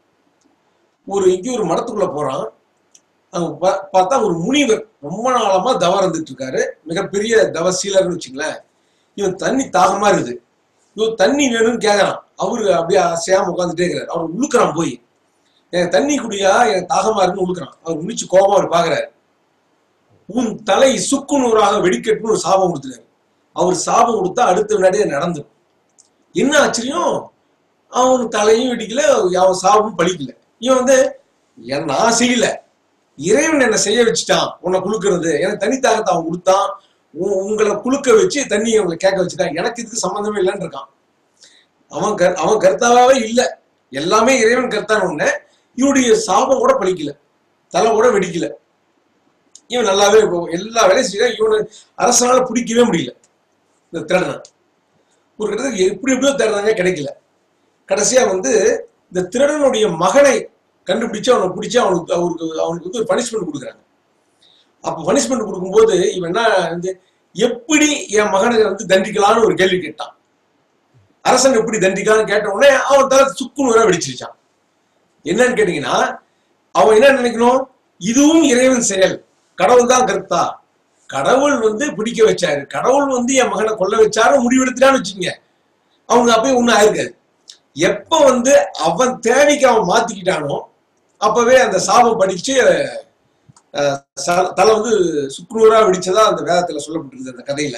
ஒரு எங்கேயும் ஒரு மடத்துக்குள்ள போறான் அங்க பா- பார்த்தா ஒரு முனிவர் ரொம்ப நாளமா தவம் இருந்துட்டு இருக்காரு மிகப்பெரிய தவசீலர்னு வச்சுங்களேன் இவன் தண்ணி தாகமா இருக்குது இவன் தண்ணி வேணும்னு கேக்குறான் அவரு அப்படியே அசையாம உட்காந்துட்டே இருக்கிறார் அவர் உழுக்குறான் போய் எனக்கு தண்ணி குடியா எனக்கு தாகமா இருக்குன்னு உழுக்குறான் அவர் முடிச்சு கோபமா அவர் பாக்குறாரு உன் தலை சுக்கு நூறாக வெடிக்கட்டுன்னு ஒரு சாபம் கொடுத்துட்டாரு அவர் சாபம் கொடுத்தா அடுத்த வினாடியே நடந்து என்ன ஆச்சரியம் அவன் தலையும் வெடிக்கல அவன் சாபமும் பழிக்கல இவன் வந்து என் நான் செய்யல இறைவன் என்ன செய்ய வச்சுட்டான் உன்னை குளுக்கிறது எனக்கு தனி தாகத்தை அவன் கொடுத்தான் உ- உங்களை குளுக்க வச்சு தண்ணியை உங்களை கேட்க வச்சுட்டான் எனக்கு இதுக்கு சம்பந்தமே இல்லைன்னு இருக்கான் அவன் கர் அவன் கர்த்தாவே இல்ல எல்லாமே இறைவன் கர்த்தான உடனே இவனுடைய சாபம் கூட பழிக்கல தலை கூட வெடிக்கல இவன் நல்லாவே இப்போ எல்லா வேலையும் செய்ய இவனை அரசனால பிடிக்கவே முடியல இந்த திருடனை ஒரு கிட்டத்தட்ட எப்படி எப்படியோ தேடுறாங்க கிடைக்கல கடைசியா வந்து இந்த திருடனுடைய மகனை கண்டுபிடிச்சு அவனை பிடிச்சு அவனுக்கு அவருக்கு அவனுக்கு வந்து ஒரு பனிஷ்மெண்ட் கொடுக்குறாங்க அப்ப பனிஷ்மெண்ட் கொடுக்கும்போது இவன் என்ன வந்து எப்படி என் மகனை வந்து தண்டிக்கலாம்னு ஒரு கேள்வி கேட்டான் அரசன் எப்படி தண்டிக்கலாம்னு கேட்ட உடனே அவன் தலை சுக்குநூறா வெடிச்சிருச்சான் என்னன்னு கேட்டீங்கன்னா அவன் என்ன நினைக்கணும் இதுவும் இறைவன் செயல் கடவுள் தான் கருத்தா கடவுள் வந்து பிடிக்க வச்சாரு கடவுள் வந்து என் மகனை கொல்ல வச்சாரு முடிவெடுத்துட்டான்னு வச்சுக்கோங்க அவங்க அப்பயே ஒண்ணும் ஆயிருக்காது எப்ப வந்து அவன் தேவைக்கு அவன் மாத்திக்கிட்டானோ அப்பவே அந்த சாபம் படிச்சு அஹ், ச- தலை வந்து சுக்குநூறா வெடிச்சதா அந்த வேதத்துல சொல்லப்பட்டிருக்குது அந்த கதையில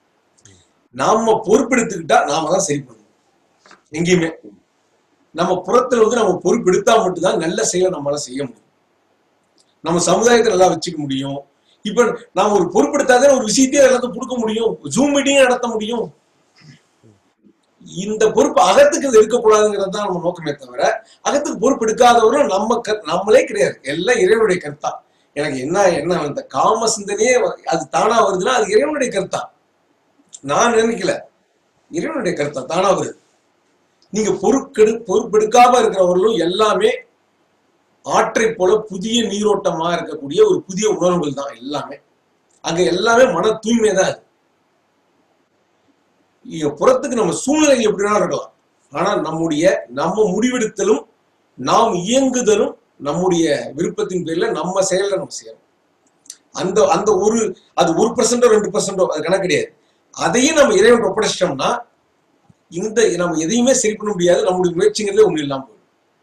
நாம பொறுப்பெடுத்துக்கிட்டா நாம தான் சரி பண்ணணும் எங்கேயுமே நம்ம புறத்துல வந்து நம்ம பொறுப்பெடுத்தா மட்டும்தான் நல்ல செயலை நம்மளால செய்ய முடியும் நம்ம சமுதாயத்தை நல்லா வச்சுக்க முடியும் இப்ப நாம ஒரு பொறுப்பெடுத்தாதான் ஒரு விஷயத்தையே எல்லாத்தையும் கொடுக்க முடியும் ஜூம் மீட்டிங் நடத்த முடியும் இந்த பொறுப்பு அகத்துக்கு இது இருக்கக்கூடாதுங்கிறது தான் நம்ம நோக்கமே தவிர அகத்துக்கு பொறுப்பு எடுக்காதவரும் நம்ம க- நம்மளே கிடையாது எல்லாம் இறைவனுடைய கருத்தா எனக்கு என்ன என்ன இந்த காம சிந்தனையே வ- அது தானா வருதுன்னா அது இறைவனுடைய கருத்தா நான் நினைக்கல இறைவனுடைய கருத்தா தானா வருது நீங்க பொறுக்கெடு பொறுப்பெடுக்காம இருக்கிறவர்களும் எல்லாமே ஆற்றை போல புதிய நீரோட்டமா இருக்கக்கூடிய ஒரு புதிய உணர்வுகள் தான் எல்லாமே அங்க எல்லாமே மன தூய்மை தான் அது இங்க புறத்துக்கு நம்ம சூழ்நிலை எப்படி வேணாலும் இருக்கலாம் ஆனா நம்முடைய நம்ம முடிவெடுத்தலும் நாம் இயங்குதலும் நம்முடைய விருப்பத்தின் பேர்ல நம்ம செயல்ல நம்ம செய்யணும் அந்த அந்த ஒரு அது ஒரு பர்சன்டோ ரெண்டு பர்சன்டோ அது கணக்கு கிடையாது அதையும் நம்ம இறைவன் ஒப்படைச்சிட்டோம்னா இந்த நம்ம எதையுமே சரி பண்ண முடியாது நம்முடைய முயற்சிங்கிறதே ஒண்ணு இல்லாம போயிடும்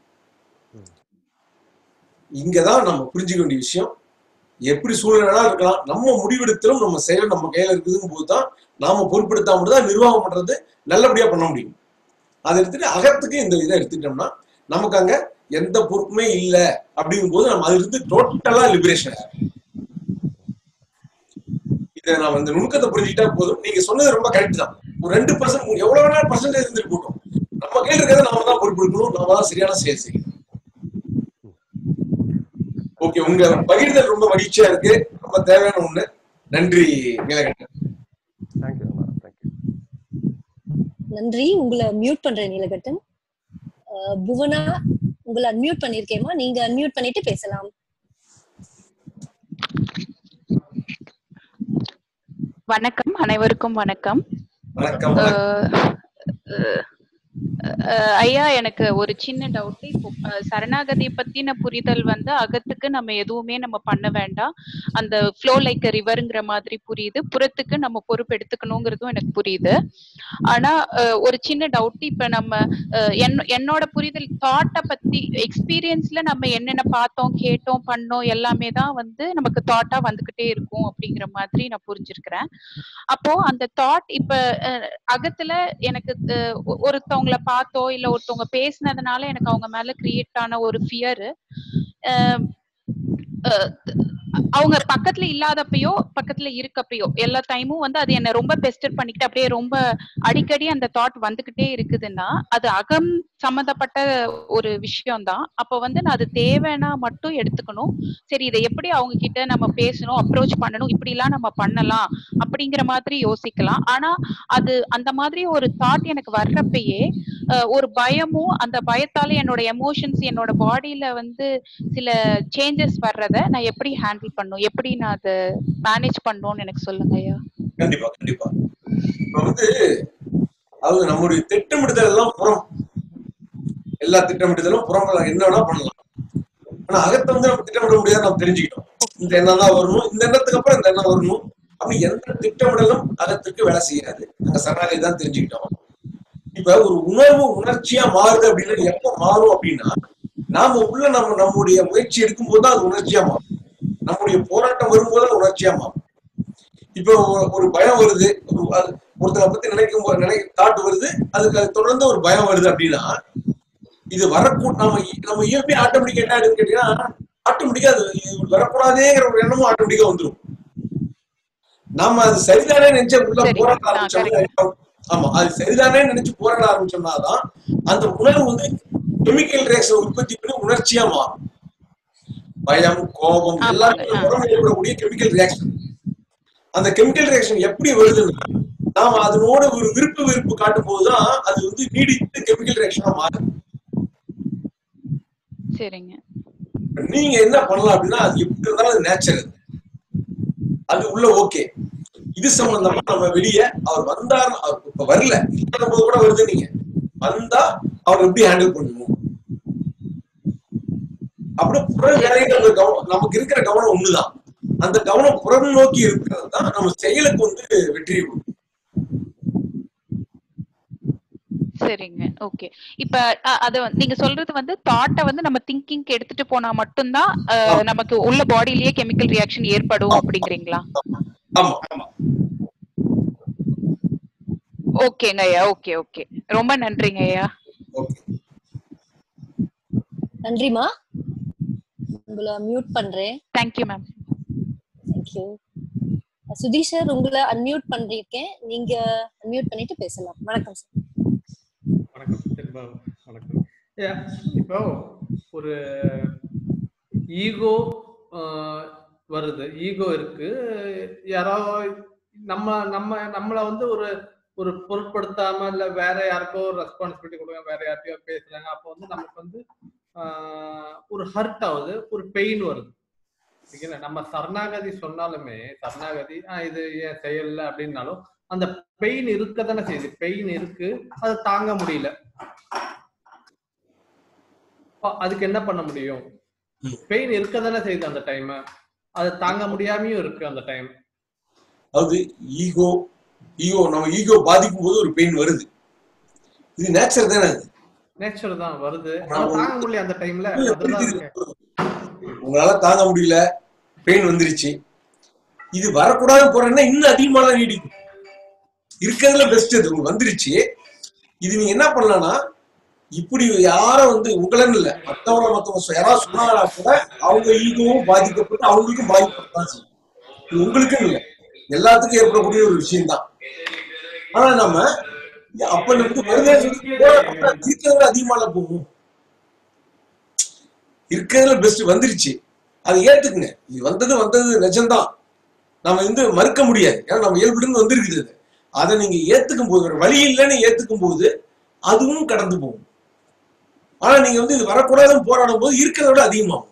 இங்கதான் நம்ம புரிஞ்சுக்க வேண்டிய விஷயம் எப்படி சூழ்நிலை இருக்கலாம் நம்ம முடிவெடுத்தலும் நம்ம செயல் நம்ம கையில இருக்குதுங்க போது தான் நாம பொறுப்பெடுத்தா தான் நிர்வாகம் பண்றது நல்லபடியா பண்ண முடியும் அதை எடுத்துட்டு அகத்துக்கு இந்த இதை எடுத்துட்டோம்னா நமக்கு அங்க எந்த பொறுப்புமே இல்லை அப்படிங்கும் போது நம்ம அதுல இருந்து டோட்டலா லிபரேஷன் இதை நான் இந்த நுணுக்கத்தை புரிஞ்சுக்கிட்டா போதும் நீங்க சொன்னது ரொம்ப கரெக்ட் தான் ஒரு ரெண்டு பர்சன்ட் எவ்வளவு வேணாலும் பர்சன்டேஜ் இருந்துட்டு போட்டோம் நம்ம கையில் இருக்கிறத நாம தான் பொறுப்பெடுக்கணும் நாம தான் சரியான செயல் செய்யணும் ஓகே உங்க பகிர்தல் ரொம்ப மகிழ்ச்சியா இருக்கு ரொம்ப தேவையான ஒண்ணு நன்றி நீலகண்டன் தேங்க்யூ தேங்க்யூ நன்றி உங்களை மியூட் பண்றேன் நீலகண்டன் அஹ் புவனா உங்களை அன்மியூட் பண்ணிருக்கேமா நீங்க அன்மியூட் பண்ணிட்டு பேசலாம் வணக்கம் அனைவருக்கும் வணக்கம் வணக்கம் அஹ், அஹ், அஹ், ஐயா எனக்கு ஒரு சின்ன டவுட் இப்போ அஹ், சரணாகதி பத்தின புரிதல் வந்து அகத்துக்கு நம்ம எதுவுமே நம்ம பண்ண வேண்டாம் அந்த ஃப்ளோ லைக் ரிவருங்கிற மாதிரி புரியுது புறத்துக்கு நம்ம பொறுப்பு எடுத்துக்கணுங்கிறதும் எனக்கு புரியுது ஆனா அஹ், ஒரு சின்ன டவுட் இப்ப நம்ம அஹ், என்- என்னோட புரிதல் தாட்டை பத்தி எக்ஸ்பீரியன்ஸ்ல நம்ம என்னென்ன பார்த்தோம் கேட்டோம் பண்ணோம் எல்லாமே தான் வந்து நமக்கு தாட்டா வந்துகிட்டே இருக்கும் அப்படிங்கிற மாதிரி நான் புரிஞ்சிருக்கிறேன் அப்போ அந்த தாட் இப்ப அஹ், அகத்துல எனக்கு அஹ், ஒ- ஒருத்தவங்கள பார்த்தோ இல்ல ஒருத்தவங்க பேசினதுனால எனக்கு அவங்க மேல கிரியேட் ஆன ஒரு ஃபியர் அவங்க பக்கத்துல இல்லாதப்பயோ பக்கத்துல இருக்கப்பயோ எல்லா டைமும் வந்து அது என்ன ரொம்ப பெஸ்டர் பண்ணிக்கிட்டு அப்படியே ரொம்ப அடிக்கடி அந்த தாட் வந்துகிட்டே இருக்குதுன்னா அது அகம் சம்மந்தப்பட்ட ஒரு விஷயம் தான் அப்ப வந்து நான் அது தேவைன்னா மட்டும் எடுத்துக்கணும் சரி இதை எப்படி அவங்க கிட்ட நம்ம பேசணும் அப்ரோச் பண்ணணும் இப்படி எல்லாம் நம்ம பண்ணலாம் அப்படிங்கிற மாதிரி யோசிக்கலாம் ஆனா அது அந்த மாதிரி ஒரு தாட் எனக்கு வர்றப்பயே அஹ், ஒரு பயமும் அந்த பயத்தால என்னோட எமோஷன்ஸ் என்னோட பாடியில வந்து சில சேஞ்சஸ் வர்றத நான் எப்படி ஹேண்டில் பண்ணும் எப்படி நான் அதை மேனேஜ் பண்ணணும்னு எனக்கு சொல்லுங்க ஐயா கண்டிப்பா கண்டிப்பா இப்ப வந்து அதாவது நம்முடைய திட்டமிடுதல் எல்லாம் புறம் எல்லா திட்டமிடுதலும் புறம் என்ன வேணா பண்ணலாம் ஆனா அகத்தை வந்து நம்ம திட்டமிட முடியாது நம்ம தெரிஞ்சுக்கிட்டோம் இந்த எண்ணம் தான் வரணும் இந்த எண்ணத்துக்கு அப்புறம் இந்த எண்ணம் வரணும் அப்படி எந்த திட்டமிடலும் அகத்திற்கு வேலை செய்யாது நாங்க சரணாகி தான் தெரிஞ்சுக்கிட்டோம் இப்ப ஒரு உணர்வு உணர்ச்சியா மாறுது அப்படின்னா எப்ப மாறும் அப்படின்னா நாம உள்ள நம்ம நம்முடைய முயற்சி எடுக்கும் போது தான் அது உணர்ச்சியா மாறும் நம்முடைய போராட்டம் வரும்போது அது உணர்ச்சியா மாறும் இப்ப ஒரு- ஒரு பயம் வருது ஒரு- அது ஒருத்தரை பத்தி நினைக்கும் போது நினை தாட் வருது அதுக்கு அது தொடர்ந்து ஒரு பயம் வருது அப்படின்னா இது வரக்கூ நம்ம இ- நம்ம இயல்பே ஆட்டோமேட்டிக்கா என்ன ஆகுதுன்னு கேட்டீங்கன்னா ஆட்டோமேட்டிக்கா அது இது வரக்கூடாதேங்கிற ஒரு எண்ணமும் ஆட்டோமேட்டிக்கா வந்துடும் நாம அது சரிதானே நினைச்ச உள்ள போராட ஆரம்பிச்சோம்னா ஆமா அது சரிதானே நினைச்சு போராட ஆரம்பிச்சோம்னாதான் அந்த உணர்வு வந்து கெமிக்கல் ரியாக்ஷன் உற்பத்தி பண்ணி உணர்ச்சியா மாறும் பயம் கோபம் எல்லாமே உடம்புல ஏற்படக்கூடிய கெமிக்கல் ரியாக்ஷன் அந்த கெமிக்கல் ரியாக்ஷன் எப்படி வருதுன்னா நாம அதனோட ஒரு விருப்பு வெறுப்பு காட்டும் போதுதான் அது வந்து நீடித்து கெமிக்கல் ரியாக்ஷனா மாறும் சரிங்க நீங்க என்ன பண்ணலாம் அப்படின்னா அது எப்படி இருந்தாலும் அது நேச்சர் அது உள்ள ஓகே இது சம்பந்தமா நம்ம வெளியே அவர் வந்தார் அவர் இப்ப வரல இல்லாத போது கூட வருது நீங்க வந்தா அவர் எப்படி ஹேண்டில் பண்ணணும் அப்படி புற வேலைகள் கவனம் நமக்கு இருக்கிற கவனம் ஒண்ணுதான் அந்த கவனம் புறம் நோக்கி இருக்கிறது தான் நம்ம செயலுக்கு வந்து வெற்றி கொடுக்கும். சரிங்க ஓகே இப்ப அ- அது வந்து- நீங்க சொல்றது வந்து தாட்டை வந்து நம்ம திங்கிங்க்கு எடுத்துட்டு போனா மட்டும்தான் அஹ், நமக்கு உள்ள பாடியிலேயே கெமிக்கல் ரியாக்ஷன் ஏற்படும் அப்படிங்கிறீங்களா ஆமா ஆமா ஓகேங்க ஐயா ஓகே ஓகே ரொம்ப நன்றிங்க ஐயா நன்றிமா உங்களை மியூட் பண்றேன் thank you ma'am thank you Sudheesh sir உங்களை அன்மியூட் பண்ணிருக்கேன் நீங்க அன்மியூட் பண்ணிட்டு பேசலாம் வணக்கம் சார் வணக்கம் திரும்ப வணக்கம் Yeah, இப்போ ஒரு ஈகோ வருது ஈகோ இருக்கு யாரோ நம்ம நம்ம நம்மள வந்து ஒரு ஒரு பொருட்படுத்தாம இல்ல வேற யாருக்கோ ஒரு ரெஸ்பான்சிபிலிட்டி கொடுங்க வேற யார்கிட்டயோ பேசுறாங்க அப்போ வந்து நமக்கு வந்து ஆஹ், ஒரு ஹர்ட் ஆகுது ஒரு பெயின் வருது சரிங்களா நம்ம சரணாகதி சொன்னாலுமே சரணாகதி ஆஹ் இது ஏன் செய்யல அப்படின்னாலும் அந்த பெயின் இருக்க தானே செய்யுது பெயின் இருக்கு அதை தாங்க முடியல அப்ப அதுக்கு என்ன பண்ண முடியும் பெயின் இருக்க தானே செய்யுது அந்த டைம் அது தாங்க முடியாமையும் இருக்கு அந்த டைம் அதாவது ஈகோ ஈகோ நம்ம ஈகோ பாதிக்கும் போது ஒரு பெயின் வருது இது நேச்சர் தானே அது நேச்சர் தான் வருது ஆனா தாங்க முடியல அந்த டைம்ல அதுதான் இருக்கு உங்களால தாங்க முடியல பெயின் வந்துருச்சு இது வரக்கூடாது போறேன்னா இன்னும் அதிகமாக நீடிக்கும் இருக்கிறதுல பெஸ்ட் இது உங்களுக்கு வந்துருச்சு இது நீங்க என்ன பண்ணலாம்னா இப்படி யாரும் வந்து உங்களன்னு இல்ல மத்தவங்க மத்தவங்க யாராவது சொன்னாங்கன்னா கூட அவங்க ஈகோவும் பாதிக்கப்பட்டு அவங்களுக்கும் பாதிக்கப்படலாம் செய்யும் இது உங்களுக்குன்னு இல்லை எல்லாத்துக்கும் ஏற்படக்கூடிய ஒரு விஷயம் தான் ஆனா நம்ம அப்ப நமக்கு வருதே இருக்கிறதுல அதிகமான போகும் இருக்கிறதுல பெஸ்ட் வந்துருச்சு அதை ஏத்துக்குங்க இது வந்தது வந்தது நிஜம்தான் நம்ம வந்து மறுக்க முடியாது ஏன்னா நம்ம இயல்புலேருந்து வந்திருக்குது அது அதை நீங்க ஏத்துக்கும் போது ஒரு வழி இல்லைன்னு ஏத்துக்கும் போது அதுவும் கடந்து போகும் ஆனா நீங்க வந்து இது வரக்கூடாதுன்னு போராடும் போது இருக்கிறத விட அதிகமாகும்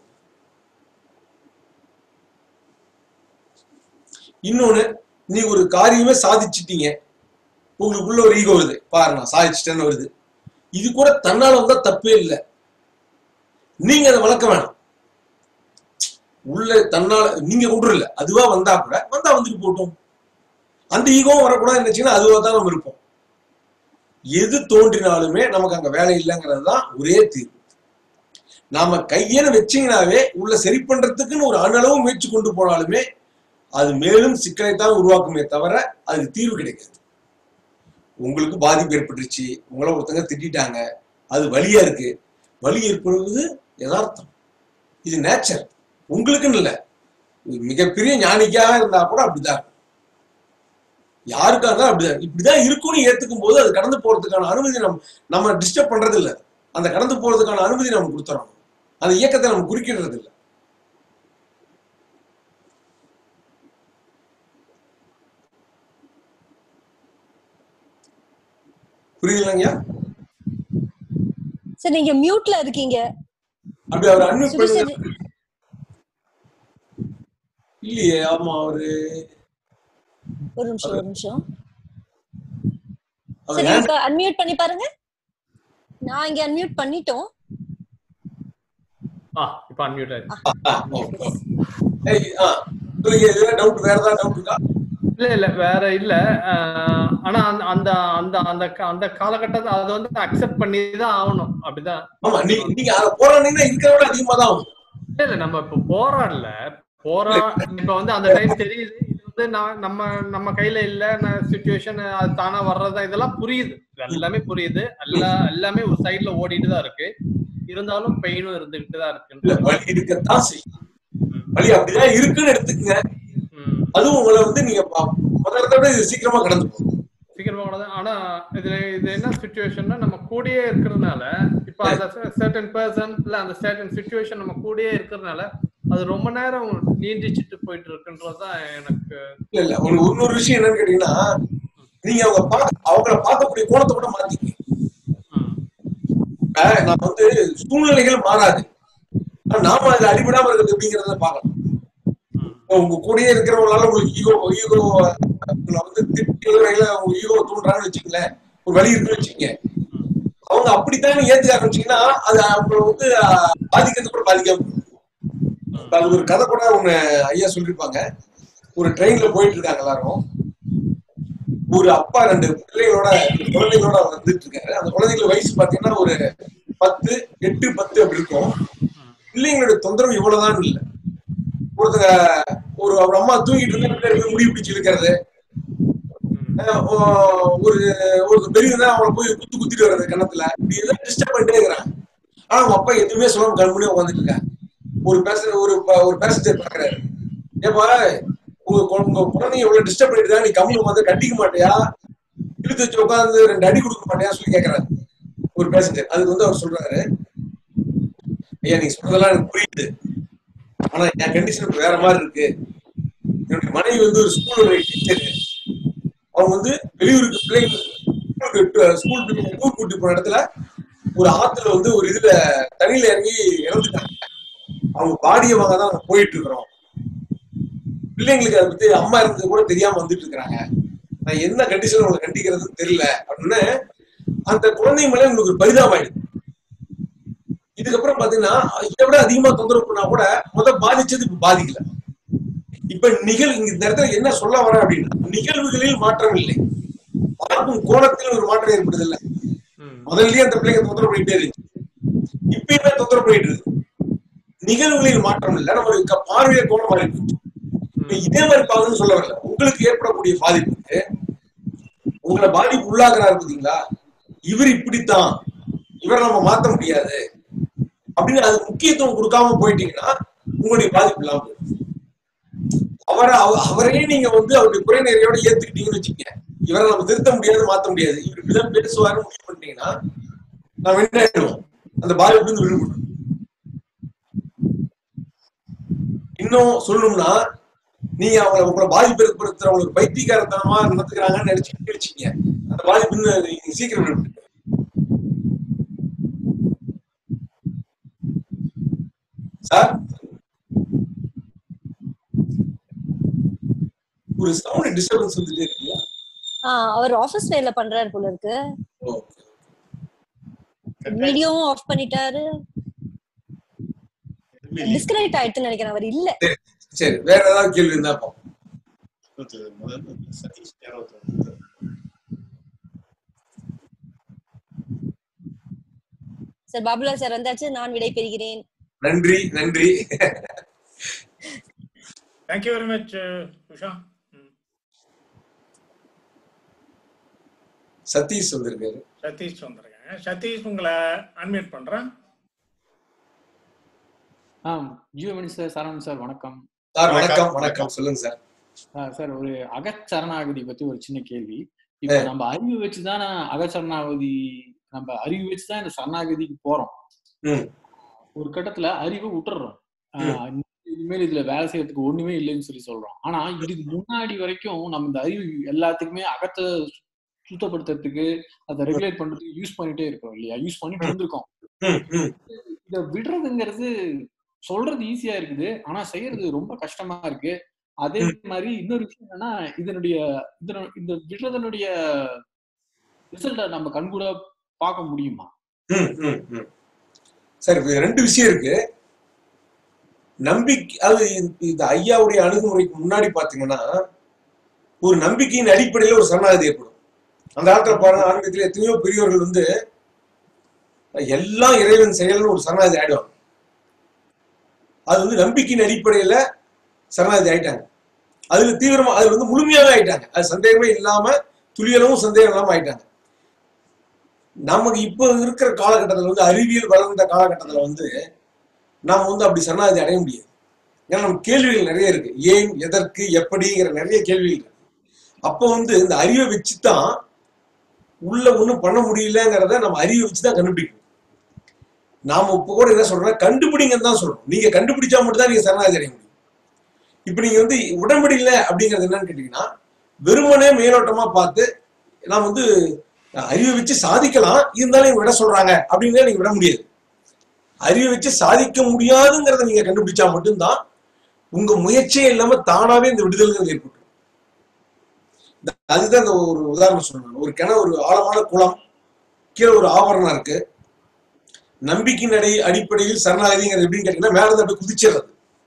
இன்னொன்னு நீங்க ஒரு காரியமே சாதிச்சிட்டீங்க உங்களுக்குள்ள ஒரு ஈகோ வருது பாரு நான் சாதிச்சிட்டேன்னு வருது இது கூட தன்னால வந்தா தப்பே இல்லை நீங்க அதை வளர்க்க வேணாம் உள்ள தன்னால நீங்க கொண்டு இல்ல அதுவா வந்தா கூட வந்தா வந்துட்டு போட்டோம் அந்த ஈகோவும் வரக்கூடாது நினைச்சீங்கன்னா அதுவா தான் நம்ம இருப்போம் எது தோன்றினாலுமே நமக்கு அங்க வேலை இல்லைங்கிறது தான் ஒரே தீர்வு நாம கையென வச்சீங்கனாவே உள்ள சரி பண்றதுக்குன்னு ஒரு அணளவு முயற்சி கொண்டு போனாலுமே அது மேலும் சிக்கலை தான் உருவாக்குமே தவிர அதுக்கு தீர்வு கிடைக்காது உங்களுக்கு பாதிப்பு ஏற்பட்டுருச்சு உங்களை ஒருத்தங்க திட்டாங்க அது வலியா இருக்கு வலி ஏற்படுவது யதார்த்தம் இது நேச்சர் உங்களுக்குன்னு இல்லை மிகப்பெரிய ஞானிக்காக இருந்தா கூட அப்படிதான் இருக்கும் யாருக்கா இருந்தாலும் அப்படிதான் இப்படிதான் இருக்கும்னு ஏத்துக்கும் போது அது கடந்து போறதுக்கான அனுமதி நம்ம நம்ம டிஸ்டர்ப் பண்றது இல்ல அந்த கடந்து போறதுக்கான அனுமதி நம்ம கொடுத்துறோம் அந்த இயக்கத்தை நம்ம குறுக்கிடுறது இல்லை புரியுதுங்களா சார் நீங்க மியூட்ல இருக்கீங்க அப்படி அவர் அன்மியூட் சுபி பண்ணுங்க சார் இல்லையே ஆமா அவரு ஒரு நிமிஷம் ஒரு நிமிஷம் அவர் சரி hand- இப்ப அன்மியூட் பண்ணி பாருங்க நான் இங்க அன்மியூட் பண்ணிட்டோம் ஆ இப்ப அன்மியூட் ஆயிடுச்சு ஆ, ஓகே. ஏய், ஆ, சொல்லுங்க இதுல டவுட் வேற ஏதாவது டவுட் இருக்கா இல்ல இல்ல வேற இல்ல ஆஹ் ஆனா அந்த அந்த அந்த அந்த கா- அந்த காலகட்டத்தை அதை வந்து அக்செப்ட் பண்ணி தான் ஆகணும் அப்படிதான் ஆமா நீங்க நீங்க அதை போராடினீங்கன்னா இருக்கிறத விட அதிகமா தான் ஆகும் இல்ல இல்ல நம்ம இப்ப போராடல போரா இப்ப வந்து அந்த டைம் தெரியுது இது வந்து நான் நம்ம நம்ம கையில இல்ல சுச்சுவேஷன் அது தானா வர்றதா இதெல்லாம் புரியுது இது எல்லாமே புரியுது எல்லா எல்லாமே ஒரு சைடுல ஓடிட்டு தான் இருக்கு இருந்தாலும் பெயினும் இருந்துகிட்டு தான் இல்ல இருக்கு வலி இருக்கத்தான் செய்யும் வலி அப்படிதான் இருக்குன்னு எடுத்துக்கங்க அதுவும் உங்களை வந்து நீங்க பா- முதல்ல விட இது சீக்கிரமா கடந்து போகும் சீக்கிரமா கூட தான். ஆனா இதுல இது என்ன சுச்சுவேஷன்னா நம்ம கூடயே இருக்கிறதுனால இப்ப அந்த சர்டன் பர்சன் இல்ல அந்த சர்டன் சுச்சுவேஷன் நம்ம கூடயே இருக்கிறதுனால அது ரொம்ப நேரம் நீண்டிச்சிட்டு போயிட்டு இருக்குன்றதுதான் எனக்கு இல்ல இல்ல ஒரு இன்னொரு விஷயம் என்னன்னு கேட்டீங்கன்னா நீங்க அவங்க பார்க்க அவங்கள பார்க்கக்கூடிய கோணத்தை கூட மாத்திக்க இப்ப நான் வந்து சூழ்நிலைகள் மாறாது ஆனா நாம அதுல அடிபடாம இருக்கிறது எப்படிங்கறத பார்க்கலாம் இப்ப உங்க கூடயே இருக்கிறவங்களால உங்களுக்கு ஈகோ ஈகோ வந்து திட்டு இல்ல உங்க ஈகோ தூண்டுறாங்கன்னு வச்சுக்கங்களேன் ஒரு வழி இருக்குன்னு வச்சுக்கங்க அவங்க அப்படித்தான் ஏத்துக்க ஆரம்பிச்சீங்கன்னா அது அவங்கள வந்து ஆஹ், பாதிக்கிறது கூட பாதிக்காம போகும். இப்ப அது ஒரு கதை கூட ஒண்ணு ஐயா சொல்லிருப்பாங்க ஒரு ட்ரெயின்ல போயிட்டு இருக்காங்க எல்லாரும் ஒரு அப்பா ரெண்டு பிள்ளைகளோட குழந்தைகளோட வந்துட்டு இருக்காரு அந்த குழந்தைங்கள வயசு பாத்தீங்கன்னா ஒரு பத்து எட்டு பத்து அப்படி இருக்கும் பிள்ளைங்களோட தொந்தரவு இவ்வளவுதான் இல்லை ஒருத்தங்க ஒரு அவர் அம்மா தூங்கிட்டு இருந்து பின்னாடி போய் முடி பிடிச்சு இழுக்கிறது அஹ் ஓ- ஒரு ஒரு பெரியவங்க அவங்கள போய் குத்து குத்திட்டு வர்றது கணத்துல இப்படி எல்லாம் டிஸ்டர்ப் பண்ணிட்டே இருக்கிறாங்க ஆனா அவங்க அப்பா எதுவுமே சொல்லாம கண்மணி உட்காந்துட்டு இருக்காங்க ஒரு பேச ஒரு ப- ஒரு பேசஞ்சர் பாக்குறாரு ஏப்பா உங்க கு- உங்க குழந்தைங்க இவ்வளவு டிஸ்டர்ப் பண்ணிட்டு நீ கம்மி உட்காந்து கட்டிக்க மாட்டியா இழுத்து வச்சு உட்காந்து ரெண்டு அடி கொடுக்க மாட்டியா சொல்லி கேக்குறாரு ஒரு பேசஞ்சர் அதுக்கு வந்து அவர் சொல்றாரு ஐயா நீங்க சொல்றதெல்லாம் எனக்கு புரியுது ஆனா என் கண்டிஷன் வேற மாதிரி இருக்கு என்னுடைய மனைவி வந்து ஒரு ஸ்கூல் டீச்சர் அவங்க வந்து வெளியூருக்கு பிள்ளைங்க ஸ்கூல் பிள்ளைங்க டூர் கூட்டி போன இடத்துல ஒரு ஆத்துல வந்து ஒரு இதுல தண்ணியில இறங்கி இறந்துட்டாங்க அவங்க பாடியை வாங்க தான் நாங்க போயிட்டு இருக்கிறோம் பிள்ளைங்களுக்கு அதை பத்தி அம்மா இருந்தது கூட தெரியாம வந்துட்டு இருக்கிறாங்க நான் என்ன கண்டிஷன் உங்களை கண்டிக்கிறதுன்னு தெரியல அப்படின்னு அந்த குழந்தை மேல உங்களுக்கு ஒரு பரிதாபம் ஆயிடுது இதுக்கப்புறம் பாத்தீங்கன்னா இதை விட அதிகமா தொந்தரவு பண்ணா கூட முத பாதிச்சது இப்ப பாதிக்கல இப்ப நிகழ் இங்க இந்த இடத்துல என்ன சொல்ல வர அப்படின்னா நிகழ்வுகளில் மாற்றம் இல்லை பார்க்கும் கோணத்தில் ஒரு மாற்றம் ஏற்படுது இல்ல முதல்லயே அந்த பிள்ளைங்க தொந்தரவு பண்ணிட்டே இருந்துச்சு இப்பயுமே தொந்தரவு பண்ணிட்டு இருக்கு நிகழ்வுகளில் மாற்றம் இல்லை நம்மளுக்கு க- பார்வையை கோணம் மாறி போச்சு இப்ப இதே மாதிரி பாருன்னு சொல்ல வரல உங்களுக்கு ஏற்படக்கூடிய பாதிப்புக்கு உங்களை பாதிப்பு உள்ளாக்குறாரு பாத்தீங்களா இவர் இப்படித்தான் இவரை நம்ம மாத்த முடியாது அப்படின்னு அது முக்கியத்துவம் கொடுக்காம போயிட்டீங்கன்னா உங்களுடைய பாதிப்பு இல்லாம போயிடும் அவரை அவ- அவரே நீங்க வந்து அவருடைய குறைநேரையோட ஏத்துக்கிட்டீங்கன்னு வச்சுக்கோங்க இவரை நம்ம திருத்த முடியாது மாத்த முடியாது இவர் இப்படிதான் பேசுவாருன்னு முடிவு பண்ணிட்டீங்கன்னா நம்ம என்ன ஆயிடுவோம் அந்த பாதிப்பு இருந்து விடுபடும் இன்னும் சொல்லணும்னா நீங்க அவங்கள உங்களை பாதிப்பு ஏற்படுத்துறவங்களுக்கு பைத்தியக்காரத்தனமா நடத்துக்கிறாங்கன்னு நினைச்சுட்டு வச்சுக்கீங்க அந்த பாதிப்பு இன்னும் நீங்க சீக்கிரம் விடுபடும் சார் ஒரு சவுண்ட் டிஸ்டர்பன்ஸ் வந்துட்டே இருக்குல்ல ஆஹ் அவர் ஆபீஸ் வேல பண்றாரு போல இருக்கு வீடியோவும் ஆஃப் பண்ணிட்டாரு டிஸ்கனெக்ட் ஆயிடுச்சுன்னு நினைக்கிறேன் அவர் இல்ல சரி வேற ஏதாவது கேள்வி இருந்தா பாப்போம் சதீஷ் யாரோ ஒருத்தர். சார் பாபுலால் சார் வந்தாச்சு நான் விடை பெறுகிறேன் நன்றி நன்றி thank you very much Usha Sathish வந்திருக்காரு சதீஷ் வந்திருக்கேன் சதீஷ் உங்களை அன்மியூட் பண்றேன் ஆ ஜீவமணி சார் சரவணன் சார் வணக்கம் சார் வணக்கம் வணக்கம் சொல்லுங்க சார் ஆ, சார் ஒரு அகச்சரணாகதி பத்தி ஒரு சின்ன கேள்வி இப்ப நம்ம அறிவு வச்சுதான் அகச்சரணாகதி நம்ம அறிவு வச்சுதான் இந்த சரணாகதிக்கு போறோம் ம் ஒரு கட்டத்துல அறிவை விட்டுறோம் ஆ, இனிமேல் இதுல வேலை செய்யறதுக்கு ஒண்ணுமே இல்லைன்னு சொல்லி சொல்றோம் ஆனா இதுக்கு முன்னாடி வரைக்கும் நம்ம இந்த அறிவு எல்லாத்துக்குமே அகத்தை சுத்தப்படுத்துறதுக்கு அதை ரெகுலேட் பண்றதுக்கு யூஸ் பண்ணிட்டே இருக்கோம் இல்லையா யூஸ் பண்ணிட்டு இருந்திருக்கோம் ம் ம் இத விடுறதுங்கிறது சொல்றது ஈஸியா இருக்குது ஆனா செய்யறது ரொம்ப கஷ்டமா இருக்கு அதே மாதிரி இன்னொரு விஷயம் என்னன்னா இதனுடைய இதனு- இந்த விடுறதனுடைய ரிசல்ட்ட நம்ம கண்கூட பார்க்க முடியுமா ம் ம் ம் சரி இப்ப ரெண்டு விஷயம் இருக்கு நம்பிக்கை அது இந்த- இந்த ஐயாவுடைய அணுகுமுறைக்கு முன்னாடி பாத்தீங்கன்னா ஒரு நம்பிக்கையின் அடிப்படையில ஒரு சரணாகதி ஏற்படும் அந்த காலத்துல பாருங்க ஆன்மீகத்துல எத்தனையோ பெரியவர்கள் வந்து எல்லாம் இறைவன் செயல்னு ஒரு சரணாகதி ஆயிடுவாங்க அது வந்து நம்பிக்கையின் அடிப்படையில சரணாகதி ஆயிட்டாங்க அதுல தீவிரமா அதுல வந்து முழுமையாவே ஆயிட்டாங்க அது சந்தேகமே இல்லாம துளியளவும் சந்தேகம் இல்லாம ஆயிட்டாங்க நமக்கு இப்போ இருக்கிற காலகட்டத்தில் வந்து அறிவியல் வளர்ந்த காலகட்டத்தில் வந்து நாம் வந்து அப்படி சரணாகதி அடைய முடியாது ஏன்னா நம்ம கேள்விகள் நிறைய இருக்கு ஏன் எதற்கு எப்படிங்கிற நிறைய கேள்விகள் இருக்கு அப்போ வந்து இந்த அறிவை வச்சு தான் உள்ள ஒன்றும் பண்ண முடியலங்கிறத நம்ம அறிவை வச்சு தான் கண்டுபிடிக்கணும் நாம இப்போ கூட என்ன சொல்றோம் கண்டுபிடிங்கன்னு தான் சொல்றோம் நீங்க கண்டுபிடிச்சா மட்டும் தான் நீங்க சரணாகதி அடைய முடியும் இப்போ நீங்க வந்து உடம்படி இல்லை அப்படிங்கிறது என்னன்னு கேட்டீங்கன்னா வெறுமனே மேலோட்டமா பார்த்து நாம் வந்து அறிவை வச்சு சாதிக்கலாம் இருந்தாலும் இவங்க விட சொல்றாங்க அப்படின்னு நீங்க விட முடியாது அறிவை வச்சு சாதிக்க முடியாதுங்கிறத நீங்க கண்டுபிடிச்சா மட்டும்தான் உங்க முயற்சியே இல்லாம தானாவே இந்த விடுதல்கள் ஏற்பட்டு அதுதான் இந்த ஒரு உதாரணம் சொன்னாங்க ஒரு கிணறு ஒரு ஆழமான குளம் கீழே ஒரு ஆவரணம் இருக்கு நம்பிக்கையின் அடி அடிப்படையில் சரணாகதிங்கிறது எப்படின்னு கேட்டீங்கன்னா மேல இருந்து அப்படியே குதிச்சிடுறது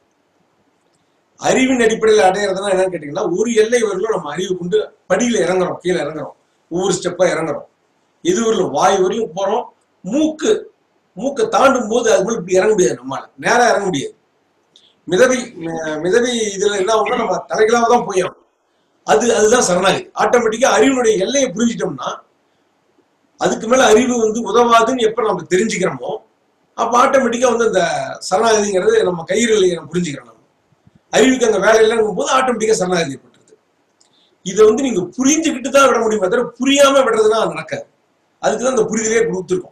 அறிவின் அடிப்படையில் அடையிறதுனா என்னன்னு கேட்டீங்கன்னா ஒரு எல்லை வரலும் நம்ம அறிவு கொண்டு படியில இறங்குறோம் கீழே இறங்குறோம் ஒவ்வொரு ஸ்டெப்பா இறங்குறோம் எது வரலும் வாய் வரையும் போறோம் மூக்கு மூக்கை தாண்டும் போது அது போல இப்படி இறங்க முடியாது நம்மளால நேரா இறங்க முடியாது மிதவை மி- மிதவை இதுல என்ன ஆகும்னா நம்ம தலைகளாக தான் போய் ஆகணும். அது அதுதான் சரணாகதி ஆட்டோமேட்டிக்கா அறிவினுடைய எல்லையை புரிஞ்சிட்டோம்னா அதுக்கு மேல அறிவு வந்து உதவாதுன்னு எப்ப நம்ம தெரிஞ்சுக்கிறோமோ அப்ப ஆட்டோமேட்டிக்கா வந்து அந்த சரணாகதிங்கிறது நம்ம கையில் நம்ம புரிஞ்சுக்கிறோம் நம்ம அறிவுக்கு அங்க வேலை இல்லைங்கும் போது ஆட்டோமேட்டிக்கா சரணாகதி ஏற்பட்டுருது இதை வந்து நீங்க புரிஞ்சுக்கிட்டு தான் விட முடியுமே தவிர புரியாம விடுறதுனா நடக்காது அதுக்கு தான் இந்த புரிதலே கொடுத்துருக்கோம்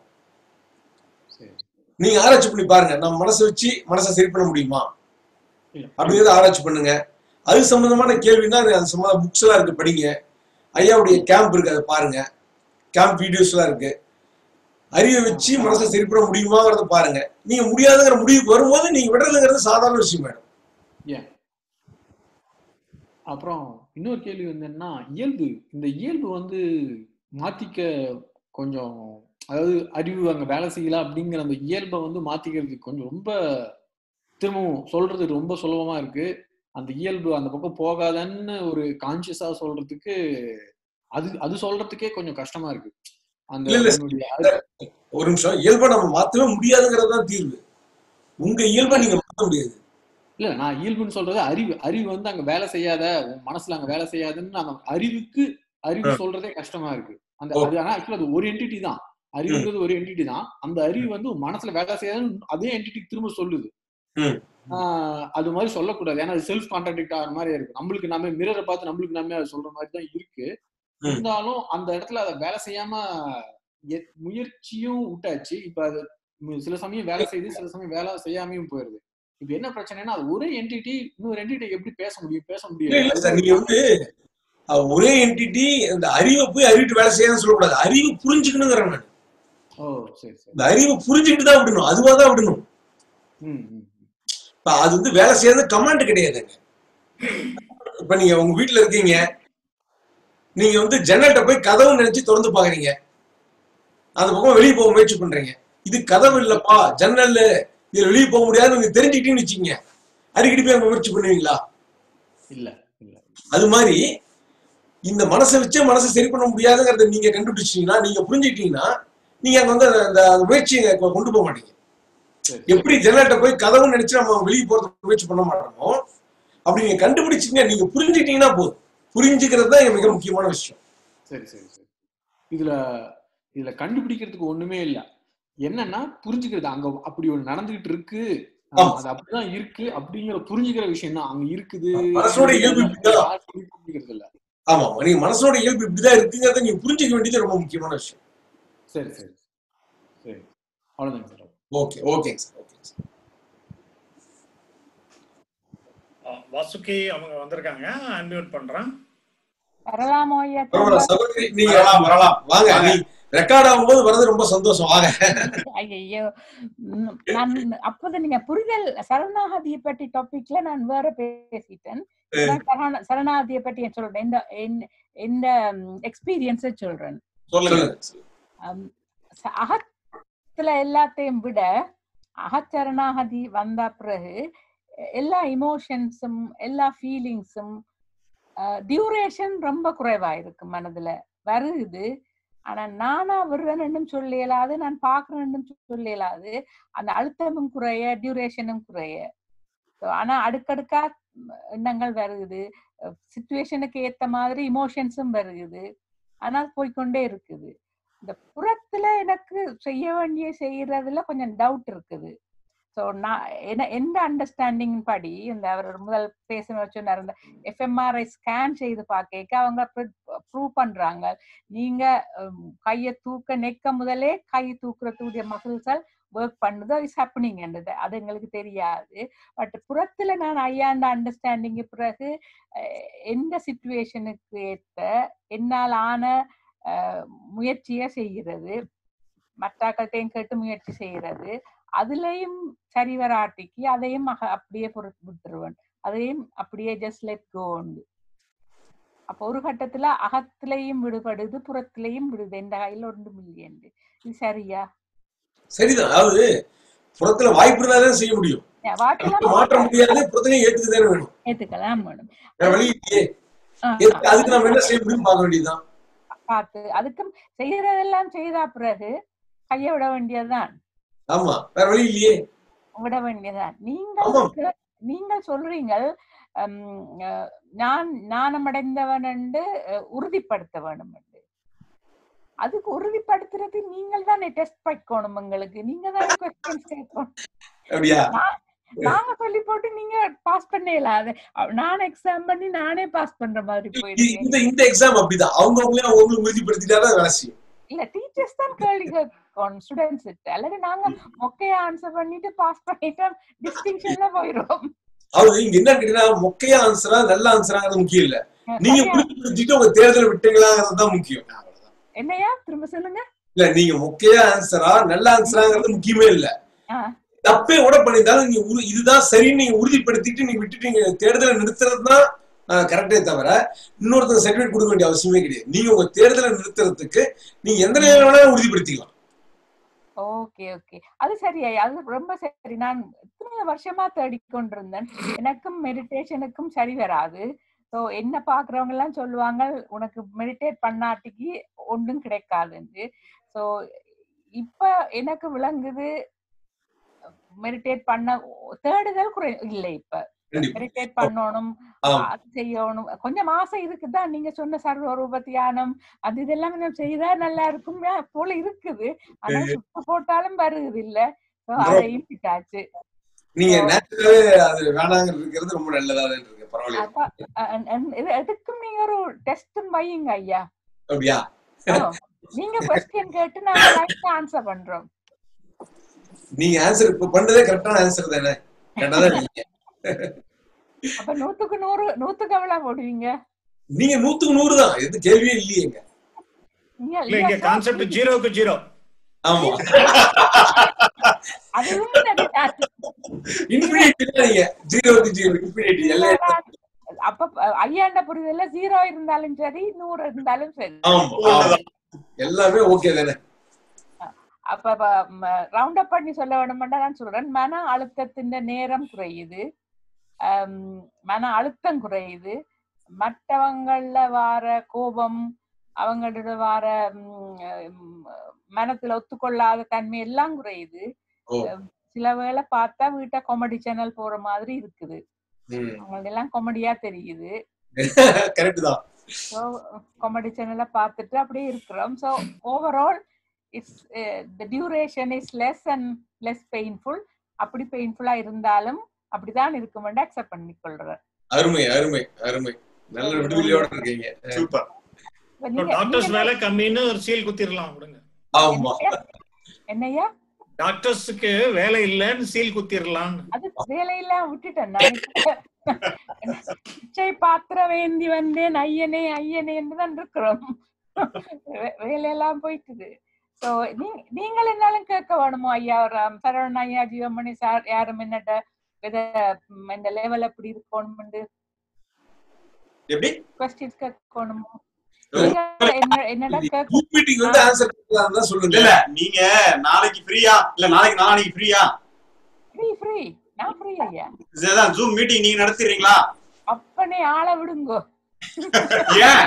நீங்க ஆராய்ச்சி பண்ணி பாருங்க நம்ம மனசை வச்சு மனசை சரி பண்ண முடியுமா அப்படிங்கிறத ஆராய்ச்சி பண்ணுங்க அது சம்பந்தமான கேள்வினா அது அது சம்பந்தமான புக்ஸ் எல்லாம் இருக்கு படிங்க ஐயாவுடைய கேம்ப் இருக்கு அதை பாருங்க கேம்ப் வீடியோஸ் எல்லாம் இருக்கு அறிவை வச்சு மனசை சரி பண்ண முடியுமாங்கிறத பாருங்க நீங்க முடியாதுங்கிற முடிவுக்கு வரும்போது நீங்க விடுறதுங்கிறது சாதாரண விஷயம் மேடம் ஏன் அப்புறம் இன்னொரு கேள்வி வந்து என்னன்னா இயல்பு இந்த இயல்பு வந்து மாத்திக்க கொஞ்சம் அதாவது அறிவு அங்க வேலை செய்யல அப்படிங்கிற அந்த இயல்பை வந்து மாத்திக்கிறதுக்கு கொஞ்சம் ரொம்ப திரும்பவும் சொல்றது ரொம்ப சுலபமா இருக்கு அந்த இயல்பு அந்த பக்கம் போகாதன்னு ஒரு கான்சியஸா சொல்றதுக்கு அது அது சொல்றதுக்கே கொஞ்சம் கஷ்டமா இருக்கு அந்த இல்ல இல்ல உன்னுடைய சார், ஒரு நிமிஷம் இயல்பை நம்ம மாத்தவே முடியாதுங்கிறது தான் தீர்வு உங்க இயல்பை நீங்க மாத்த முடியாது இல்ல நான் இயல்புன்னு சொல்றது அறிவு அறிவு வந்து அங்க வேலை செய்யாத உன் மனசுல அங்க வேலை செய்யாதுன்னு நம்ம அறிவுக்கு அறிவு ஆ. சொல்றதே கஷ்டமா இருக்கு அந்த ஓ. அது ஆனா ஆக்சுவலா அது ஒரு என்டிட்டி தான் அறிவுங்கிறது ஒரு என்டிட்டி தான் அந்த அறிவு வந்து உன் மனசுல வேலை செய்யாதுன்னு அதே என்டிட்டி திரும்ப சொல்லுது ம். ஆஹ் அது மாதிரி சொல்லக்கூடாது ஏன்னா அது செல்ஃப் கான்ட்ராடிக்ட் ஆகிற மாதிரி இருக்கு நம்மளுக்கு நம்ம மிரரை பார்த்து நம்மளுக்கு நம்ம அதை சொல்ற மாதிரி தான் இருக்கு ம். இருந்தாலும் அந்த இடத்துல அதை வேலை செய்யாம எ- முயற்சியும் விட்டாச்சு இப்ப அது மு- சில சமயம் வேலை செய்யுது சில சமயம் வேலை செய்யாமையும் போயிருது இப்ப என்ன பிரச்சனைனா அது ஒரே என்டிட்டி இன்னொரு என்டிட்டி எப்படி பேச முடியும் பேச இல்ல முடியாது இல்ல அது சார் ஒரு நீங்க வந்து அஹ், ஒரே என்டிட்டி இந்த அறிவை போய் அறிவிட்டு வேலை செய்யாதுன்னு சொல்லக்கூடாது அறிவு புரிஞ்சுக்கணுங்கிறேன் நான் ஓ சரி சரி இந்த அறிவை புரிஞ்சுக்கிட்டு தான் விடணும் அதுவா தான் விடணும் ம் ம் இப்ப அது வந்து வேலை செய்யறது கமாண்ட் கிடையாதுங்க இப்ப நீங்க உங்க வீட்டுல இருக்கீங்க நீங்க வந்து ஜன்னல்கிட்ட போய் கதவு நினைச்சு திறந்து பாக்குறீங்க அந்த பக்கம் வெளியே போக முயற்சி பண்றீங்க இது கதவு இல்லப்பா ஜன்னல் இதுல வெளியே போக முடியாதுன்னு நீங்க தெரிஞ்சுக்கிட்டீங்கன்னு வச்சுக்கீங்க அடிக்கடி போய் அங்க முயற்சி பண்ணுவீங்களா இல்ல இல்ல அது மாதிரி இந்த மனசை வச்சே மனசை சரி பண்ண முடியாதுங்கிறத நீங்க கண்டுபிடிச்சீங்கன்னா நீங்க புரிஞ்சுக்கிட்டீங்கன்னா நீங்க அங்க வந்து அந்த அந்த முயற்சியை கொ- கொண்டு போக மாட்டீங்க சரி எப்படி ஜன்னல்கிட்ட போய் கதவு நினைச்சு நம்ம வெளியே போறதுக்கு முயற்சி பண்ண மாட்டோமோ அப்படி நீங்க கண்டுபிடிச்சீங்க நீங்க புரிஞ்சுக்கிட்டீங்கன்னா போதும் புரிஞ்சுக்கிறது தான் மிக முக்கியமான விஷயம் சரி சரி சரி இதுல இதுல கண்டுபிடிக்கிறதுக்கு ஒண்ணுமே இல்ல என்னன்னா புரிஞ்சுக்கிறது அங்க அப்படி ஒண்ணு நடந்துகிட்டு இருக்கு ஆஹ் ஆமா அது அப்படிதான் இருக்கு அப்படிங்கிற புரிஞ்சுக்கிற விஷயம் தான் அங்க இருக்குது மனசோட இருக்குது இயல்பு எல்லாமே இப்படிதான் யாரும் சொல்லி புரிஞ்சுக்கிறது இல்ல ஆமா நீங்க மனசோட இயல்பு இப்படிதான் இருக்குங்கிறத நீங்க புரிஞ்சுக்க வேண்டியது ரொம்ப முக்கியமான விஷயம் சரி சரி சரி அவ்வளவுதாங்க சார் ஓகே ஓகேங்க சார் ஓகே அஹ், வாசுகி அவங்க வந்திருக்காங்க அன்மியூட் பண்றேன் வரலாமோ ஐயா பரவாயில்ல திரும்ப சகோதரி நீங்க வரலாம் வரலாம் வாங்க வாங்க நீ ரெக்கார்ட் ஆகும்போது வர்றது ரொம்ப சந்தோஷம் வாங்க ஐயோ நான் அப்போது நீங்க புரிதல் சரணாகதியை பற்றி டாபிக்ல நான் வேற பேசிட்டேன் இப்ப நான் சரண சரணாகதியை பற்றி நான் சொல்றேன் இந்த இந்த- இந்த எக்ஸ்பீரியன்ஸை சொல்றேன் சொல்லுங்க அம், ச- அகத்துல எல்லாத்தையும் விட அகச்சரணாகதி வந்த பிறகு எல்லா இமோஷன்ஸும் எல்லா ஃபீலிங்ஸும் டியூரேஷன் ரொம்ப குறைவா இருக்கு மனதுல வருது ஆனா நானா விடுறேன்னு சொல்ல இயலாது நான் பாக்குறேன்னு சொல்ல இயலாது அந்த அழுத்தமும் குறைய டியூரேஷனும் குறைய So, ஆனா அடுக்கடுக்கா ம், எண்ணங்கள் வருகுது சுச்சுவேஷனுக்கு ஏத்த மாதிரி இமோஷன்ஸும் வருகுது ஆனால் போய்க்கொண்டே இருக்குது இந்த புறத்துல எனக்கு செய்ய வேண்டிய செய்யறதுல கொஞ்சம் டவுட் இருக்குது ஸோ நான் என்ன எந்த அண்டர்ஸ்டாண்டிங் படி இந்த அவர் முதல் பேச சொன்னார் இந்த எஃப்எம்ஆர்ஐ ஸ்கேன் செய்து பார்க்க அவங்க ப்ரூவ் பண்றாங்க நீங்க ஹம், கையை தூக்க நெக்க முதலே கை தூக்குறதுடைய மசில்ஸால் ஒர்க் பண்ணுதோ இஸ் ஹேப்பனிங் என்றது அது எங்களுக்கு தெரியாது பட் புறத்துல நான் ஐயாண்ட அண்டர்ஸ்டாண்டிங் பிறகு அஹ், எந்த சுச்சுவேஷனுக்கு ஏற்ற என்னால் ஆன அஹ், முயற்சியை செய்கிறது மற்றாக்கள்கிட்டையும் கேட்டு முயற்சி செய்யறது அதுலயும் சரி வராட்டிக்கு அதையும் அக- அப்படியே பொறுத்து விட்டுருவேன் அதையும் அப்படியே ஜஸ்ட் லெட் கோ அப்போ ஒரு கட்டத்துல அகத்திலையும் விடுபடுது புறத்திலையும் விடுது எந்த கையில ஒன்றும் இல்லையண்டு இது சரியா சரிதான் அதாவது புறத்துல வாய்ப்பு இருந்தாதான் செய்ய முடியும் ஏன் வாட்டெல்லாம் அகத்தை மாற்ற முடியாது புறத்தையும் ஏத்துக்கதானே வேணும் ஏத்துக்கலாம் மேடம் வேற வழி இல்லையே ஆ, ஏத்துக்க- அதுக்கு நம்ம என்ன செய்ய முடியும் பார்க்க வேண்டியதுதான் பார்த்து அதுக்கும் செய்யறதெல்லாம் செய்தா பிறகு கையை விட வேண்டியதுதான் ஆமா வேற வழி இல்லையே விட வேண்டியதுதான் நீங்கள் ஆமாம். கே- நீங்கள் சொல்றீங்கள் ஹம், அஹ், நான் ஞானமடைந்தவன் என்று அஹ், உறுதிப்படுத்த வேண்டும் என்று அதுக்கு உறுதிப்படுத்துறது நீங்கள் தானே டெஸ்ட் வைக்கணும் உங்களுக்கு நீங்க தானே கொஸ்டின்ஸ் கேட்கணும் அப்படியா நான்- நாங்க சொல்லி போட்டு நீங்க பாஸ் பண்ணல அது அஹ், நான் எக்ஸாம் பண்ணி நானே பாஸ் பண்ற மாதிரி இ- போயிடுச்சு இந்த இந்த எக்ஸாம் அப்படிதான் அவங்க அவங்களே அவங்களுக்கு உறுதிப்படுத்திட்டாதான் வேலை செய்யும் இல்ல டீச்சர்ஸ் தான் கேள்வி கேட்கணும் ஸ்டூடெண்ட்ஸ் அல்லது நாங்க மொக்கையா ஆன்சர் பண்ணிட்டு பாஸ் பண்ணிட்டா டிஸ்டிங்ஷன்ல போயிடும் அதாவது இங்க என்ன கேட்டீங்கன்னா மொக்கையா ஆன்சரா நல்ல ஆன்சராங்கிறது முக்கியம் இல்ல நீங்க சரியா உறுதிப்படுத்திட்டு உங்க தேர்தல் விட்டீங்களாங்கிறது தான் முக்கியம் என்னையா திரும்ப சொல்லுங்க இல்ல நீங்க மொக்கையா ஆன்சரா நல்ல ஆன்சராங்கிறது முக்கியமே இல்ல ஆ, தப்பே கூட பண்ணியிருந்தாலும் நீங்க உறு- இதுதான் சரின்னு நீங்க உறுதிப்படுத்திட்டு நீங்க விட்டுட்டீங்க தேர்தலை நிறுத்துறது தான் கரெக்டே தவிர இன்னொருத்தங்க சர்டிபிகேட் கொடுக்க வேண்டிய அவசியமே கிடையாது நீங்க உங்க தேர்தலை நிறுத்துறதுக்கு நீங்க எந்த நேரம் வேணாலும் உறுதிப்படுத்திக்கலாம் ஓகே ஓகே அது சரியா அது ரொம்ப சரி நான் இத்தனை வருஷமா தேடிக்கொண்டிருந்தேன் எனக்கும் மெடிடேஷனுக்கும் சரி வராது ஸோ என்ன பாக்குறவங்க எல்லாம் சொல்லுவாங்க உனக்கு மெடிடேட் பண்ணாட்டிக்கு ஒன்றும் கிடைக்காதுன்னு ஸோ இப்ப எனக்கு விளங்குது மெடிடேட் பண்ண தேடுதல் குறை இல்லை இப்ப கண்டிப்பா. மெடிடேட் பண்ணணும் ஆமா. அது செய்யணும் கொஞ்சம் ஆசை இருக்குதான் நீங்க சொன்ன சர்வரூப தியானம் அது இதெல்லாம் கொஞ்சம் செய்தா நல்லா இருக்கும் போல இருக்குது ஆனா சுத்த போட்டாலும் வருது இல்ல So Bro. அதையும் விட்டாச்சு நீங்க நேச்சுரலாவே அது வேணாங்க இருக்கிறது ரொம்ப நல்லதா தான் இருக்கு பரவாயில்ல அப்ப அ- அ- அ- இது எதுக்கும் நீங்க ஒரு டெஸ்ட் வையுங்க ஐயா அப்படியா ஓ, நீங்க கொஸ்டின் கேட்டு நாங்க லைஃப் ஆன்சர் பண்றோம் நீங்க ஆன்சர் இப்ப பண்றதே கரெக்டான ஆன்சர் தானே கரெக்டா தான் இருக்கீங்க அப்ப நூத்துக்கு நூறு நூத்துக்கு எவ்வளவு போடுவீங்க நீங்க நூத்துக்கு நூறு தான் எது கேள்வியே இல்லையேங்க நீங்க இல்ல இங்க இல்ல கான்செப்ட் ஜீரோக்கு ஜீரோ ஆமா அதுவும் சரிதான். இன்ஃபினிட்டி நீங்க ஜீரோக்கு ஜீரோ இன்ஃபினிட்டி எல்லாம் அப்ப அ- ஐயாண்ட புரிதல்ல ஜீரோ இருந்தாலும் சரி நூறு இருந்தாலும் சரி ஆமா ஆமா. எல்லாமே ஓகே தானே அப்ப ரவுண்ட் அப் பண்ணி சொல்ல வேணுமெண்டா நான் சொல்றேன் மன அழுத்தத்தின் நேரம் குறையுது ஆம், மன அழுத்தம் குறையுது மற்றவங்கள வார கோபம் அவங்களோட வார ம், ம், மனத்துல ஒத்துக்கொள்ளாத தன்மை எல்லாம் குறையுது ஓ அஹ் சில வேளை பார்த்தா வீட்டை காமெடி சேனல் போற மாதிரி இருக்குது ம் அவங்களுக்கு எல்லாம் காமெடியா தெரியுது கரெக்ட் தான் ஸோ காமெடி சேனலை பார்த்துட்டு அப்படியே இருக்கிறோம் so overall it's the duration is less and less painful அப்படி பெயின்ஃபுல்லா இருந்தாலும் அப்படிதான் இருக்குமென்று அக்செப்ட் பண்ணிக்கொள்றேன் அருமை அருமை அருமை நல்ல விடுதலையோட இருக்கீங்க சூப்பர் இப்ப நீங்க டாக்டர்ஸ் நீங்க வேலை கம்மின்னு ஒரு சீல் குத்திரலாம் விடுங்க ஆமா என்னய்யா டாக்டர்ஸுக்கு வேலை இல்லைன்னு சீல் குத்திரலாம் அது வேலையெல்லாம் விட்டுட்டேன் நான் இப்ப பிச்சை பாத்திர வேந்தி வந்தேன் ஐயனே ஐயனே தான் இருக்கிறோம் வே- வேலையெல்லாம் போயிட்டுது சோ நீங்க நீங்கள் என்னாலும் கேட்க வேணுமோ ஐயா ராம் சரவணன் ஐயா ஜீவமணி சார் யாரும் என்னட்ட இத ம், இந்த லெவல் எப்படி இருக்கணும்னு எப்படி கொஸ்டின்ஸ் கேட்கணுமோ நீங்க என்ன என்னடா கேட்க மீட்டிங் வந்து ஆன்சர் பண்ணலாம் தான் சொல்லுங்க இல்ல நீங்க நாளைக்கு ஃப்ரீயா இல்ல நாளைக்கு நாளைக்கு ஃப்ரீயா ஃப்ரீ ஃப்ரீ நான் ஃப்ரீ ஐயா இதுதான் ஜூம் மீட்டிங் நீங்க நடத்திடுறீங்களா அப்பனே ஆள விடுங்கோ ஏன்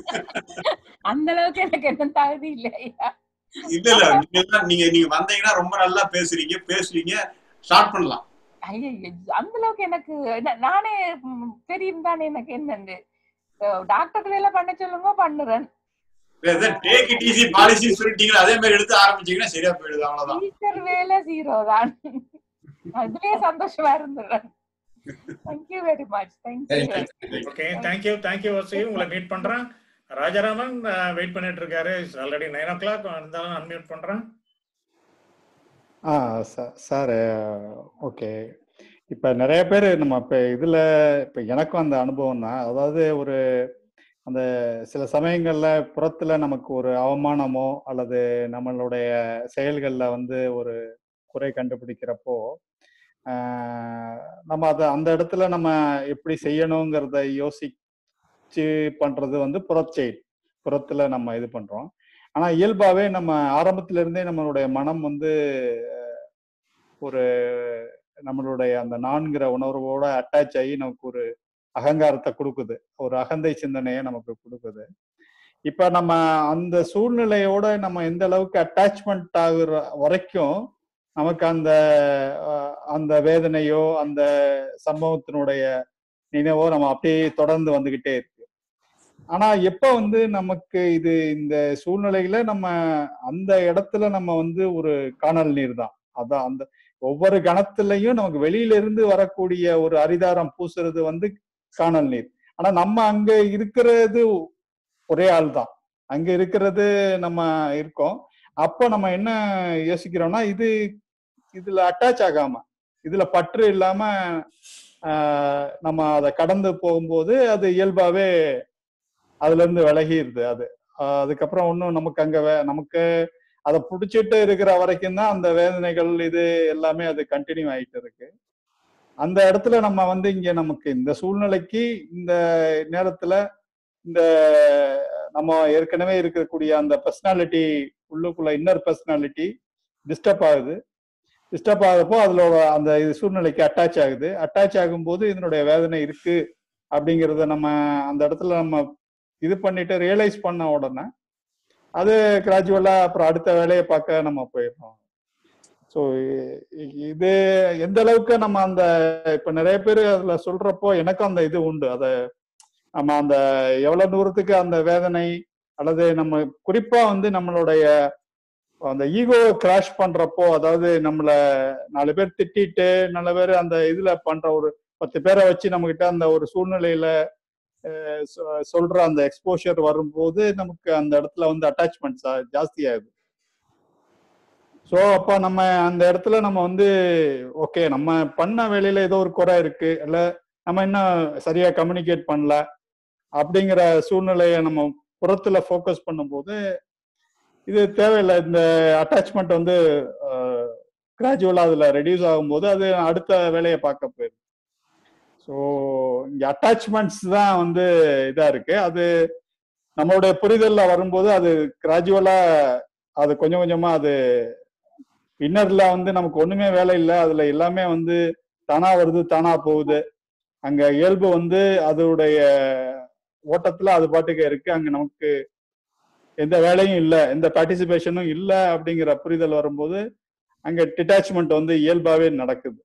அந்த அளவுக்கு எனக்கு என்ன தகுதி இல்லை ஐயா இல்ல இல்ல நீங்க எல்லாம் நீங்க நீங்க வந்தீங்கன்னா ரொம்ப நல்லா பேசுறீங்க பேசுவீங்க ஸ்டார்ட் பண்ணலாம் ஐயோ அந்த அளவுக்கு எனக்கு என்ன- நானே ம், தெரியும் தானே எனக்கு என்னன்னு டாக்டர்கள் எல்லாம் பண்ண சொல்லுங்க பண்ணுறேன் டேக் இட் ஈஸி பாலிசி சொல்லிட்டீங்களா அதே மாதிரி எடுத்து ஆரம்பிச்சீங்கன்னா சரியா போயிடுது அவ்வளவுதான் டீச்சர் வேலை ஜீரோ தான் அதுலயே சந்தோஷமா இருந்துடுறேன் thank you very much thank you okay thank you thank you Vasi உங்களை மீட் பண்றேன் ராஜாராமன் வெயிட் பண்ணிட்டு இருக்காரு ஆல்ரெடி நைன் ஓ கிளாக் இருந்தாலும் அன்மியூட் பண்றேன் ஆ சார் ஓகே இப்போ நிறைய பேர் நம்ம இப்போ இதில் இப்போ எனக்கும் அந்த அனுபவம் தான் அதாவது ஒரு அந்த சில சமயங்களில் புறத்தில் நமக்கு ஒரு அவமானமோ அல்லது நம்மளுடைய செயல்களில் வந்து ஒரு குறை கண்டுபிடிக்கிறப்போ ஆஹ், நம்ம அதை அந்த இடத்துல நம்ம எப்படி செய்யணுங்கிறத யோசிச்சு பண்ணுறது வந்து புறச்செயல் புறத்தில் நம்ம இது பண்ணுறோம் ஆனால் இயல்பாகவே நம்ம ஆரம்பத்துல இருந்தே நம்மளுடைய மனம் வந்து ஒரு நம்மளுடைய அந்த நான்கிற உணர்வோட அட்டாச் ஆகி நமக்கு ஒரு அகங்காரத்தை கொடுக்குது ஒரு அகந்தை சிந்தனையை நமக்கு கொடுக்குது இப்ப நம்ம அந்த சூழ்நிலையோட நம்ம எந்த அளவுக்கு அட்டாச்மெண்ட் ஆகுற வரைக்கும் நமக்கு அந்த அஹ், அந்த வேதனையோ அந்த சம்பவத்தினுடைய நினைவோ நம்ம அப்படியே தொடர்ந்து வந்துகிட்டே இருக்கு ஆனா எப்ப வந்து நமக்கு இது இந்த சூழ்நிலையில நம்ம அந்த இடத்துல நம்ம வந்து ஒரு காணல் நீர் தான் அதான் அந்த ஒவ்வொரு கணத்துலயும் நமக்கு வெளியில இருந்து வரக்கூடிய ஒரு அரிதாரம் பூசுறது வந்து காணல் நீர் ஆனா நம்ம அங்க இருக்கிறது ஒரே ஆள் தான் அங்க இருக்கிறது நம்ம இருக்கோம் அப்போ நம்ம என்ன யோசிக்கிறோம்னா இது இதுல அட்டாச் ஆகாம இதுல பற்று இல்லாம ஆஹ், நம்ம அதை கடந்து போகும்போது அது இயல்பாவே அதுல இருந்து விலகிடுது அது ஆஹ், அதுக்கப்புறம் ஒன்றும் நமக்கு அங்க வே நமக்கு அதை பிடிச்சிட்டு இருக்கிற வரைக்கும் தான் அந்த வேதனைகள் இது எல்லாமே அது கண்டினியூ ஆயிட்டு இருக்கு அந்த இடத்துல நம்ம வந்து இங்க நமக்கு இந்த சூழ்நிலைக்கு இந்த நேரத்துல இந்த நம்ம ஏற்கனவே இருக்கக்கூடிய அந்த பர்சனாலிட்டி உள்ளுக்குள்ள இன்னர் பர்சனாலிட்டி டிஸ்டர்ப் ஆகுது டிஸ்டர்ப் ஆகுறப்போ அதோட அந்த இது சூழ்நிலைக்கு அட்டாச் ஆகுது அட்டாச் ஆகும்போது இதனுடைய வேதனை இருக்கு அப்படிங்கிறத நம்ம அந்த இடத்துல நம்ம இது பண்ணிட்டு ரியலைஸ் பண்ண உடனே அது கிராஜுவலா அப்புறம் அடுத்த வேலையை பார்க்க நம்ம போயிடுறோம் ஸோ இது எந்த அளவுக்கு நம்ம அந்த இப்ப நிறைய பேர் அதுல சொல்றப்போ எனக்கும் அந்த இது உண்டு அதை நம்ம அந்த எவ்வளவு தூரத்துக்கு அந்த வேதனை அல்லது நம்ம குறிப்பா வந்து நம்மளுடைய அந்த ஈகோ கிராஷ் பண்றப்போ அதாவது நம்மள நாலு பேர் திட்டிட்டு நல்ல பேர் அந்த இதுல பண்ற ஒரு பத்து பேரை வச்சு நம்ம கிட்ட அந்த ஒரு சூழ்நிலையில அஹ், சொ- சொல்ற அந்த எக்ஸ்போஷர் வரும்போது நமக்கு அந்த இடத்துல வந்து அட்டாச்மெண்ட்ஸ் ஜாஸ்தி ஆகுது ஸோ அப்போ நம்ம அந்த இடத்துல நம்ம வந்து ஓகே நம்ம பண்ண வேலையில ஏதோ ஒரு குறை இருக்கு இல்ல நம்ம இன்னும் சரியா கம்யூனிகேட் பண்ணல அப்படிங்கிற சூழ்நிலையை நம்ம புறத்துல ஃபோக்கஸ் பண்ணும்போது இது தேவையில்லை இந்த அட்டாச்மெண்ட் வந்து கிராஜுவலா அதுல ரெடியூஸ் ஆகும்போது அது அடுத்த வேலையை பார்க்க போயிடும் ஸோ இங்க அட்டாச்மெண்ட்ஸ் தான் வந்து இதா இருக்கு அது நம்மளுடைய புரிதல்ல வரும்போது அது கிராஜுவலா அது கொஞ்சம் கொஞ்சமா அது இன்னர்ல வந்து நமக்கு ஒண்ணுமே வேலை இல்லை அதுல எல்லாமே வந்து தானா வருது தானா போகுது அங்க இயல்பு வந்து அதோடைய ஓட்டத்துல அது பாட்டுக்கு இருக்கு அங்க நமக்கு எந்த வேலையும் இல்லை எந்த பார்ட்டிசிபேஷனும் இல்லை அப்படிங்கிற புரிதல் வரும்போது அங்க டிட்டாச்மெண்ட் வந்து இயல்பாவே நடக்குது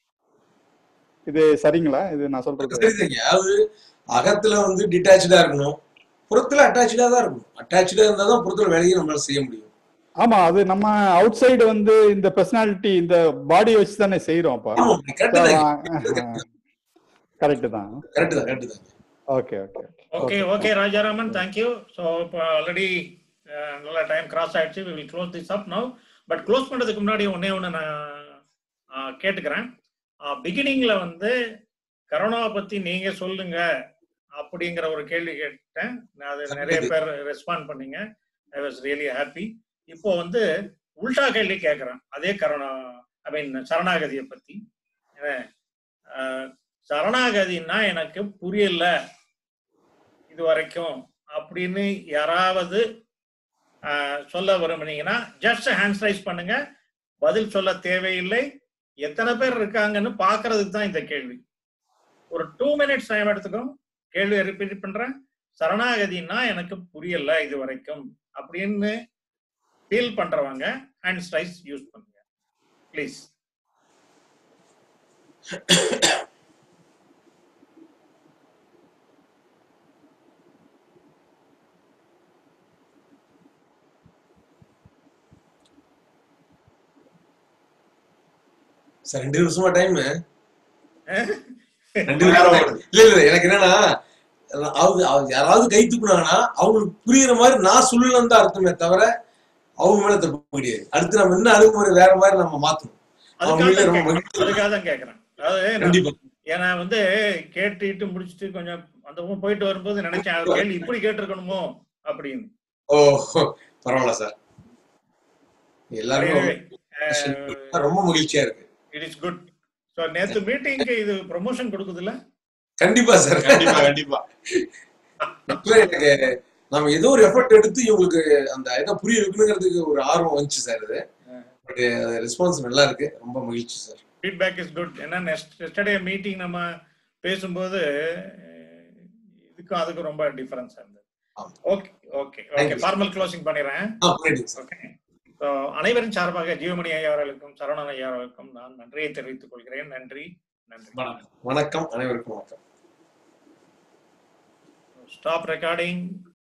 இது சரிங்களா இது நான் சொல்றது சரி சரிங்க அதாவது அகத்துல வந்து டிட்டாச்சா இருக்கணும் புறத்துல அட்டாச்சா தான் இருக்கணும் அட்டாச்சா இருந்தா தான் புறத்துல வேலையை நம்மளால செய்ய முடியும் ஆமா அது நம்ம அவுட் சைடு வந்து இந்த பர்சனாலிட்டி இந்த பாடி வச்சு தானே செய்யறோம் அப்ப ஆமா கரெக்ட் தான் கரெக்ட் தான் கரெக்ட் தான் கரெக்ட் தான் okay okay okay okay Rajaraman thank you so இப்போ ஆல்ரெடி நல்ல டைம் கிராஸ் ஆயிடுச்சு we will close this up now but close பண்ணுறதுக்கு முன்னாடி ஒன்னே ஒன்று நான் ஆ, கேட்டுக்கிறேன் பிகினிங்ல வந்து கரோனாவை பத்தி நீங்க சொல்லுங்க அப்படிங்கிற ஒரு கேள்வி கேட்டேன் நான் அது நிறைய பேர் ரெஸ்பாண்ட் பண்ணீங்க ஐ வாஸ் ரியலி ஹாப்பி இப்போ வந்து உல்டா கேள்வி கேட்குறேன் அதே கரோனா ஐ மீன் சரணாகதியை பத்தி ஏன்னா, ஆஹ், சரணாகதின்னா எனக்கு புரியல இது வரைக்கும் அப்படின்னு யாராவது ஆஹ், சொல்ல விரும்புனீங்கன்னா ஜஸ்ட் ஹேண்ட்ஸ் ரைஸ் பண்ணுங்க பதில் சொல்ல தேவையில்லை எத்தனை பேர் இருக்காங்கன்னு பாக்குறதுக்கு தான் இந்த கேள்வி ஒரு டூ மினிட்ஸ் டைம் எடுத்துக்கோம் கேள்வியை ரிப்பீட் பண்றேன் சரணாகதினா எனக்கு புரியல இது வரைக்கும் அப்படின்னு ஃபீல் பண்றவங்க ஹேண்ட்ஸ் ரைஸ் யூஸ் பண்ணுங்க ப்ளீஸ் சார் ரெண்டு நிமிஷமா டைம் ரெண்டு நிமிஷம் time. இல்ல இல்ல எனக்கு என்னன்னா அவங்க அவங்க யாராவது கை தூக்குனாங்கன்னா அவங்களுக்கு புரியுற மாதிரி நான் சொல்லலன்னு தான் அர்த்தமே தவிர அவங்க மேல தப்பு கிடையாது அடுத்து நம்ம என்ன அணுகுமுறை வேற மாதிரி நம்ம மாத்தணும் அவங்க அதுக்காக வீட்டுல தான் ரொம்ப கேட்கறேன் அதுக்காக தான் கேட்கறேன் அதாவது நான் கண்டிப்பா ஏன்னா வந்து கேட்டுட்டு முடிச்சுட்டு கொஞ்சம் அந்த பக்கம் போயிட்டு வரும்போது நினைச்சேன் அது கேள்வி இப்படி கேட்டிருக்கணுமோ அப்படின்னு ஓ பரவாயில்ல சார் எல்லாருக்கும் Anyway, ரொம்ப ரொம்ப மகிழ்ச்சியா இருக்கு இட் இஸ் குட் ஸோ நேத்து மீட்டிங்க்கு இது ப்ரொமோஷன் கொடுக்குதுல்ல கண்டிப்பா சார் கண்டிப்பா கண்டிப்பா Actually எனக்கு நம்ம ஏதோ ஒரு எஃபர்ட் எடுத்து இவங்களுக்கு அந்த இதை புரிய வைக்கணுங்கிறதுக்கு ஒரு ஆர்வம் வந்துச்சு சார் இது பட் ரெஸ்பான்ஸ் நல்லா இருக்கு ரொம்ப மகிழ்ச்சி சார் ஃபீட்பேக் இஸ் குட் ஏன்னா நெக்ஸ்ட் எஸ்டர்டே மீட்டிங் நம்ம பேசும்போது அஹ், இதுக்கும் அதுக்கும் ரொம்ப டிஃபரன்ஸ் இருந்தது okay okay Thank okay you, sir. Formal closing பண்ணிடுறேன் ஆ பண்ணிடுங்க சார் ஓகே ஸோ அனைவரின் சார்பாக ஜீவமணி ஐயா அவர்களுக்கும் சரவணன் ஐயா அவர்களுக்கும் நான் நன்றியை தெரிவித்துக் கொள்கிறேன் நன்றி நன்றி வணக்கம் அனைவருக்கும் வணக்கம் ஸ்டாப் ரெக்கார்டிங்